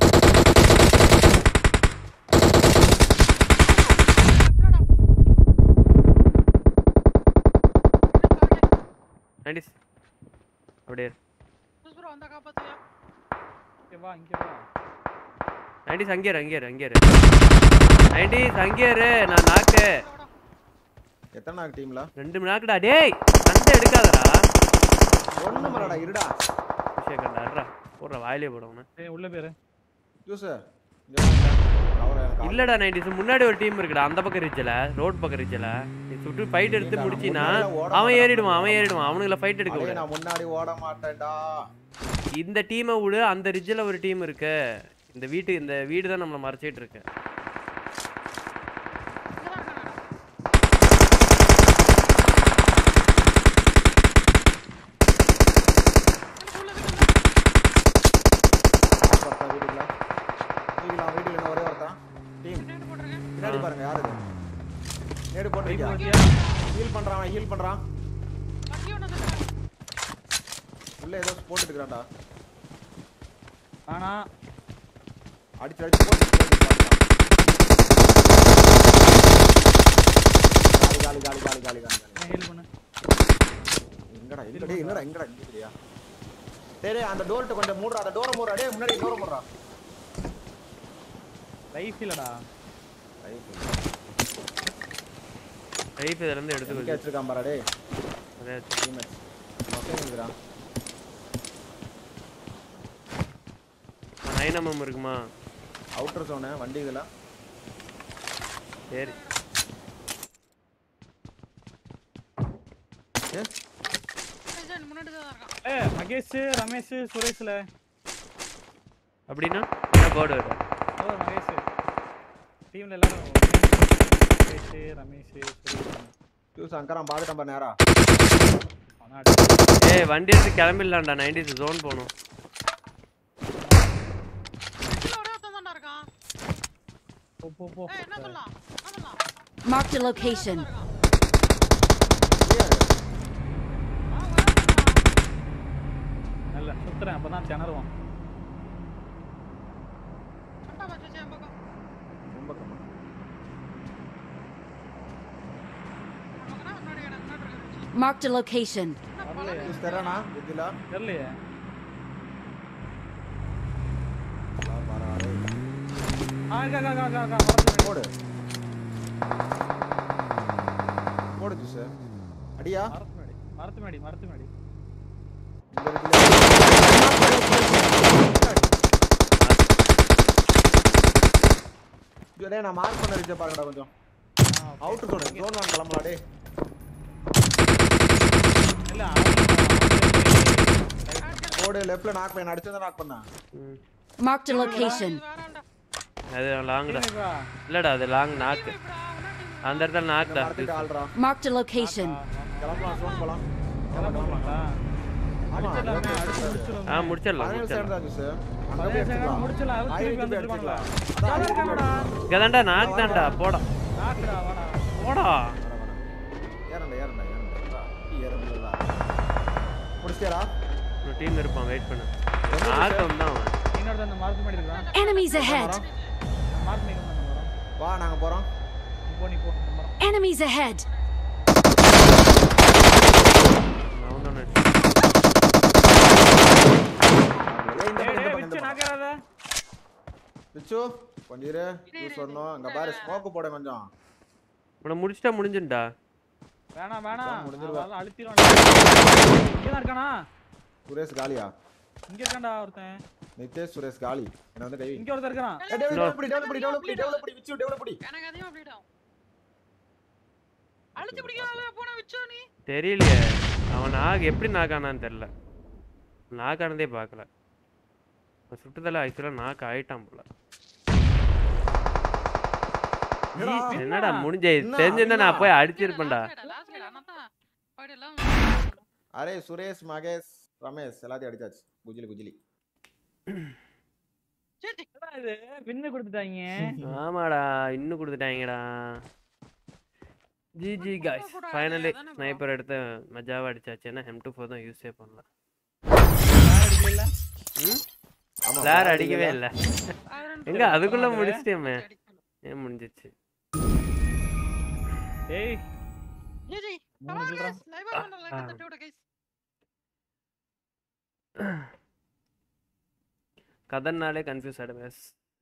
நைன்டிஸ் அப்படியே ஜூஸ் bro, வந்தா காப்பாத்துயா. இங்க வா இங்க வா நைன்டிஸ் அங்கே இரு அங்கே இரு அங்கே இரு நைன்டிஸ் அங்கே இரு நான் நாக்கு எத்தனை நாள் டீம்ல ரெண்டு மணி நாக்குடா டேய் சண்டை எடுக்காதடா ஒண்ணு மரடா இருடா விஷயக்கண்டா அட்ரா போடுற வாயிலே போடுவோம் ஏய் உள்ள பேரு ஜூஸ் இல்லடா நைன்டிஸ் முன்னாடி ஒரு டீம் இருக்குடா அந்த பக்கம் ரிஜ்ல ரோட் பக்கம் ரிஜ்ல நீ சுட்டு ஃபைட் எடுத்து ஏன்டா, முடிச்சினா முன்னாடிலாம் ஓட அவன் மாட்டான் ஏறிடுவான் அவன் ஏறிடுவான் அவனுங்கள ஃபைட் எடுக்க விடு நான் முன்னாடி ஓட மாட்டேன்டா இந்த டீமை விடு அந்த ரிஜ்ல ஒரு டீம் இருக்கு இந்த வீட்டு இந்த வீடு தான் நம்மள மறைச்சிட்டு இருக்கு இங்கதான் இருக்கானடா. எனக்கு உள்ள வீடு இல்ல. ஒருத்தன் வீட்டுக்குள்ள வீட்டுல அவன் வீட்டுல இன்னும் ஒரே ஒருத்தன் டீம் நேடு போட்டிருக்கேன். பின்னாடி பாருங்க யாரு இது நேடு போட்டிருக்கியா ஹீல் பண்றான் அவன் ஹீல் பண்றான் வண்டி ஒண்ணு வந்துருக்கு. உள்ள ஏதோ போட்டுட்டு இருக்கான்டா ஆனா அடிச்சு அடிச்சு போட்டு போட்டு பாருடா. காலி காலி காலி காலி காலி காலி காலி ஹீல் பண்ணு எங்கடா எங்கடா டேய், என்னடா எங்கடா இங்க தெரியா டேய் டேய் அந்த டோர்ட்ட கொஞ்சம் மூடுறா அந்த டோரை மூடுறா டேய் முன்னாடி டோரை மூடுறா லைஃப் இல்லடா ரைப் இதுல இருந்து எடுத்து எங்க வச்சு வச்சிருக்கான் பாரா டேய் அதே டீம்மேட்ஸ் ஓகே இருக்குறான் நைனமம் இருக்குமா அவுட்டர் ஜோன் வண்டி இதுல சரி டிசைன் முன்னாடி தான் இருக்கான். ஏ மகேஷ் ரமேஷ் சுரேஷ்ல அப்படின்னா என்ன கோடு வரும் ஓ மகேஷ் டீம்ல எல்லாரும் மகேஷ் ரமேஷ் சுரேஷ் ஜூஸ் அங்கரான் பார்த்துட்டேன் பாரு நேரா அவனா அடி- ஏய் வண்டி எடுத்து கிளம்பிடலாம்டா நைன்டிஸ் ஜோன் போகணும் இதுல ஒரே ஒருத்தன் தான்டா இருக்கான் போ போ போ ஏய் என்ன சொல்லலாம் என்ன சொல்லலாம் Marked a location. நல்ல சுத்துறேன் அப்பதான் திணறுவான் சண்டை வச்சு என் பக்கம் ரொம்ப கம்மி நமக்குனா முன்னாடி இடம் முன்னாடி இருக்கு Marked a location. ஜூஸ் தரானா இதுல தெரியலையே ஆ இருக்கா இருக்கா இருக்கா இருக்கா மறந்து போடு போடு ஜூஸ் அடியா மரத்து மேடி மரத்து மேடி மரத்து மேடி இந்த இடத்துல ஐயோ, டேய், நான் மார்க் பண்ண இருக்கேன் பாருங்கடா கொஞ்சம் அவுட் சொல்லு ஜோன் வாங்க கிளம்பலாம் டேய் இல்ல போடு லெஃப்ட்ல நாக் பண்ண அடிச்சத நாக் பண்ண ம். Marked a location. வேறாண்டா அது லாங்டா அவன் இல்லடா அது லாங் நாக்கு அந்த இடத்துல நாக்குடா மறந்துட்டு ஆள்றா Marked a location. கிளம்பலாம் ஜோன் போலாம் கிளம்புறீங்களா ஆமா எல்லாமே அடிச்சு முடிச்சிரும் ஆ முடிச்சிடலாம் பதினேழு முடிச்சிடலாம் சேர்ந்து தான் ஜூஸ் அங்க பதினேழு போய் second எடுத்துக்கலாம் முடிச்சிடலாம், அது திருப்பி ஆயிரத்தி வந்துட்டு அடிச்சுக்கலாம் இருப்பாங்களா? அதான் ஆயிரத்தி இருக்காங்கடா. இங்கதான்டா நாக்கு தான்டா போடா நாக்குடா, வாடா. போடா ஏறண்டா ஏறண்டா ஏறண்டா ஏறண்டா முடிச்சியாரா ஒரு டீம் இருப்பான் வெயிட் பண்ணு நாக்கம் தான் அவன் இன்னொருத்தன் அந்த மரத்து மேடி இருக்கான். Enemies ahead. அந்த மரத்து மேடி இருக்கான் அந்த மரம். வா நாங்க போறோம் நீ போ, நீ போ, அந்த மரம். Enemies ahead. நான் தான் ஏய், இந்த டேய், பக்கம், இந்த டேய், பக்கம், இந்த விச்சு, பக்கம். நாக்காராத. பிச்சு கொஞ்சம் இரு ஜூஸ் வரணும் அங்க பாரு ஸ்மோக் போட கொஞ்சம் உன்னை முடிச்சிட்டா முடிஞ்சுண்டா வேணாம், வேணாம். அதான் முடிஞ்சிருவா. அவன் அழுத்திடுவான். இங்கதான் இருக்கானா? சுரேஷ் காலியா இங்க இருக்கான்டா ஒருத்தன். நித்தேஷ் சுரேஷ் காலி என்ன வந்து கை இங்க ஒருத்தன் இருக்கான். ஏய், டேய், டெவலப் பண்ணி டெவலப் பண்ணி டெவலப் பண்ணி டெவலப் பண்ணி விச்சு டெவலப் பண்ணி எனக்கு அதிகமா bleed ஆகும் அழுத்தி பிடிக்காத போன வச்சோ நீ தெரியலையே அவன் நாக் எப்படி நாக்கானான்னு தெரில நாக்கானதே பார்க்கல அவன் சுட்டுதல ஆக்சுவலாக நாக்கு ஆயிட்டான் போல என்னடா? ஈ, என்னடா முடிஞ்ச என்ன? தெரிஞ்சிருந்தா நான் என்ன? போய் அடிச்சிருப்பேன்டா லாஸ்ட் கேட் அண்ணா தான் போயிடு எல்லாம் அரே சுரேஷ் மகேஷ் ரமேஷ் எல்லாத்தையும் அடிச்சாச்சு குஜிலி குஜிலி சரி என்னடா இது? வின்னு கொடுத்துட்டாங்க. ஆமாடா இன்னும் கொடுத்துட்டாங்கடா ஜிஜி காய்ஸ் கூடாது, ஃபைனலி அதானே bro. ஸ்னைப்பர் எடுத்து மஜாவாக அடிச்சாச்சு ஏன்னா எம் டூ ஃபோர் தான் யூஸே பண்ணல யாரும் அடிக்கல? ம் ஆமா ஃப்ளார் அடிக்கவே இல்லை Iron எங்க அதுக்குள்ள அது? முடிச்சிட்டேமே அடிக்கணும். ஏன் முடிஞ்சிச்சு ஏய், ஜிஜி மூணு come on கில்றா. guys live ஆ பண்ண like தட்டி விடு guys கதர்னாலே கன்ஃபியூஸ் ஆகிடுவேன்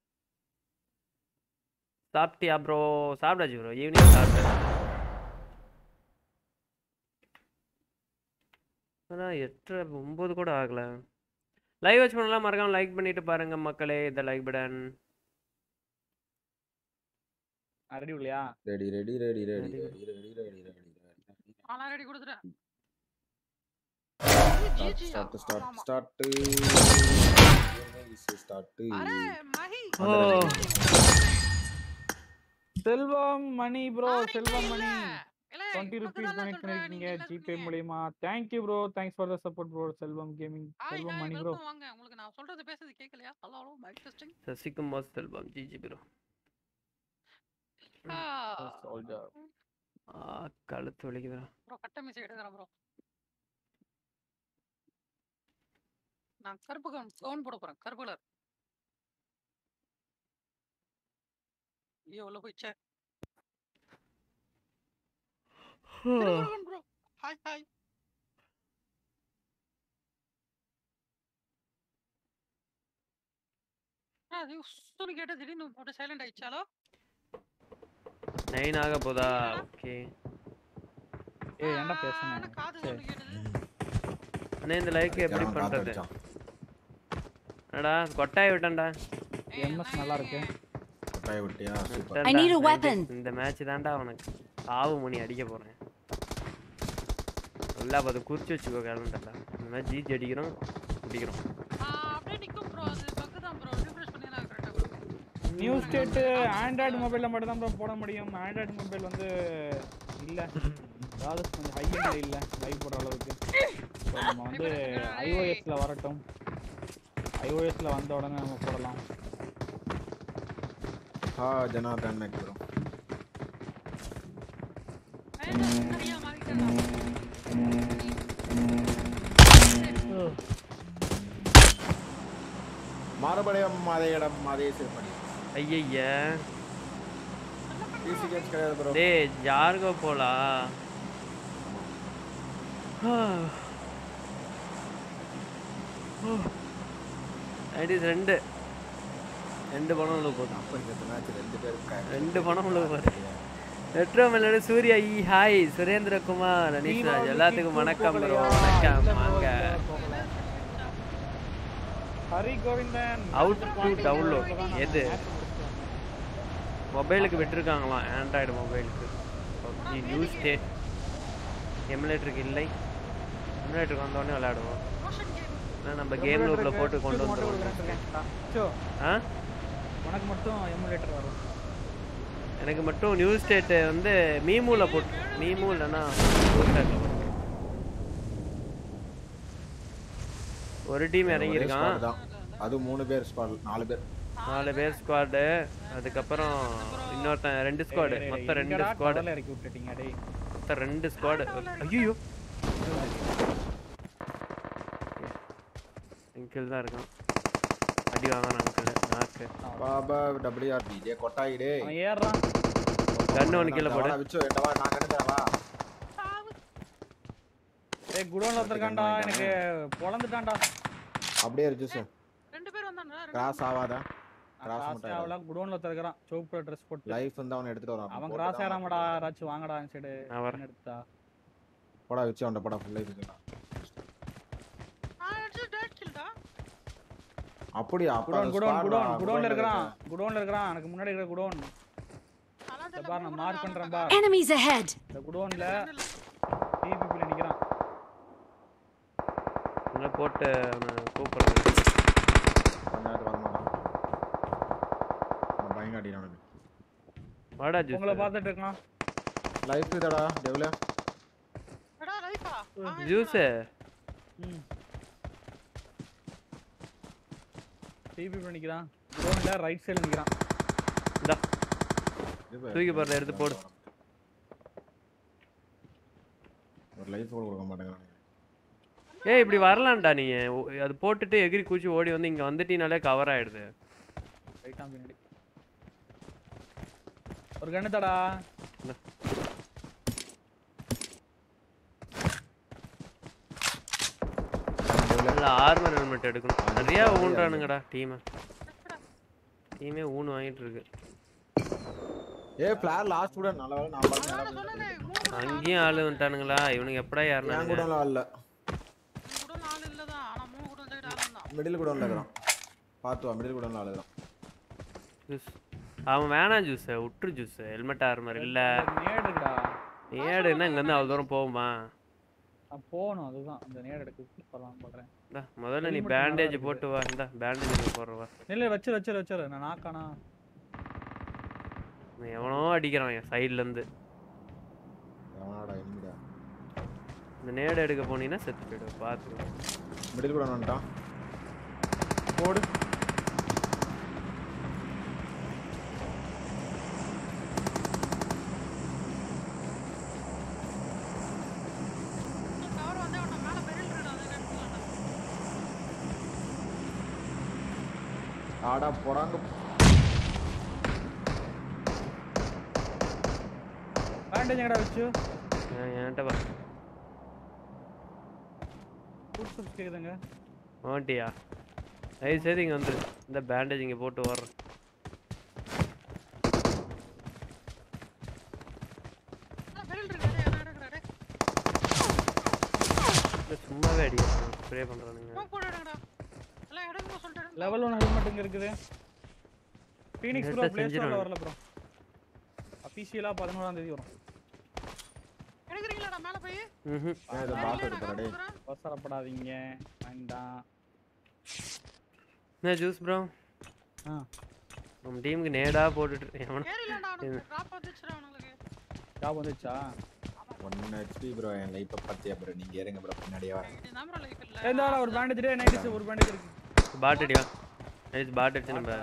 சாப்பிட்டியா ப்ரோ சாப்பிடாச்சு ப்ரோ ஈவினிங் சாப்பிட்டேன் ஆனால் எட்டு ஒம்பது கூட ஆகல லைவ் வாட்ச் பண்ணலாம் மறக்காம லைக் பண்ணிட்டு பாருங்க மக்களே இந்த லைக் பட்டன் ரெடி இல்லையா ready ready ready ready Ready. Ready ready ready ready ready நான் ரெடி கொடுத்துட்டேன் ஸ்டார்ட் ஜிஜி ஸ்டார்ட் ஸ்டார்ட் ஆமா ஸ்டார்ட் ஸ்டார்ட் அரே மஹி ஓ செல்வம் மணி ப்ரோ ஆரிஃபே செல்வம் இல்ல. மணி இல்ல, டுவெண்ட்டி இப்ப ருபீஸ் தான் கனெக்ட் சொல்றேன், பண்ணிருக்கீங்க நீங்க என்ன ஜிபே சொல்றீங்க? மூலியமா thank you bro thanks for the support bro Selvam gaming hi Selvam hi Mani bro welcome வாங்க உங்களுக்கு நான் சொல்றது பேசுறது கேட்கலையா hello hello mic testing Sasikumar Selvam GG bro ஆ கழுத்து வலிக்குதுடா ப்ரோ கட்ட மிஸ் எடுக்கிறேன் ப்ரோ நான் கருப்பு கவுன் கவுன் போட போறேன் கருப்பு கலர் ஐயோ உள்ள போயிச்சே ப்ரோ ஹாய் ஹாய் அது சுத்தம் கேட்டு திடீர்னு போட்டு சைலண்ட் ஆயிடுச்சாலோ நைன் ஆக போதா ஓகே ஏய் ஏன்டா ஆ, பேசுனேன் எனக்கு காது சரி. ஒண்ணு கேட்டது அண்ணே இந்த லைக் எப்படி காத்து பண்றது அடிச்சான். என்னடா கொட்டாய் விட்டேன்டா ஏய், MS அண்ணா, நல்லா இருக்கு. கொட்டாய் விட்டியா சூப்பர் விட்டேன்டா. I need a நான் weapon. இந்த- இந்த மேட்ச் தான்டா அவனுக்கு சாவு மணி அடிக்க போறேன் நல்லா பார்த்து குறிச்சு வச்சுக்கோ கேலண்டர்ல இந்த மாதிரி ஜிஜி அடிக்கிறோம் பிடிக்கிறோம் ஆ, அப்படியே நிக்கும் ப்ரோ அது பக்கு தான் ப்ரோ நியூ ஸ்டேட் ஆண்ட்ராய்டு மொபைல்ல மட்டும் தான் bro போட முடியும் ஆண்ட்ராய்டு மொபைல் வந்து இல்ல அதாவது கொஞ்சம் ஹை எண்ட் இல்ல லைவ் போடுற அளவுக்கு So, நம்ம வந்து ஐஓஎஸ்ல வரட்டும் ஐஓஎஸ்ல வந்த உடனே நம்ம போடலாம் ஹா ஜனார்தன் மேக் ப்ரோ சரியா மாறிட்டேன்டா. மறுபடியும் அதே இடம் அதே செருப்படி ஐயய்ய பிசி கேம்ஸ் கிடையாது ப்ரோ டேய் ஜார்கோ போலா ஐடிஸ் ரெண்டு ரெண்டு பணம் உள்ள போதும் அப்போ இந்த மேட்ச் ரெண்டு பேர் இருக்காங்க ரெண்டு பணம் உள்ள போகுது ரெட்ரோ மெல்லோட சூர்யா ஈ ஹாய் சுரேந்திரகுமார் அனீஷ்ராஜ் எல்லாத்துக்கும் வணக்கம் ப்ரோ வணக்கம் வாங்க Hari Govindan Out to download. எது? மொபைலுக்கு விட்டுருக்காங்களாம் ஆண்ட்ராய்டு மொபைலுக்கு பப்ஜி நியூ ஸ்டேட் எமுலேட்டருக்கு இல்லை எமுலேட்டருக்கு வந்தோடனே விளையாடுவோம் Motion game. ஆனால் நம்ம கேம் லூப்பில் போட்டு கொண்டு வந்துருவோம் சோ ஆ உனக்கு மட்டும் எமுலேட்டர் வரும் எனக்கு மட்டும் நியூ ஸ்டேட்டு வந்து மீமூவில் போட்டு மீமூ இல்லைன்னா ஸ்டேட்டில் போட்டு ஒரு டீம் இறங்கியிருக்கான் தான் அது மூணு பேர் ஸ்குவாட் நாலு பேர் நாலு பேர் ஸ்குவாடு அதுக்கப்புறம் இன்னொருத்தன் ரெண்டு ஸ்குவாடு மொத்தம் ரெண்டு ஸ்குவாடு கடல்ல இறக்கி விட்டுட்டீங்க டேய் மொத்தம் ரெண்டு ஸ்குவாடு ஐயோ அங்கிள் தான் இருக்கான் அடி வாங்கினான் அங்கிள் நாக்கு பாபா டபிள்யூஆர் டிஜே கொட்டாயிடே அவன் ஏறுறான் கண்ணு ஒன்று கீழே போடு விச்சோ எட்டவா நான் கண்டு தரவா ஏய் குடோன்ல ஒருத்தர்கான்டா எனக்கு பொளந்துட்டான்டா அப்படியே இருக்கு சார் ரெண்டு பேர் வந்தானுங்க ரெண்டு கிராஸ் ஆவாதா கிராஸ் கிராஸ் மட்டும் ஆகல குடோன்ல ஒருத்தர்கான் சோப்பு ட்ரெஸ் போட்டு லைஃப் வந்து அவன் எடுத்துட்டு வரான் அவன் கிராஸ் ஏறாமடா ராச்சு வாங்கடா சைடு நான் வரேன். எடுத்தா போடா வச்சு அவன் போடா ஃபுல் லைஃப் இருக்கலாம் நான் அடிச்சு டேட் கில்டா அப்படியா அப்ப குடோன் அந்த குடோன் squad குடோன் வா, குடோன்ல குடோன்ல இருக்கிறான் குடோன்ல இருக்கிறான் எனக்கு முன்னாடி இருக்கிற குடோன் அதான் இந்த தெரியல, பாரு நான் மூணு மார்க் நாலு பண்றேன் நாலு பார் Enemies ahead! இந்த குடோன்ல ஒண்ணும் இல்ல. டிபிபில நிக்கிறான் உள்ள போட்டு அவனை கூப்பிடுறது கொஞ்ச நேரத்துக்கு வர மாட்டான் அவன் பயங்க அடிக்கிறான் அவனுக்கு வாடா ஜூஸ் உங்களை பார்த்துட்டு இருக்கான் லைஃப் இதடா டெவல எடா, லைஃபா? அவன் ஜூஸு ம் டிபிபில நிக்கிறான் குடோன்ல ரைட் சைடுல நிக்கிறான் இந்தா தூக்கி போடுறத எடுத்து போடு. ஒரு லைஃப் கூட கொடுக்க மாட்டேங்கிறானுங்க ஏய் இப்படி வரலாம்டா நீ ஓ- அது போட்டுட்டு எகிரி கூச்சி ஓடி வந்து இங்க வந்துட்டீனாலே கவர் ஆயிடுது ரைட்டா பின்னாடி ஒரு கண்ணு தடா நல்ல ஆர்மர் ஹெல்மெட் எடுக்கணும் நிறைய ஊன்றானுங்கடா டீமை டீமே ஊன் வாங்கிட்டு இருக்கு ஏ பிளேயர் லாஸ்ட் கூட நல்ல வேலை நான் பாத்து அதான் நான் சொன்னேனே, மூணு கூட அங்கேயும் ஆளு வந்துட்டானுங்களா இவனுக்கு எப்படா என் ஏறினானுங்க கூட இல்ல மூணு கூட நாலு இல்லதான். ஆனா மூணு கூட side ஆளு தான். மிடில் கூட இருக்கிறான் பாத்து வா மிடில் கூட ஆளுகிறான் ஜூஸ் அவன் வேணாம் ஜூஸ் விட்டுரு ஜூஸ் ஹெல்மெட் ஆர்மர் இல்ல நேடுடா ஏடுன்னா இங்க இருந்து அவ்வளவு தூரம் போகுமா நான் போகணும் அதுதான் அந்த நேடு எடுக்க போகலாம் பார்க்குறேன் இந்தா, முதல்ல நீ Helmet நல்லா பேண்டேஜ் இருக்குது. போட்டு வா இந்த பேண்டேஜ் போடுறவா நெல்லு வச்சிரு வச்சிரு வச்சிரு நான் நாக்கானா எவனோ அடிக்கிறான் என் சைடுல இருந்து எவனாடா எனிமிடா இந்த நேடு எடுக்க போனீங்கன்னா செத்து போயிடுவேன் பார்த்துக்கோ மிடில் கூட வந்துட்டான் போடு cover வந்தே அவன மேல barrel இருக்குடா, அதை எடுத்துக்கலாம்டா. ஆடா போடாங்க பேண்டேஜ் எங்கடா வச்சு ஏன் என்கிட்ட வா ஃபுட் ஸ்டெப்ஸ் கேக்குதுங்க வாண்டியா தயவு செய்து இங்க வந்துரு இந்த பேண்டேஜ் இங்க போட்டு வர்றேன் அதான் barrel இருக்கு, டேய், அதை எடுங்கடா, டேய். இல்ல, சும்மாவே அடிக்கிறான் ஸ்ப்ரே பண்றானுங்க smoke போட்டு எடுங்கடா. எல்லாம் எடுங்க சொல்லிட்டு எடுங்க. லெவல் ஒன் ஹெல்மெட் இங்க இருக்குது ஃபீனிக்ஸ் ப்ரோ எடுத்தா ப்ளே ஸ்டோர்ல செஞ்சிருவாங்க. வரல ப்ரோ அஃபீஷியலா பதினோராம் தேதி வரும் எடுக்கிறீங்களாடா மேல போய் ம்ஹும் ஏன் இதை வேலையில பாஸ் நான் எடுத்துறா டேய் கொடுக்குறேன். அவசரப்படாதீங்க வேண்டாம் என்ன ஜூஸ் ப்ரோ ஆ நம்ம டீமுக்கு நேடா போட்டுட்டு எவன ஏறிலடா அவனுக்கு டிராப் வந்துச்சுடா அவனுக்கு ஜாப் வந்துச்சா ஒன்னு ஹெச்பி ப்ரோ என் லைஃப்பை பார்த்தியா ப்ரோ நீங்க ஏறுங்க ப்ரோ பின்னாடியே வரேன் இது தான் ப்ரோ லைஃப் இல்ல ஏய், இந்த வாரம் ஒரு பேண்டேஜ் டே நைட் ஒரு பேண்டேஜ் இருக்கு பாட் அடிவா நைஸ் பாட் அடிச்சு நம்ம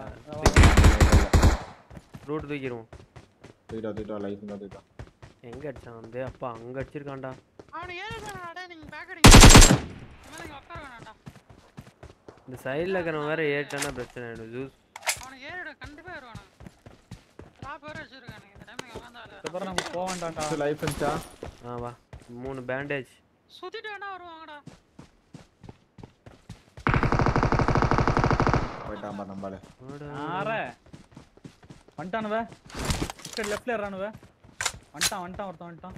ரூட் தூக்கிடுவோம் தூக்கிட்டா தூக்கிட்டா லைஃப் தான் தூக்கிட்டா எங்க அடிச்சான் வந்து அப்பா அங்க அடிச்சிருக்கான்டா அவனை ஏறிடா டேய் நீங்க பேக் அடிங்க இனிமே நீங்க உட்கார வேணாம்டா இந்த சைடில் இருக்கிறவன் வேற ஏறிட்டானா பிரச்சனை ஆயிடும் ஜூஸ் அவனை ஏறிட கண்டிப்பா ஏறுவானு டிராப் வேற வச்சிருக்கானுங்க இந்த டைம் வந்தாரு அப்புறம் நம்ம போக வேண்டாம்டா லைஃப் இருந்துச்சா ஆ வா மூணு பேண்டேஜ் சுத்திட்டு வேணா வருவாங்கடா போயிட்டான் பா நம்பால ஆற வந்துட்டானுவ லெஃப்ட்ல ஏறானுவ வந்துட்டான் வந்துட்டான் ஒருத்தன் வந்துட்டான்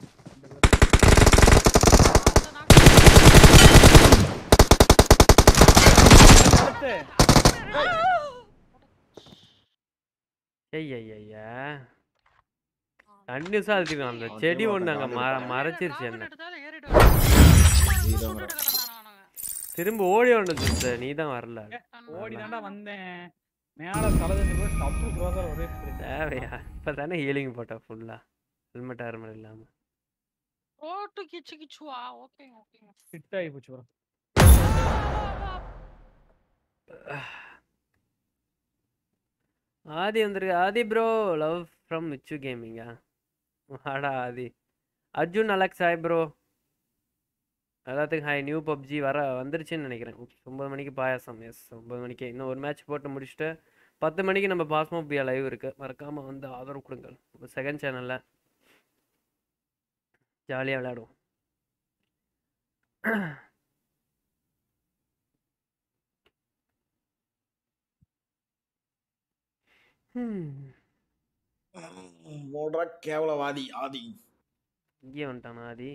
அந்த நாக்கு அடுத்து ஐயா ஐயா கண்டினியூஸாக அழுத்திக்கலாம் அந்த செடி ஒன்று அங்கே மற மறைச்சிருச்சு என்ன எடுத்தாலும் ஏறிடுவான் சுட்டுட்டு கிடந்தானு அவனுங்க திரும்ப ஓடி ஒன்று சார் நீ தான் வரல ஓடி தாண்டா வந்தேன் மேல தலது போய் தப்பு க்ரோசர் ஒரே தேவையா இப்போ தானே ஹீலிங் போட்டேன் ஃபுல்லாக ஹெல்மெட் ஆர்மல் இல்லாமல் ரோட்டு கிச்சு கிச்சுவா ஓகேங்க ஓகேங்க ஹிட் ஆகி போச்சு ப்ரோ ஆதி வந்திருக்கு ஆதி ப்ரோ லவ் ஃப்ரம் மிச்சு கேமிங்கா வாடா Adhi Arjun Alex hi bro எல்லாத்துக்கும் ஹாய் நியூ பப்ஜி வர வந்துருச்சுன்னு நினைக்கிறேன் ஒம்பது மணிக்கு பாயாசம் எஸ் ஒம்பது மணிக்கு இன்னும் ஒரு மேட்ச் போட்டு முடிச்சுட்டு பத்து மணிக்கு நம்ம பாஸ்மோ பியா லைவ் இருக்கு மறக்காம வந்து ஆதரவு கொடுங்க செகண்ட் சேனல்ல ஜாலியாக விளையாடுவோம் Hmm. ஓடுறா கேவலவாதி ஆதி இங்கே வந்துட்டானா ஆதி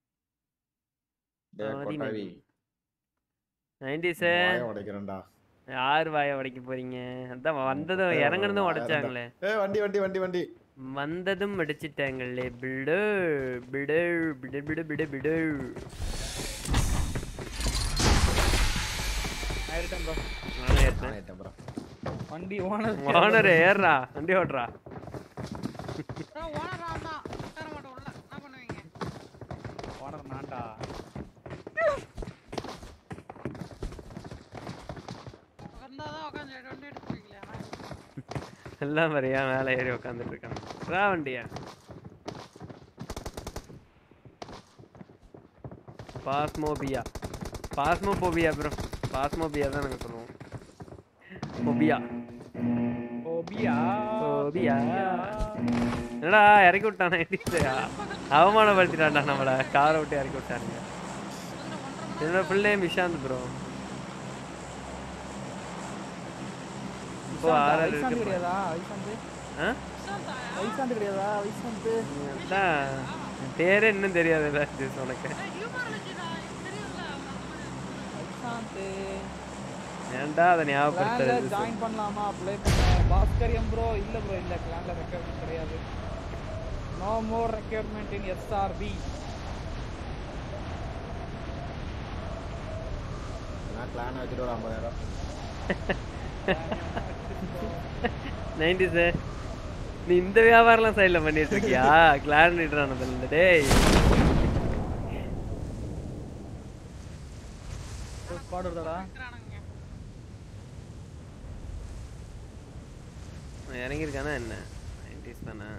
டேய் ஆதி கொட்டாவி நைன்டிஸே வாயை உடைக்கிறேன்டா யார் வாயை உடைக்க போறீங்க அதான் வந்ததும் இறங்குனதும் உடைச்சாங்களே ஏய் வண்டி வண்டி வண்டி வண்டி வந்ததும் அடிச்சிட்டாங்களே பிடு பிடு பிடு பிடு பிடு பிடு ஆயிரட்டம் ப்ரோ நானே ஏறிட்டேன். நான் ஏத்தேன் bro. வண்டி ஓனர் ஓனர் ஏறுறா வண்டி ஓட்டுறா ஓனர் தான் உட்கார மாட்டோம் உள்ள என்ன பண்ணுவீங்க ஓனர் நான்டா உட்கார்ந்தாதான் உட்காந்து வண்டி எடுத்துருக்கீங்களா எல்லாம் வரையா மேலே ஏறி உட்காந்துட்டு இருக்கான் ரா வண்டியா பாஸ்மோபியா பாஸ்மோபோபியா ப்ரோ பாஸ்மோபியா தான் நாங்கள் சொல்லுவோம் போபியா ஓபியா போபியா என்னடா இறக்கி விட்டானா எடிச்சா அவமானப்படுத்திட்டான்டா நம்மள காரை விட்டு இறக்கி விட்டானுங்க என்னோட ஃபுல் நேம் விஷாந்த் ப்ரோ இப்போ ஆர்ஆர் வைசாந்த் இருக்கு கிடையாதா வைசாந்த் ஆ வைசாந்த் கிடையாதா வைசாந்த் அதான் என் பேரே இன்னும் தெரியாது ஏதாச்சும் உனக்கு ஹியூமாலஜிடா தெரியும்ல வைசாந்த் ஏன்டா அதை கிளான்ல ஞாபகப்படுத்துறது ஜாயின் பண்ணலாமா அப்ளை பண்ண பாஸ்கரியம் ப்ரோ இல்ல ப்ரோ இல்ல கிளான்ல ரெக்யர்மெண்ட் கிடையாது no more requirement in SRP நான் கிளான் வச்சுட்டு ஒரு ஐம்பதாயிரம் நைன்டி சார் நீ இந்த வியாபாரம்லாம் சைடில் பண்ணிட்டு இருக்கியா கிளான் லீடரானதுல இருந்து டேய் ஸ்குவாட் வருதாடா இருக்கிறானுங்க அவன் இறங்கியிருக்கானா என்ன நைன்டிஸ் தானே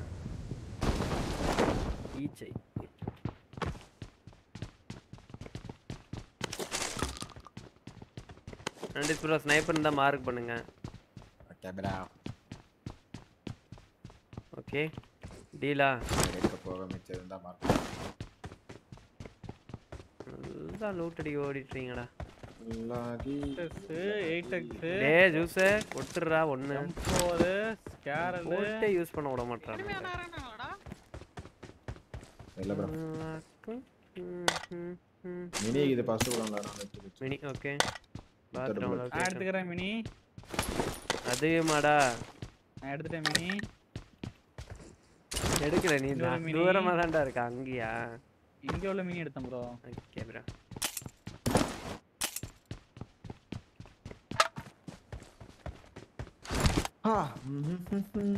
ஈச்சை நைன்டிஸ் ப்ரோ ஸ்னைப்பர் இருந்தால் மார்க் பண்ணுங்க ஓகே பிரா ஓகே டீலா எடுக்க போக மிச்சம் இருந்தா மார்க் நல்லா லூட் அடி ஓடிட்டுறீங்கடா இல்லாதி எயிட் எக்ஸ் டே ஜூஸு கொடுத்துட்றா ஒன்று ஃபோர் ஸ்கேரல் போட்டே யூஸ் பண்ண விட மாட்டாங்க இனிமையான இறங்கினாங்களாடா இல்ல ப்ரோ மினி இது ஃபர்ஸ்ட் விடல நான் எடுத்து மினி ஓகே bullet. பாத்ரூம் நான் எடுத்துக்கிறேன் மினி அதுமாடா நான் எடுத்துட்டேன் மினி எடுக்கல நீ இன்னொரு தான் mini. தூரமா தான்டா இருக்க அங்கேயா இங்க உள்ள மினி எடுத்தேன் ப்ரோ ஓகே ப்ரோ ஆ ம்ஹும்.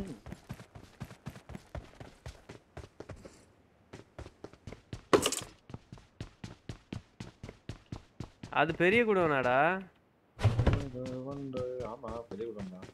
அது பெரிய குடோனாடா ஒன்று, ஒன்று. ஆமா பெரிய குடம் தான்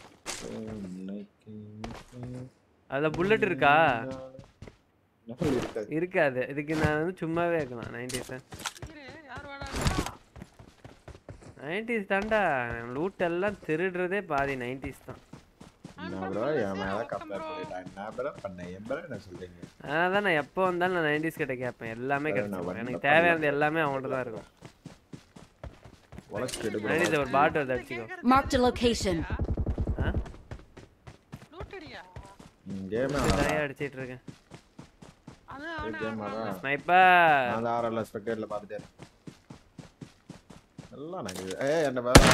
அதுல புல்லட் இருக்கா இருக்காது இருக்காது இதுக்கு நான் வந்து சும்மாவே இருக்கலாம் நைன்டிஸ் இரு யார் வேணா நைன்டிஸ் தான்டா லூட் எல்லாம் திருடுறதே பாதி நைன்டிஸ் தான் என்ன ப்ரோ என் மேல கம்பேர் பண்ணிட்டேன் என்ன ப்ரோ பண்ண என் ப்ரோ என்ன சொல்றீங்க அதனால தான் நான் எப்போ வந்தாலும் நான் நைன்டிஸ் கிட்ட கேட்பேன் எல்லாமே வேற என்ன கிடைச்சிடும் பண்ண எனக்கு பண்ணல. தேவையானது எல்லாமே அவங்கள்ட்ட தான் இருக்கும் உழைச்சிட்டு நைன்டிஸ் ஒரு பாட்டு வந்து அடிச்சுக்கோ Marked a location. ஆ லூட்டடியா கேம் நிறைய அடிச்சிட்டு இருக்கேன் அது அவனே கேம் ஆடுறான். ஸ்னைப்பர் நான் ஆர்எல்எஸ் ஸ்பெக்டேட்ல பார்த்துட்டே இருக்கேன் எல்லாம் நான் ஏ என்ன வேற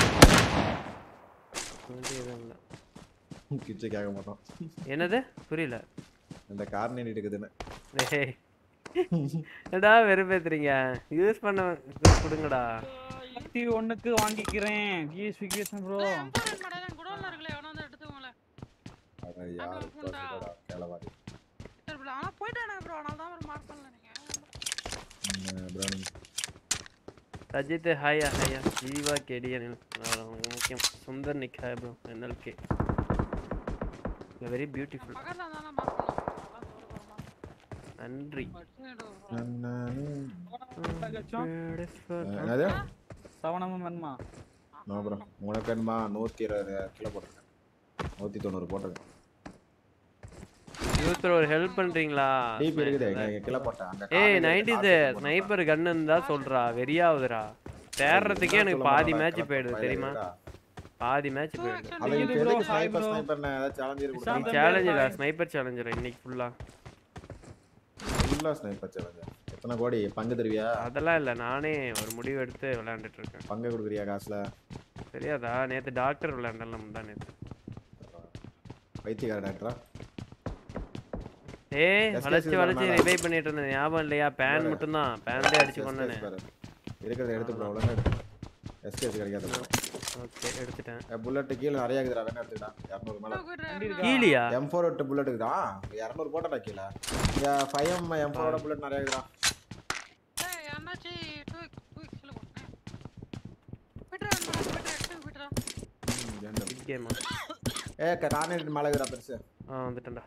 கிச்சு கேட்க மாட்டோம் என்னது புரியல இந்த கார் நீ இருக்குதுன்னு டேய் என்னடா வெறுப்பேத்துறீங்க யூஸ் பண்ண கொடுங்கடா இருபத்தி ஒண்ணுக்கு வாங்கிக்கிறேன் ஜிஎஸ்பிகேஷன் ப்ரோ இல்ல, M4 மேடம் தான் குடோன்ல இருக்குல்ல, எவனோ வந்து எடுத்துக்கோங்களேன். அட யாரு பூண்டா. கேளவாடி சரி, bro, ஆனா போயிட்டானே bro, அதனால தான் bro mark பண்ணல நீங்க. ப்ரௌனி ரஜித் ஹாயா ஹாயா ஜீவா கேடியனில் முக்கியம் Sundar Nick hi bro NLK very beautiful பக்கத்துல இருந்தாலும் mark பண்ணலாம். அதெல்லாம் தூரம் தூரமா. நன்றி என்னது சவனமும் வேணுமா நோ ப்ரோ உனக்கு என்னமா நூற்றி இருபது கிலோ போட்டிருக்கேன் நூற்றி தொண்ணூறு போட்டிருக்கேன் யூத் ஒரு ஹெல்ப் பண்றீங்களா டிபி இருக்குது எங்க கிலோ போட்டேன் அங்க ஏய் காலையில நைன்டிஸ் காசு போட்டு ஸ்னைப்பர் கன்னு இருந்தா சொல்றா வெறியாவுதுடா தேடுறதுக்கே எனக்கு பாதி மேட்ச் கிளப்பு போயிடுது பையன் தெரியுமா இருக்கா? பாதி மேட்ச் போயிடுது அதை இது இப்ப bro, எதுக்கு hi sniper, bro. sniper ன்னு ஏதாவது challenge இருக்கு இஷாந்த் கொடுத்தா? சேலஞ்சுடா ஸ்னைப்பர் சேலஞ்சுடா இன்னைக்கு ஃபுல்லா full ஆ sniper challenge. எத்தனை கோடி பங்கு தருவியா அதெல்லாம் இல்ல நானே ஒரு முடிவு எடுத்து விளையாண்டுட்டு இருக்கேன் பங்கு கொடுக்குறியா காசுல தெரியாதா நேத்து டாக்டர் விளையாண்டல முந்தா நேத்து வைத்தியக்கார டாக்டரா ஏய் SKS வளைச்சு வளைச்சு வரனால. ரிவைவ் பண்ணிட்டு இருந்தேன் ஞாபகம் இல்லையா பேன் மட்டும் தான் பேன்லயே அடிச்சு கொண்டானே இருக்கிறத எடுத்து ப்ரோ ஒழுங்கா எடு எஸ்கேஸ் கிடைக்காது ஓகே எடுத்துட்டேன் புல்லட் கீழே நிறைய இருக்குதுடா வேணா எடுத்துடா இரநூறு மேல போயிட்டு இருக்கா? கீழியா எம் ஃபோர் எட்டு புல்லட் இருக்குதா இரநூறு போட்டா கீழே இங்க ஃபைவ் எம் எம் ஃபோரோட புல்லட் நிறைய இருக்குதா ஏய், அண்ணாச்சி, two weeks, two weeks ல போட்டேன். போயிட்டு வா, போயிட்டு வா, போயிட்டு வா, போயிட்டு வா. பிக் கேமா ஏ நானே மேலே இருக்குதா பெருசு ஆ வந்துட்டேன்டா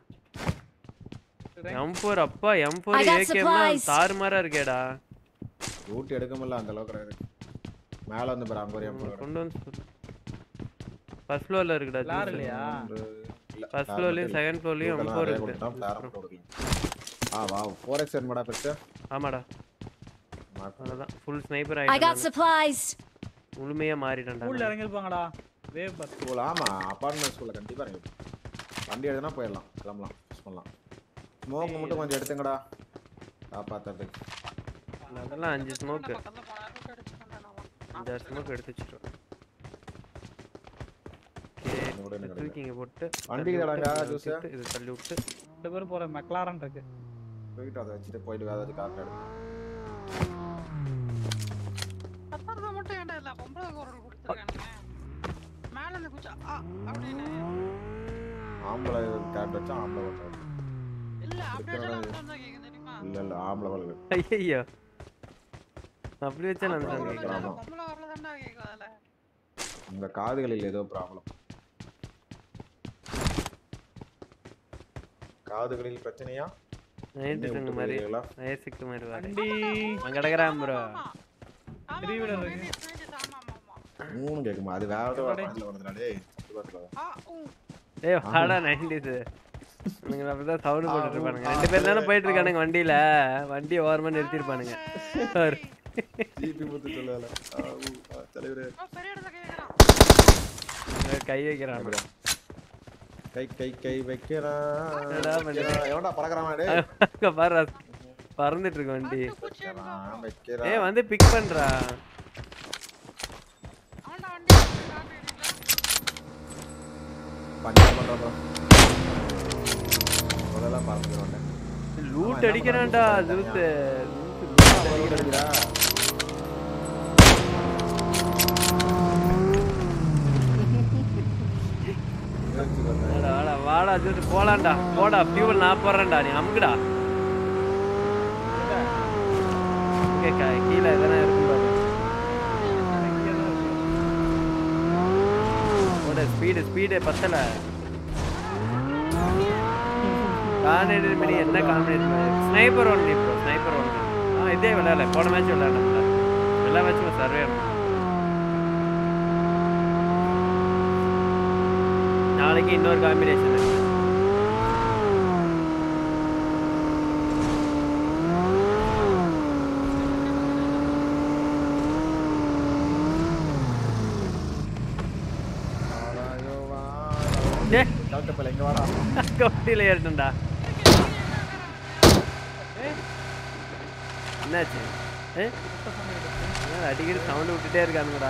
M4 அப்பா M4 I got AKM supplies. தாறுமாறா இருக்கேடா ரூட் எடுக்க முடியல அந்த அளவுக்கு இருக்கு மேல வந்து பாரு அங்க ஒரு எம் ஃபோர் கொண்டு வந்து சொல்லு ஃபர்ஸ்ட் ஃப்ளோர்ல இருக்குடா Floor இல்லையா? ஃபர்ஸ்ட் ஃப்ளோர்லயும் செகண்ட் ஃப்ளோர்லயும் M4 இருக்கு ஆ வா ஃபோர் எக்ஸ் என்னடா பெருசு ஆமாடா அவ்வளவுதான் ஃபுல் ஸ்னைப்பர் I got ஆயிட்டேன் supplies. முழுமையா மாறிட்டேன்டா ஸ்கூல்ல நானு. இறங்கிருப்பாங்கடா வேவ் பஸ் ஸ்கூல் ஆமா அப்பார்ட்மெண்ட் ஸ்கூல்ல கண்டிப்பா இருக்கு வண்டி எடுத்தனா போயிடலாம் கிளம்பலாம் யூஸ் பண்ணலாம் ஸ்மோக் மட்டும் கொஞ்சம் எடுத்துங்கடா காப்பாத்துறதுக்கு அதெல்லாம் அஞ்சு ஸ்மோக் பக்கத்துல போனா route அடிச்சு கொண்டானவா. அஞ்சாறு ஸ்மோக் எடுத்து வச்சிட்டோம் இது கூட எனக்கு தூக்கி இங்க போட்டு வண்டி தள்ளி கடாங்க, விட்டு, ஜூஸ். இதை இது தள்ளி விட்டு ரெண்டு பேரும் போற மெக்லாரன் இருக்கு போயிட்டு அதை வச்சுட்டு போயிட்டு வேற ஏதாச்சும் கார் எடுத்து கத்துறது மட்டும் ஏன்டா இல்ல, பொம்பளை குரல் கொடுத்திருக்கானுங்க. மேல இருந்து குச்சா, ஆ, அப்படின்னு. ஆம்பளை கேட் வச்சா ஆம்பளை வச்சா இல்ல, அப்படி வச்சாலும் அப்படிதான் தான் கேக்குது, தெரியுமா? இல்ல இல்ல ஆம்பளை வளவு ஐயோ அப்படி வச்சா நான் பொம்பளை தான் குரல் கேட்கிறேன் வச்சாலும் ஆமா. பொம்பளை குரல் தான்டா கேக்குது அதுல. உங்க காதுகளில் ஏதோ ப்ராப்ளம் காதுகளில் பிரச்சனையா நைன்டி விட்டு சங்கு மாதிரி போயிருக்கீங்களா? வயசுக்கு மாதிரி வாரு வண்டி அங்க கிடக்குறான் ப்ரோ ஆமா. ஆமா, Three wheeler ஆமா, இருக்கு. 90s, 90s, ஆமா, ஆமா, ஆமா. மூணு கேக்குமா அது வேற ஏதோ பாயிண்ட்ல வருதுடா டேய் தப்பு பார்த்துடாத. ஆ, ஊ. ஏய் வாடா நைன்டிஸ் நீங்க அப்படிதான் சவுண்ட் போட்டுட்டு இருப்பானுங்க ரெண்டு பேர் தானே போயிட்டு இருக்கானுங்க வண்டியில வண்டி ஓரமா நிறுத்திருப்பானுங்க பாரு. ஜிபி முத்து சொல்லல ஆ, ஊ, ஆ, தலைவரே ஆ, பெரிய இடத்துல கேக்குறான். இங்க கை வைக்கிறான் bro. கை கை கை வைக்கிறான் என்னடா பண்ற? வைக்கிறான். எவன்டா பறக்கறான் டேய் அங்க பாரு அது பறந்துட்டு இருக்கு வண்டி பட்டு பூச்சி எடுத்தான். வைக்கிறான், வைக்கிறான் ஏய் வந்து பிக் பண்றா அவன்டா வண்டி எடுத்து காட்டு இடிக்கல. பஞ்சர் பண்றான் bro. முதல்ல பறந்துடுவான்டா. லூட் அடிக்கிறான்டா ஜூஸ் அவன் road அடிக்கிறா. அது போலாம்டா போடா ஃபியூவல் நான் போடுறேன்டா நீ அமுக்குடா ஓகே கீழே எதனா இருக்கும் பாரு ஓட ஸ்பீடு ஸ்பீடு பத்தல கார்னேட்டட் பண்ணி என்ன காம்பினேஷன் ஸ்னைப்பர் ஒன்று ப்ரோ ஸ்னைப்பர் ஒன்று ஆ இதே விளையாடல போன மேட்ச் விளையாடல எல்லா மேட்சும் சர்வே நாளைக்கு இன்னொரு காம்பினேஷன் டே கவுண்டப்பல எங்க வாடா கொட்டியில் ஏறிட்டா என்னாச்சு ஏ என்ன அடிக்கடி சவுண்டு விட்டுட்டே இருக்கானுங்கடா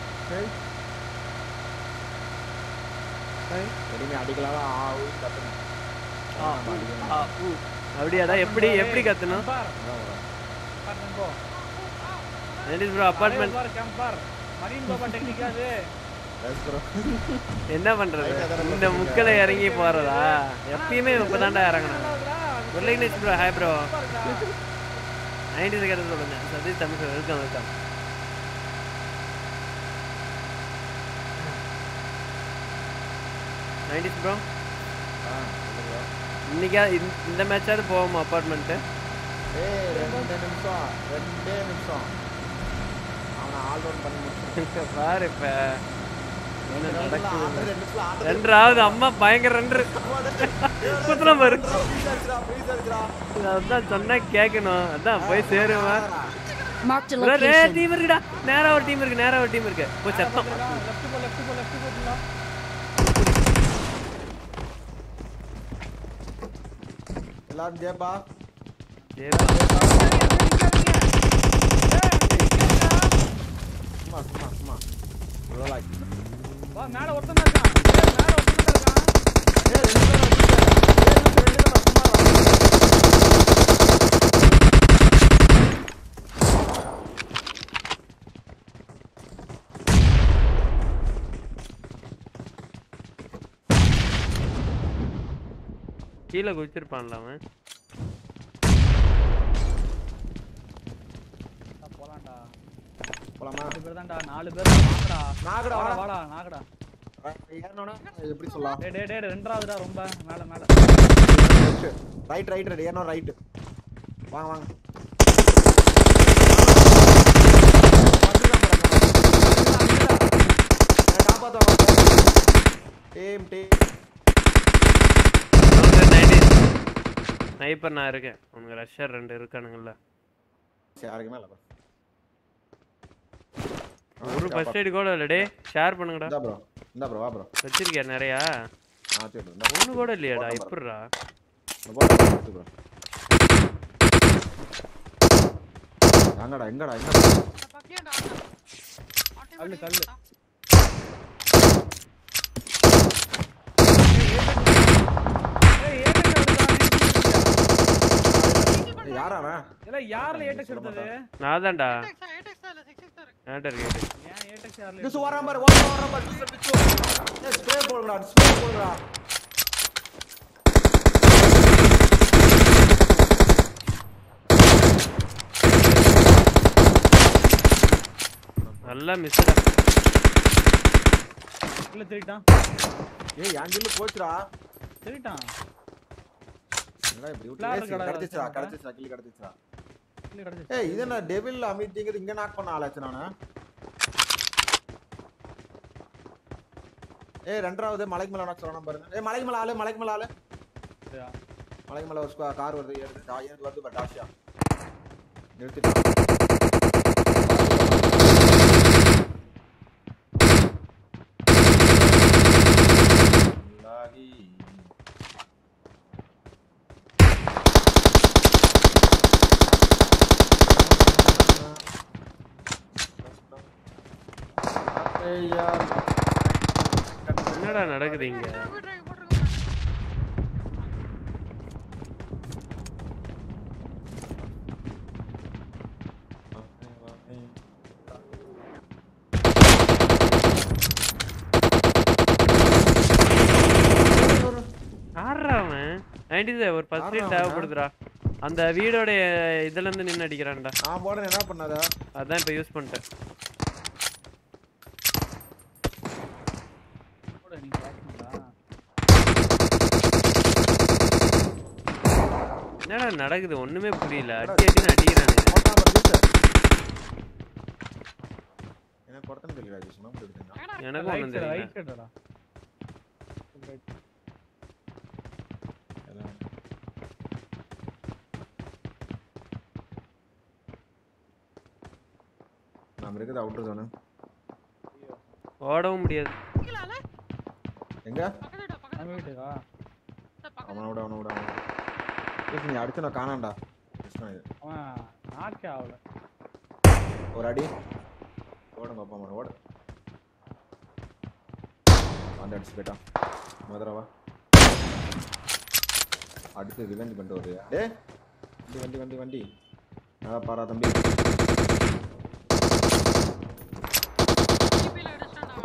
எதுவுமே அடிக்கலாம் ஆ ஊ கத்தணும் ஆ, ஊ, ஆ, ஊ. அப்படியாடா எப்படி எப்படி கத்தணும் கம்பார் கம்பார் tempo. நைன்டிஸ் ப்ரோ அப்பார்ட்மெண்ட் பாரு கம்பார் மரீன் பாபா டெக்னிக் அது எஸ் ப்ரோ என்ன பண்றது இந்த முக்கில் இறங்கி போறதா எப்பயுமே இப்பதான்டா இறங்கணும் Muraliganesh bro hi bro ninety second சொல்லுங்க Satish Tamil welcome welcome nineties bro இன்னைக்கா இந்த- இந்த மேட்சாவது போவோமா அப்பார்ட்மெண்ட்டு ஏய் ரெண்டு நிமிஷம் ரெண்டே நிமிஷம் அவனை ஆல் ரவுண்ட் பண்ணி முடிச்சு பாரு இப்ப என்ன நடக்குது ரெண்டு நிமிஷம் ஆடுறது ரெண்டாவது அம்மா பயங்கர ரெண்டு குத்துலாம் பாரு ப்ளீஸ் அடிச்சுடா ப்ளீஸ் அடிச்சுடா அதான் சொன்னா கேட்கணும் அதான் போய் சேருவேன் Marked a ப்ரோ ரே location. டீம் இருக்குடா நேரா ஒரு டீம் இருக்கு நேரா ஒரு டீம் இருக்கு போ சத்தம் லெஃப்ட் போ லெஃப்ட் போ லெஃப்ட் போட்டுங்களா எல்லாரும் ஜேபா சரிடா. சும்மா சும்மா சும்மா ரிலாக்ஸ் வா மேல ஒருத்தன் தான் இருக்கான் ஏய், மேல ஒருத்தன் தான் இருக்கான் ஏய் ரெண்டு பேரும் அடிச்சுட்டேன். ஏய் ரெண்டு பேரும் சும்மா வா. கீழே குதிச்சிருப்பான்ல அவன் டா, போலாம்டா போலாமா நாலு பேர் தான்டா நாலு பேர் தான் வாங்கடா நாகடா வாடா வாடா வாடா நாகடா ஏறணும்னா எப்படி சொல்லலாம் டேய் டேய் டேய் ரெண்டாவதுடா ரொம்ப மேல மேல ரைட் ரைட் ரைட் ஏறணும் ரைட் வாங்க வாங்க டீம் டீம் ஸ்னைப்பர் நான் இருக்கேன் உனக்கு ரஷ்யர் ரெண்டு இருக்கானுங்கல்ல யாருக்குமே இல்லை ஒரு ஃபர்ஸ்ட் எய்ட் கூட இல்லை டே ஷேர் பண்ணுங்கடா இந்தா ப்ரோ இந்தா ப்ரோ வா ப்ரோ வச்சிருக்கியா நிறையா ஆ சரி bro. இந்தா ஒன்று கூட இல்லையாடா போட்டேன் எப்படிடா இந்த போட்டேன் எடுத்து bro. எங்கடா எங்கடா எங்கடா பக்கியாண்டா கல்லு, கல்லு. ஏய் ஏடெக்ஸ் எடுடா ஏய், யாரா அவன் இல்ல யார்ல ஏடெக்ஸ் எடுத்தது நான் தான்டா ஏடெக்ஸ் தான் இல்ல சிக்ஸ் சிக்ஸ் இருக்கு ஏன்டா இருக்கு ஏன் ஏடெக்ஸ் யார்ல பிச்சு வரான் பாரு ஓட வரான் பாரு பிச்சு பிச்சு ஏய் ஸ்ப்ரே போடுங்கடா ஸ்ப்ரே போடுங்கடா நல்லா மிஸ்டா இல்ல திருட்டான் ஏய் என் கில்லு போச்சுடா திருட்டான் என்னடா இப்படி விட்டு விளையாடுற ஏசி, கடை கிடைச்சிச்சுடா வச்சிருக்காங்க. கிடைச்சிச்சுடா கில்லு கிடைச்சிச்சுடா இல்ல கிடைச்சு ஏய் இது என்ன டெவில் அமிட்டிங்கிறது இங்க நாக் பண்ண ஆளாச்சு நானு ஏய் ரெண்டாவது மலைக்கு மேல நாக் சொல்லணும் பாருங்க ஏய் மலைக்கு மேல ஆளு மலைக்கு மேல ஆளு சரியா? மலைக்கு மேல ஒரு கார் வருது ஏறுது டா ஏறுது வருது பட் டாஷியா நிறுத்திட்டு லாகி என்னடா நடக்குது இங்க போட்டுருங்க போட்டுருங்க நைன்டிஸ் ஒரு ஃபர்ஸ்ட் எய்ட் யாரா தேவைப்படுதுடா அந்த வீடோட இதுல இருந்து நின்னு அடிக்கிறான்டா நான் போடுறேன் என்ன பண்ணாத அதான் இப்ப யூஸ் பண்ணிட்டேன் கூட நீங்க கேட்கணும்டா என்னடா நடக்குது ஒண்ணுமே புரியல அடி அடின்னு அடிக்கிறானுங்க போட்டான் பாரு ஜூஸ் எனக்கு பொறுத்தன தெரியல ராஜேஷ் நம்ம எடுத்துங்க எனக்கும் ஒண்ணும் தெரியல ரைட் சைடுடா நாம இருக்குது அவுட்டர் ஜோனு ஓடவும் முடியாது கீழால எங்க பக்கத்து வீடா, பக்கத்து நம்ம வீட்டுக்கா வீடா, பக்கத்து அவனை விட அவனை விட அவனை ஜூஸ் நீ அடிச்சு நான் காணாண்டா கிருஷ்ணா இது அவன் நாக்கே ஆகல ஒரு அடி ஓடுங்க அப்பா மரம் ஓடு வந்து அடிச்சு போயிட்டான் மதுரவா அடுத்து ரிவெஞ்ச் பண்ணிட்டு வருது டே வண்டி வண்டி வண்டி வண்டி நல்லா பாரா தம்பி DP ல அடிச்சிட்டான்டா.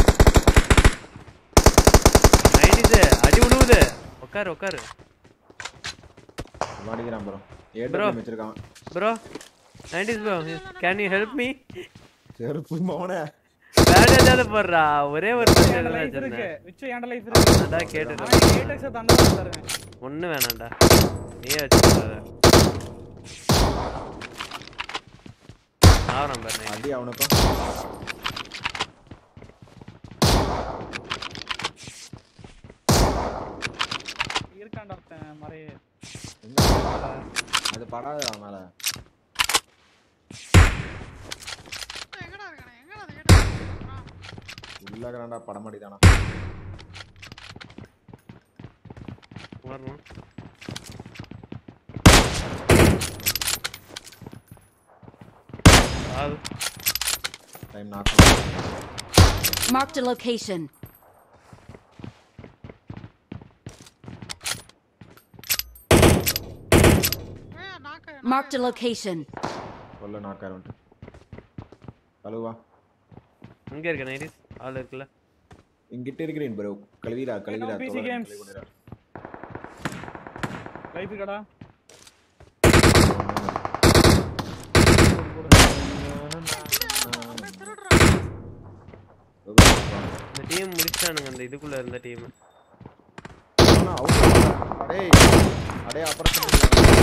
நைன்டிஸ் அடி விழுவுது உட்காரு உட்காரு அடிக்கிறான் ப்ரோ Bro. ஏட்டு வச்சிருக்கான் bro nineties bro can you help me செருப்பு மோனே வேற ஏதாவது போடுறா ஒரே ஒரு என்ட பிரச்சனை லைஃப் இருக்கு வச்சிருந்தேன் விச்சு என்ட லைஃப் இருக்கு அதான் கேட்டுட்டு அவன் ஏடெக்ஸ் தண்டா தருவேன் ஒண்ணு வேணாம்டா நீயே வச்சுக்காத ஆவரம் பாரு நைன்டி அடி அவனுக்கும் இருக்கான்டா ஒருத்தன் மறைய எங்க அது படாத அவன் மேல எங்கடா இருக்கானே? எங்கடா அது கேட்டா? உள்ளகிறான்டா படம் அடிதானா வரணும் அது டைம் நாக் Marked a location. ஏய், நாக்கு, Marked a நாக்கு. location. கொல்ல நாக்கார் வந்துட்டு கழுவா இங்க இருக்க நைன்டிஸ் ஆள் இருக்குல்ல இங்கிட்ட இருக்கிறேன் ப்ரோ கழுவிடா கழுவிடா PC தோழரே, games. கழுவிடா. லைஃப் இருக்கடா அவன் திருடுறான். இந்த டீம் முடிச்சிட்டானுங்க அந்த இதுக்குள்ள இருந்த டீம் ஆனா, out ஆ? அடேய் அடே அப்புறம் சொல்லுங்க.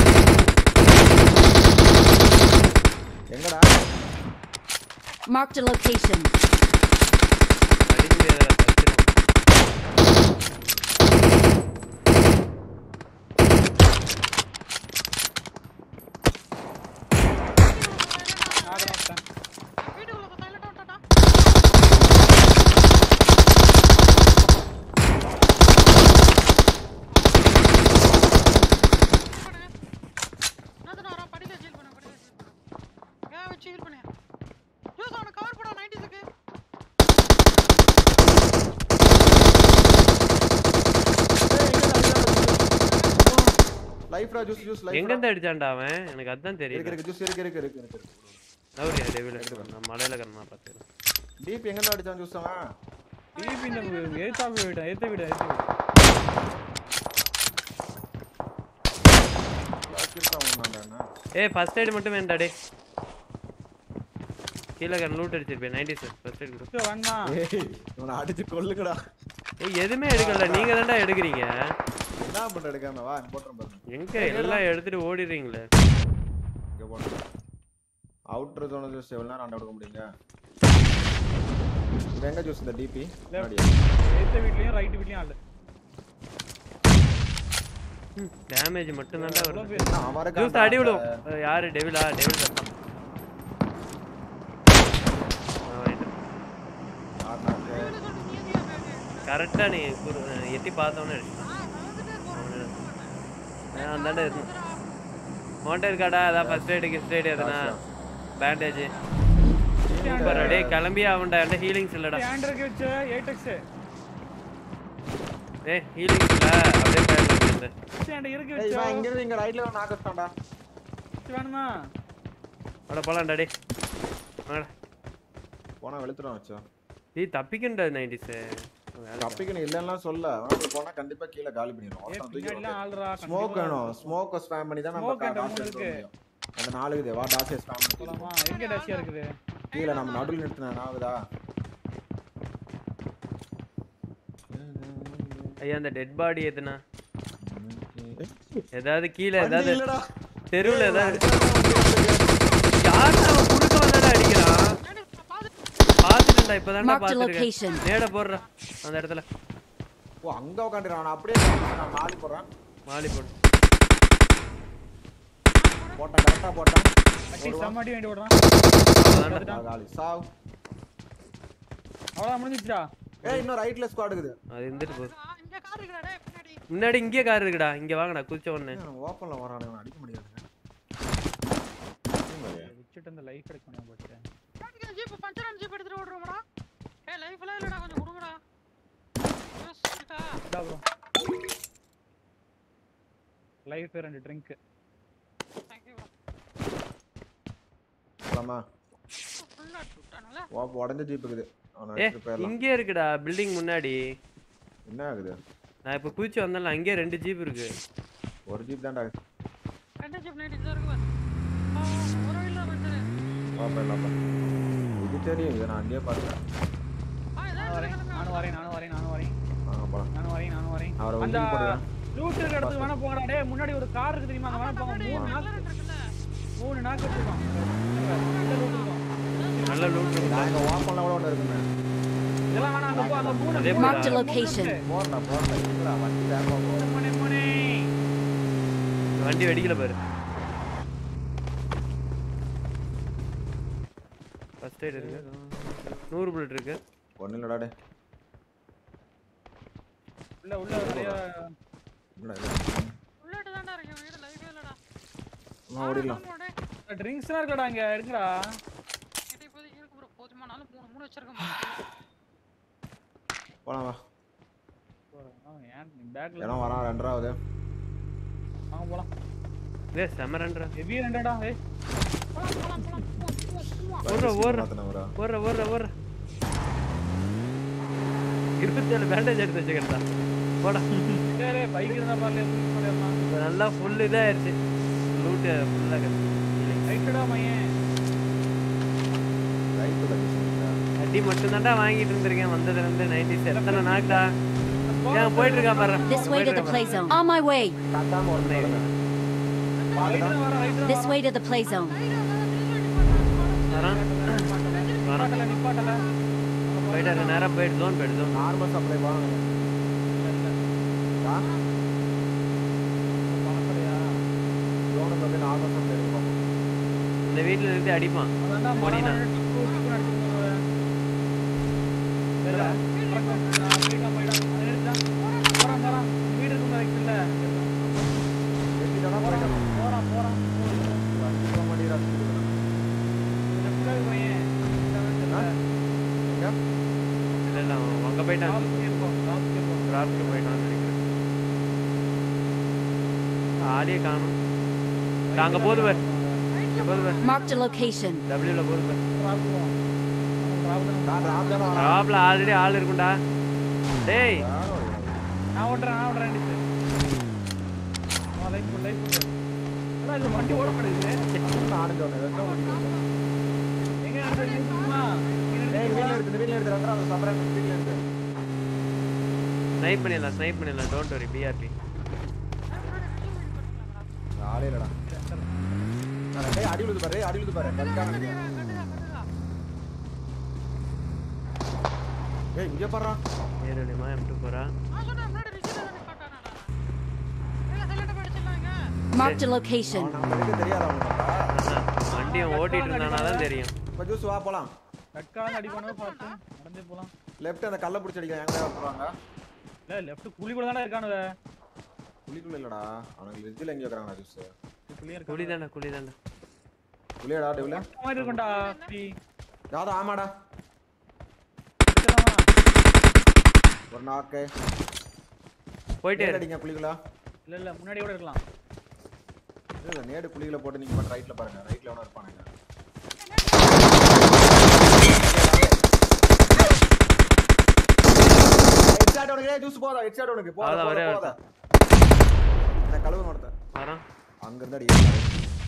எங்கடா Marked a location. அடிக்க முடியாத தப்பிடும் ஆடுறா ஒருத்தன் வீட்டுக்குள்ள போய் silent ஆ வந்துட்டான்டா. என்னதுடா, வரா, படியில heal பண்ணு, படியில heal பண்ணு. ஏன் வச்சு heal பண்ணு. ஜூஸ், அவனை cover பண்ணு, 90s க்கு. லைஃப்ரா ஜூஸ் ஜூஸ் லைஃப் எங்க இருந்து அடிச்சான்டா அவன் எனக்கு அதான் இருக்கு தெரியல இருக்கு ஜூஸ் இருக்கு இருக்கு இருக்கு இருக்கு நவரியா டெவில் நான் மலையில கண்ணா பார்த்தேன் டீப் எங்க இருந்து அடிச்சான் ஜூஸ் அவன் டிபி இந்த எய்த்தாப்பு வீடு எய்த்த வீடு எய்த்த வீடு வாக்கிருக்கான் உன்னாண்டா ஏய் ஃபர்ஸ்ட் எய்ட் மட்டும் வேண்டா டே கீழே கண் லூட் அடிச்சிருப்பேன் நைன்டி சார் ஃபர்ஸ்ட் எய்ட் கொடு வேணாம் ஏய் இவனை அடிச்சு கொல்லுங்கடா ஏய் எதுவுமே எடுக்கல நீங்க தான்டா எடுக்கிறீங்க என்ன பண்ற எடுக்காம வா போட்டுறேன் பாருங்க எங்க எல்லாம் எடுத்துட்டு ஓடிடுறீங்களே இங்க போட்டு அவுட்டர் ஜோன் ஜூஸ் எவ்வளவு நேரம் ஆண்ட கொடுக்க முடியுங்க இது எங்க ஜூஸ் இந்த டிபி எய்த்த வீட்லயும் ரைட் வீட்லயும் ஆளு டேமேஜ் மட்டும் தான்டா எவ்வளவு வருது பேர் அவருக்கு ஜூஸ் அடி விடும் அஹ் யாரு டெவிலா டெவில் சத்தம் கரெக்டா நீ குரு- அஹ் எட்டி பார்த்தவொன்னே அடிச்சிட்டான் ஆ, அந்தாண்ட இருக்கும் மோட்டர் இருக்காடா அதான் ஃபர்ஸ்ட் எய்டு கிஃப்ட் எய்டு எதுனா பேண்டேஜ் சூப்பர் டேய் கிளம்பி அவன்டா என்கிட்ட ஹீலிங்ஸ் இல்லடா ஆண்ட்ருக்கு வச்சு எயிட்டெக்ஸ் ஏய் ஹீலிங்ஸ் இல்ல அப்படியே பேண்ட் என்கிட்ட இருக்கு ஏய் வச்சு இவன் இங்க இருந்து இங்க ரைட்ல ஒரு நாக் வச்சான்டா வேணுமா அட போலாம்டா டேய் வாங்கடா போனா வெளுத்துறான் வச்சா டேய் தப்பிக்கண்டா நைன்டிஸ் தப்பிக்கணும் இல்லைன்னா சொல்ல அவனுக்கு போனா கண்டிப்பா கீழே காலி பண்ணிடுவோம் ஏ ஒருத்தன் தூக்கி பின்னாடிலாம் ஆள்றா ஸ்மோக் வேணும் ஸ்மோக்க ஸ்பாம் பண்ணி தான் நம்ம Smoke என்கிட்ட டாஸ் மூணு எடுக்க இருக்கு. முடியும் அந்த நாலு இருக்குது வா டாஸ் ஸ்பாம் பண்ணி போலாமா தூக்கிடுவோம். எங்க டச்சியா இருக்குது கீழே நம்ம நடுவில் நிறுத்தின ஆகுதா ஐயா அந்த டெட் பாடி எதுனா ஏதாவது கீழே வண்டி ஏதாவது இல்லடா. தெருவுல ஏய், ஏதாவது அடிக்காத, யாரு அவன் குறுக்க வந்தாடா அடிக்கிறான் பாத்துட்டேன்டா இப்பதான்டா Marked a பாத்துருக்கேன் location. நேட போடுறா அந்த இடத்துல ஓ அங்க உட்காந்துறான் நான் அப்படியே நான் மாலி போடுறேன் மாலி போடு போட்டேன் கரெக்டா போட்டேன் அட்டி சம்மாட்டி வேண்டி விடுறான் அவ்வளவுதான்டா. ஆ, காலி சாவ் அவ்வளோ முடிஞ்சிச்சா ஏய் இன்னும் ரைட்ல ஸ்குவாட் இருக்குது அது இருந்துட்டு போகுது ஆ, இங்க கார் இருக்குடா டேய் பின்னாடி முன்னாடி இங்கே கார் இருக்குடா இங்க வாங்கடா குதிச்ச உடனே ஓப்பன்ல வரானே இவனை அடிக்க முடியாது வச்சுட்டு அந்த லைஃப் எடுக்க முடியாம போச்சு பின்னாடி ஜீப் பஞ்சர் ஆன ஜீப் எடுத்துட்டு ஓடுறோம்டா ஏய் லைஃப்ல இல்லடா கொஞ்சம் கொடுங்கடா யோஸ் இருக்கா இதா ப்ரோ லைஃப் ரெண்டு ட்ரிங்க் தேங்க் யூ போலாமா ஃபுல்லா விட்டானல ஓ உடஞ்ச ஜீப் இருக்குது அவனை ஏ வச்சுட்டு போயிடலாம் இங்கே இருக்குடா பில்டிங் முன்னாடி என்ன ஆகுது நான் இப்ப குதிச்சு வந்தேன்ல அங்கே ரெண்டு ஜீப் இருக்கு ஒரு ஜீப் தான்டா ரெண்டு ஜீப் நைட் தான் இருக்கு பாரு. ஆ, ஒரு இல்ல பஞ்சர் வா போயிடலாம்ப்பா இது தெரியும் இதை நான் அங்கேயே பார்த்தேன் ஆ இதான் நானும் வரேன் நானும் வரேன் நானும் வரேன் நானும் வரேன் வாங்க போலாம் நானும் வரேன் நானும் வரேன் அவரை அந்த உள்ள போடுறேன் லூட் இருக்கிற இடத்துக்கு வேணா போங்கடா டேய் முன்னாடி ஒரு கார் இருக்கு தெரியுமா அங்க வேணா போங்க மூணு நாக்கு இருக்குல்ல மூணு நாக்கு வச்சிருக்கோம் நல்ல loot இருக்கும் நல்ல லூட் நான் இங்க ஓப்பன்ல கூட ஒன்று இருக்குமே இதெல்லாம் வேணா அங்க போ அந்த மூணு அதே மூணு Marked a மூணு location. போறா போறா இல்லடா வண்டி வேகமா போகும் மணி மணி வண்டி வெடிக்கல பாரு ஃபர்ஸ்ட் எய்ட் இருக்கு நூறு புல்லட் இருக்கு ஒன்றும் இல்லடா டே உள்ள உள்ள நிறைய இல்லடா, இல்ல. உள்ளாட்டு தான்டா இருக்கு வீடு லைஃபே இல்லடா வா, ஓடிடலாம் ட்ரிங்க்ஸ்லாம் இருக்குடா இங்க இருக்குடா கிட்ட இப்போதைக்கு இருக்கு ப்ரோ போதுமானாலும் மூணு மூணு வச்சிருக்கேன் போலாம் வா அவன் ஏன் பேக்ல இடம் வரான் ரெண்டாவது வாங்க போலாம் ஏ செமரன்றா ஹெவி ரெண்டடா ஏய் ஓடுற ஓடுற வரா ஓடுற ஓடுற ஓடுற இருபத்தேழு பேண்டேஜ் எடுத்து வச்சுக்கிறதா போடா சரி பைக் இருந்தா பாருல யூஸ் பண்ணிடலாம் இப்ப நல்லா ஃபுல் இதாயிருச்சு லூட்டு ஃபுல்லாக ரைட்டடா மையன் ரைட்டில் அடி மட்டும் தான்டா வாங்கிட்டு இருந்திருக்கேன் வந்ததுல இருந்து நைன்டி எத்தனை நாக்குடா ஏன் போயிட்டு இருக்கா பாரு This way to the play zone. On my way. காட்டாம ஒரு ரைட்டடா வர ரைட்டடா This way to the play zone. வரான் வரான் நிப்பாட்டல நிப்பாட்டல போயிட்டு நேரம் போயிட்டு ஜோன் போயிட்டு ஜோன் நார்மல் சப்ளை வாங்க ஆ பாக்கலையா லோனுக்கு வந்து நார்மல் சப்ளை இருக்கும் இந்த வீட்டுல இருந்து அடிப்பான் அதான் போனீனா? வெட்டிட்டானா போயிட்டானா வண்டி மாட்டிடா எங்க இல்ல இல்ல அவன் அங்க போயிட்டான் டிராப்க்கு போயிட்டான்னு நினைக்கிறேன் ஆடியே காணும் அங்க போது பாரு இங்க போது பாரு Marked a location. டபிள்யூல போது பாரு நான் ராப் தானே வரேன் டிராப்ல ஆல்ரெடி ஆள் இருக்கும்டா டேய் நான் ஓட்டுறேன் நான் ஓட்டுறேன் அடிச்சு. ஆ, light போடு, light போடு. அண்ணா, இது வண்டி ஓட மாட்டேங்குது நானும் சொன்னேன் வெட்டம் ஓடிட்டு எங்க நடந்து நிறுத்துமா? இங்க ஏய் நிறுத்துமா? வீட்ல எடுத்து வீட்ல எடுத்து ரெண்டாவது சப்ளை வீட்ல எடுத்து ஸ்னைப் பண்ணிடலாம் ஸ்னைப் பண்ணிடலாம் டோன்ட் வரி பிஆர்பி ஆளே இல்லடா டேய் அடி விழுது பாரு அடி விழுது பாரு கல்கான ஏய் இங்க பாறா நேரடிமா எம்2 போறா நான் சொன்னேன் முன்னாடி ரிஜில தான் நிப்பாட்டானடா ஏங்க சைலண்ட் படிச்சிடலாங்க Marked a location. நம்ம இருக்க தெரியாதா உனக்கு வண்டியை ஓட்டிட்டு இருந்தானா தான் தெரியும் இப்ப ஜூஸ் வா போலாம் ரெக்கார்ட் அடிக்கணும் பார்த்து நடந்தே போலாம் லெஃப்ட் அந்த கல்ல பிடிச்சி அடிக்கலாம் எங்க போறாங்க இல்ல லெஃப்ட் குழி கூட தானே இருக்கானுவ குழிக்குள்ள இல்லடா அவனுக்கு வெஜ்ஜில் எங்க வைக்கிறாங்க ஜூஸ் குழியே இருக்கு குழி தாண்டா குழி தாண்டா குளியடா டெவில மாதிரி இருக்கும்டா டீ யாதா ஆமாடா எடுத்துடலாமா? ஒரு நாக்கு போயிட்டே நேடு இரு. அடிங்க குழிக்குள்ள இல்ல இல்ல முன்னாடி கூட இருக்கலாம் இல்ல இல்ல நேடு குழிக்குள்ள போட்டு நீங்க மட்டும் ரைட்ல பாருங்க ரைட்ல எவனோ இருப்பானுங்க டேய் ஜூஸ் போதா ஹெட்ஷாட் உனக்கு போதா அதான் போதா ஒரே போதா நான் கழுவு மாட்டேன் வரான் அங்க இருந்து அடி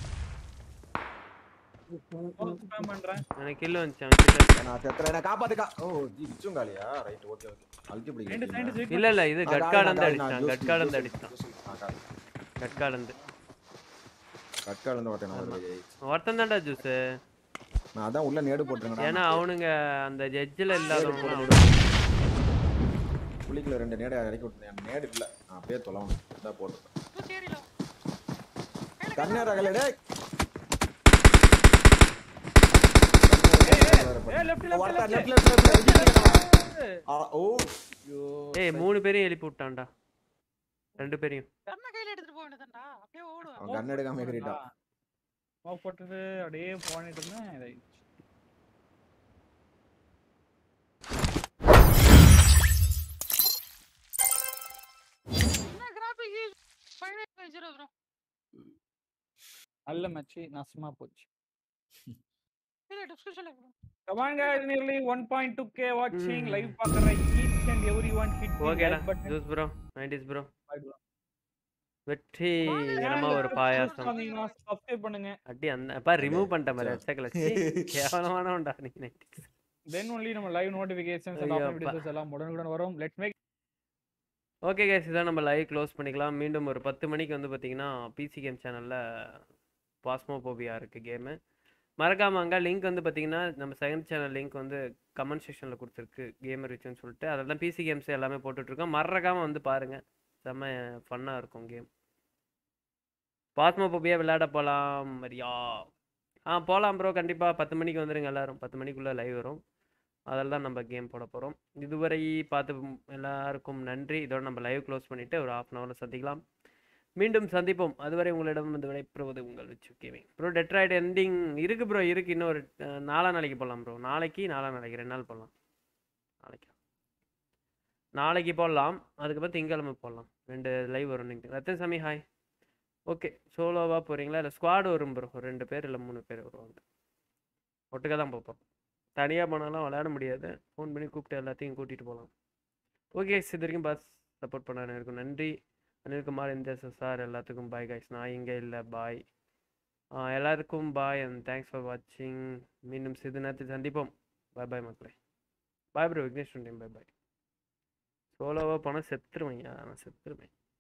ஸ்பேம் பண்றேன் எனக்கு கில்லு வந்துச்சு அவன் கிட்ட நான் செத்துறேன் என்ன காப்பாத்துக்கா ஓ ஜி விச்சுங்காலியா ரைட் ஓகே ஓகே அல்டி ரெண்டு சைடு பிடிக்கிறீங்க இல்ல இல்ல இது ஆ, காலி, கட்கால இருந்து காலி, நான் அடிச்சான் ஜூஸ் கட்கால இருந்து ஜூஸ் அடிச்சான் ஜூஸ் ஆ, காலி. கட்கால இருந்து கட்கால இருந்து ஒருத்தன் நான் வருவேன். ஒருத்தன் தான்டா ஜூஸ் நான் அதான் உள்ள நேடு போட்டுருக்கேன் ஏன்னா அவனுங்க அந்த ஜட்ஜில் இல்லாதவங்க அவனுங்க புள்ளிக்குள்ள ரெண்டு நேடு இறக்கி விட்டுருந்தேன் எனக்கு நேடு இல்ல நான் அப்படியே தொலைவணும் இதான் போட்டுருக்கேன் தூசி ஏறிலோ கண்ணே ரகல டேய் ஏ லெஃப்ட் வரட்டா, left left, left, left, left. ஆ, ஓ ஐயோ. ஏய் மூணு பேரையும் எழுப்பி விட்டான்டா ரெண்டு பேரையும் கண்ணை கையில எடுத்துட்டு போக வேண்டியதுதான்டா அப்படியே ஓடுவேன் அவன் கன் எடுக்காம எகிறிட்டான் ஸ்மோக் போட்டுட்டு அப்படியே போனிட்டு இருந்தேன் இதாயிடுச்சு. என்ன graphic five nine five zero bro நல்ல மேட்ச் நாசமா போச்சு இல்ல டிஸ்கஷன்ல bro Come on guys, nearly 1.2k watching Mm. live பார்க்குற each and everyone hit the ஓகேடா like button. Juice bro nineties bro Bye bro. வெற்றி என்னமா Channel ஒரு க்கு பாயாசம் வந்தீங்கன்னா subscribe பண்ணுங்க அடி அந்த அப்பா ரிமூவ் பண்ணிட்ட மாதிரி அச்சக்கல கேவலமானவன்டா நீ நைன்டிஸ் then only நம்ம live notifications and ஐயோ offer அப்பா. videos எல்லாம் உடனுக்குடன் வரும் let's make ஓகே கேஸ் இதான் நம்ம லைவ் க்ளோஸ் பண்ணிக்கலாம் மீண்டும் ஒரு பத்து மணிக்கு வந்து பார்த்தீங்கன்னா பிசி கேம் சேனலில் பாஸ்மோபோபியா இருக்குது கேமு மறக்காம அங்கே லிங்க் வந்து பார்த்தீங்கன்னா நம்ம செகண்ட் சேனல் லிங்க் வந்து கமெண்ட் செக்ஷனில் கொடுத்துருக்கு கேமர் ரிச்சுன்னு சொல்லிட்டு அதில் தான் பிசி கேம்ஸ் எல்லாமே போட்டுட்ருக்கோம் மறக்காமல் வந்து பாருங்கள் செம்ம ஃபன்னாக இருக்கும் கேம் பாஸ்மோபோபியா விளையாட போகலாம் மரியா ஆ போகலாம் ப்ரோ கண்டிப்பாக பத்து மணிக்கு வந்துடுங்க எல்லாரும் பத்து மணிக்குள்ளே லைவ் வரும் அதில் தான் நம்ம கேம் போட போகிறோம் இதுவரை பார்த்து ம் எல்லாருக்கும் நன்றி இதோட நம்ம லைவ் க்ளோஸ் பண்ணிவிட்டு ஒரு ஆஃப் அன் ஹவரில் சந்திக்கலாம் மீண்டும் சந்திப்போம் அதுவரை உங்களிடம் வந்து விடைபெறுவது உங்கள் விச்சு கேமிங் ப்ரோ டெட்ராய்டு எண்டிங் இருக்குது ப்ரோ இருக்குது இன்னும் ஒரு அஹ், நாலா நாளைக்கு போடலாம் ப்ரோ நாளைக்கு நாலா நாளைக்கு ரெண்டு நாள் போடலாம் நாளைக்கு நாளைக்கு போடலாம் அதுக்கப்புறம் திங்கக்கிழமை போடலாம் ரெண்டு லைவ் வரும் நீங்கள் ரத்தன் சாமி ஹாய் ஓகே சோலோவாக போகிறீங்களா இல்லை ஸ்குவாட் வரும் ப்ரோ ஒரு ரெண்டு பேர் இல்லை மூணு பேர் வருவாங்க ஒட்டுக்க தான் பார்ப்போம் தனியாக போனாலும் விளையாட முடியாது ஃபோன் பண்ணி கூப்பிட்டு எல்லாத்தையும் கூட்டிகிட்டு போகலாம் ஓகே இது வரைக்கும் பாஸ் சப்போர்ட் பண்ண அனைவருக்கும் நன்றி அனில்குமார் இந்த சார் எல்லாத்துக்கும் பாய் கைஸ் நான் இங்கே இல்லை பாய் எல்லாருக்கும் பாய் அண்ட் தேங்க்ஸ் ஃபார் வாட்சிங் மீண்டும் சிறிது நேரத்தில் சந்திப்போம் பாய் பாய் மக்களே bye bro Vignesh bye bye சோலோவாக போனால் செத்துருவேன் நான் செத்துருவேன்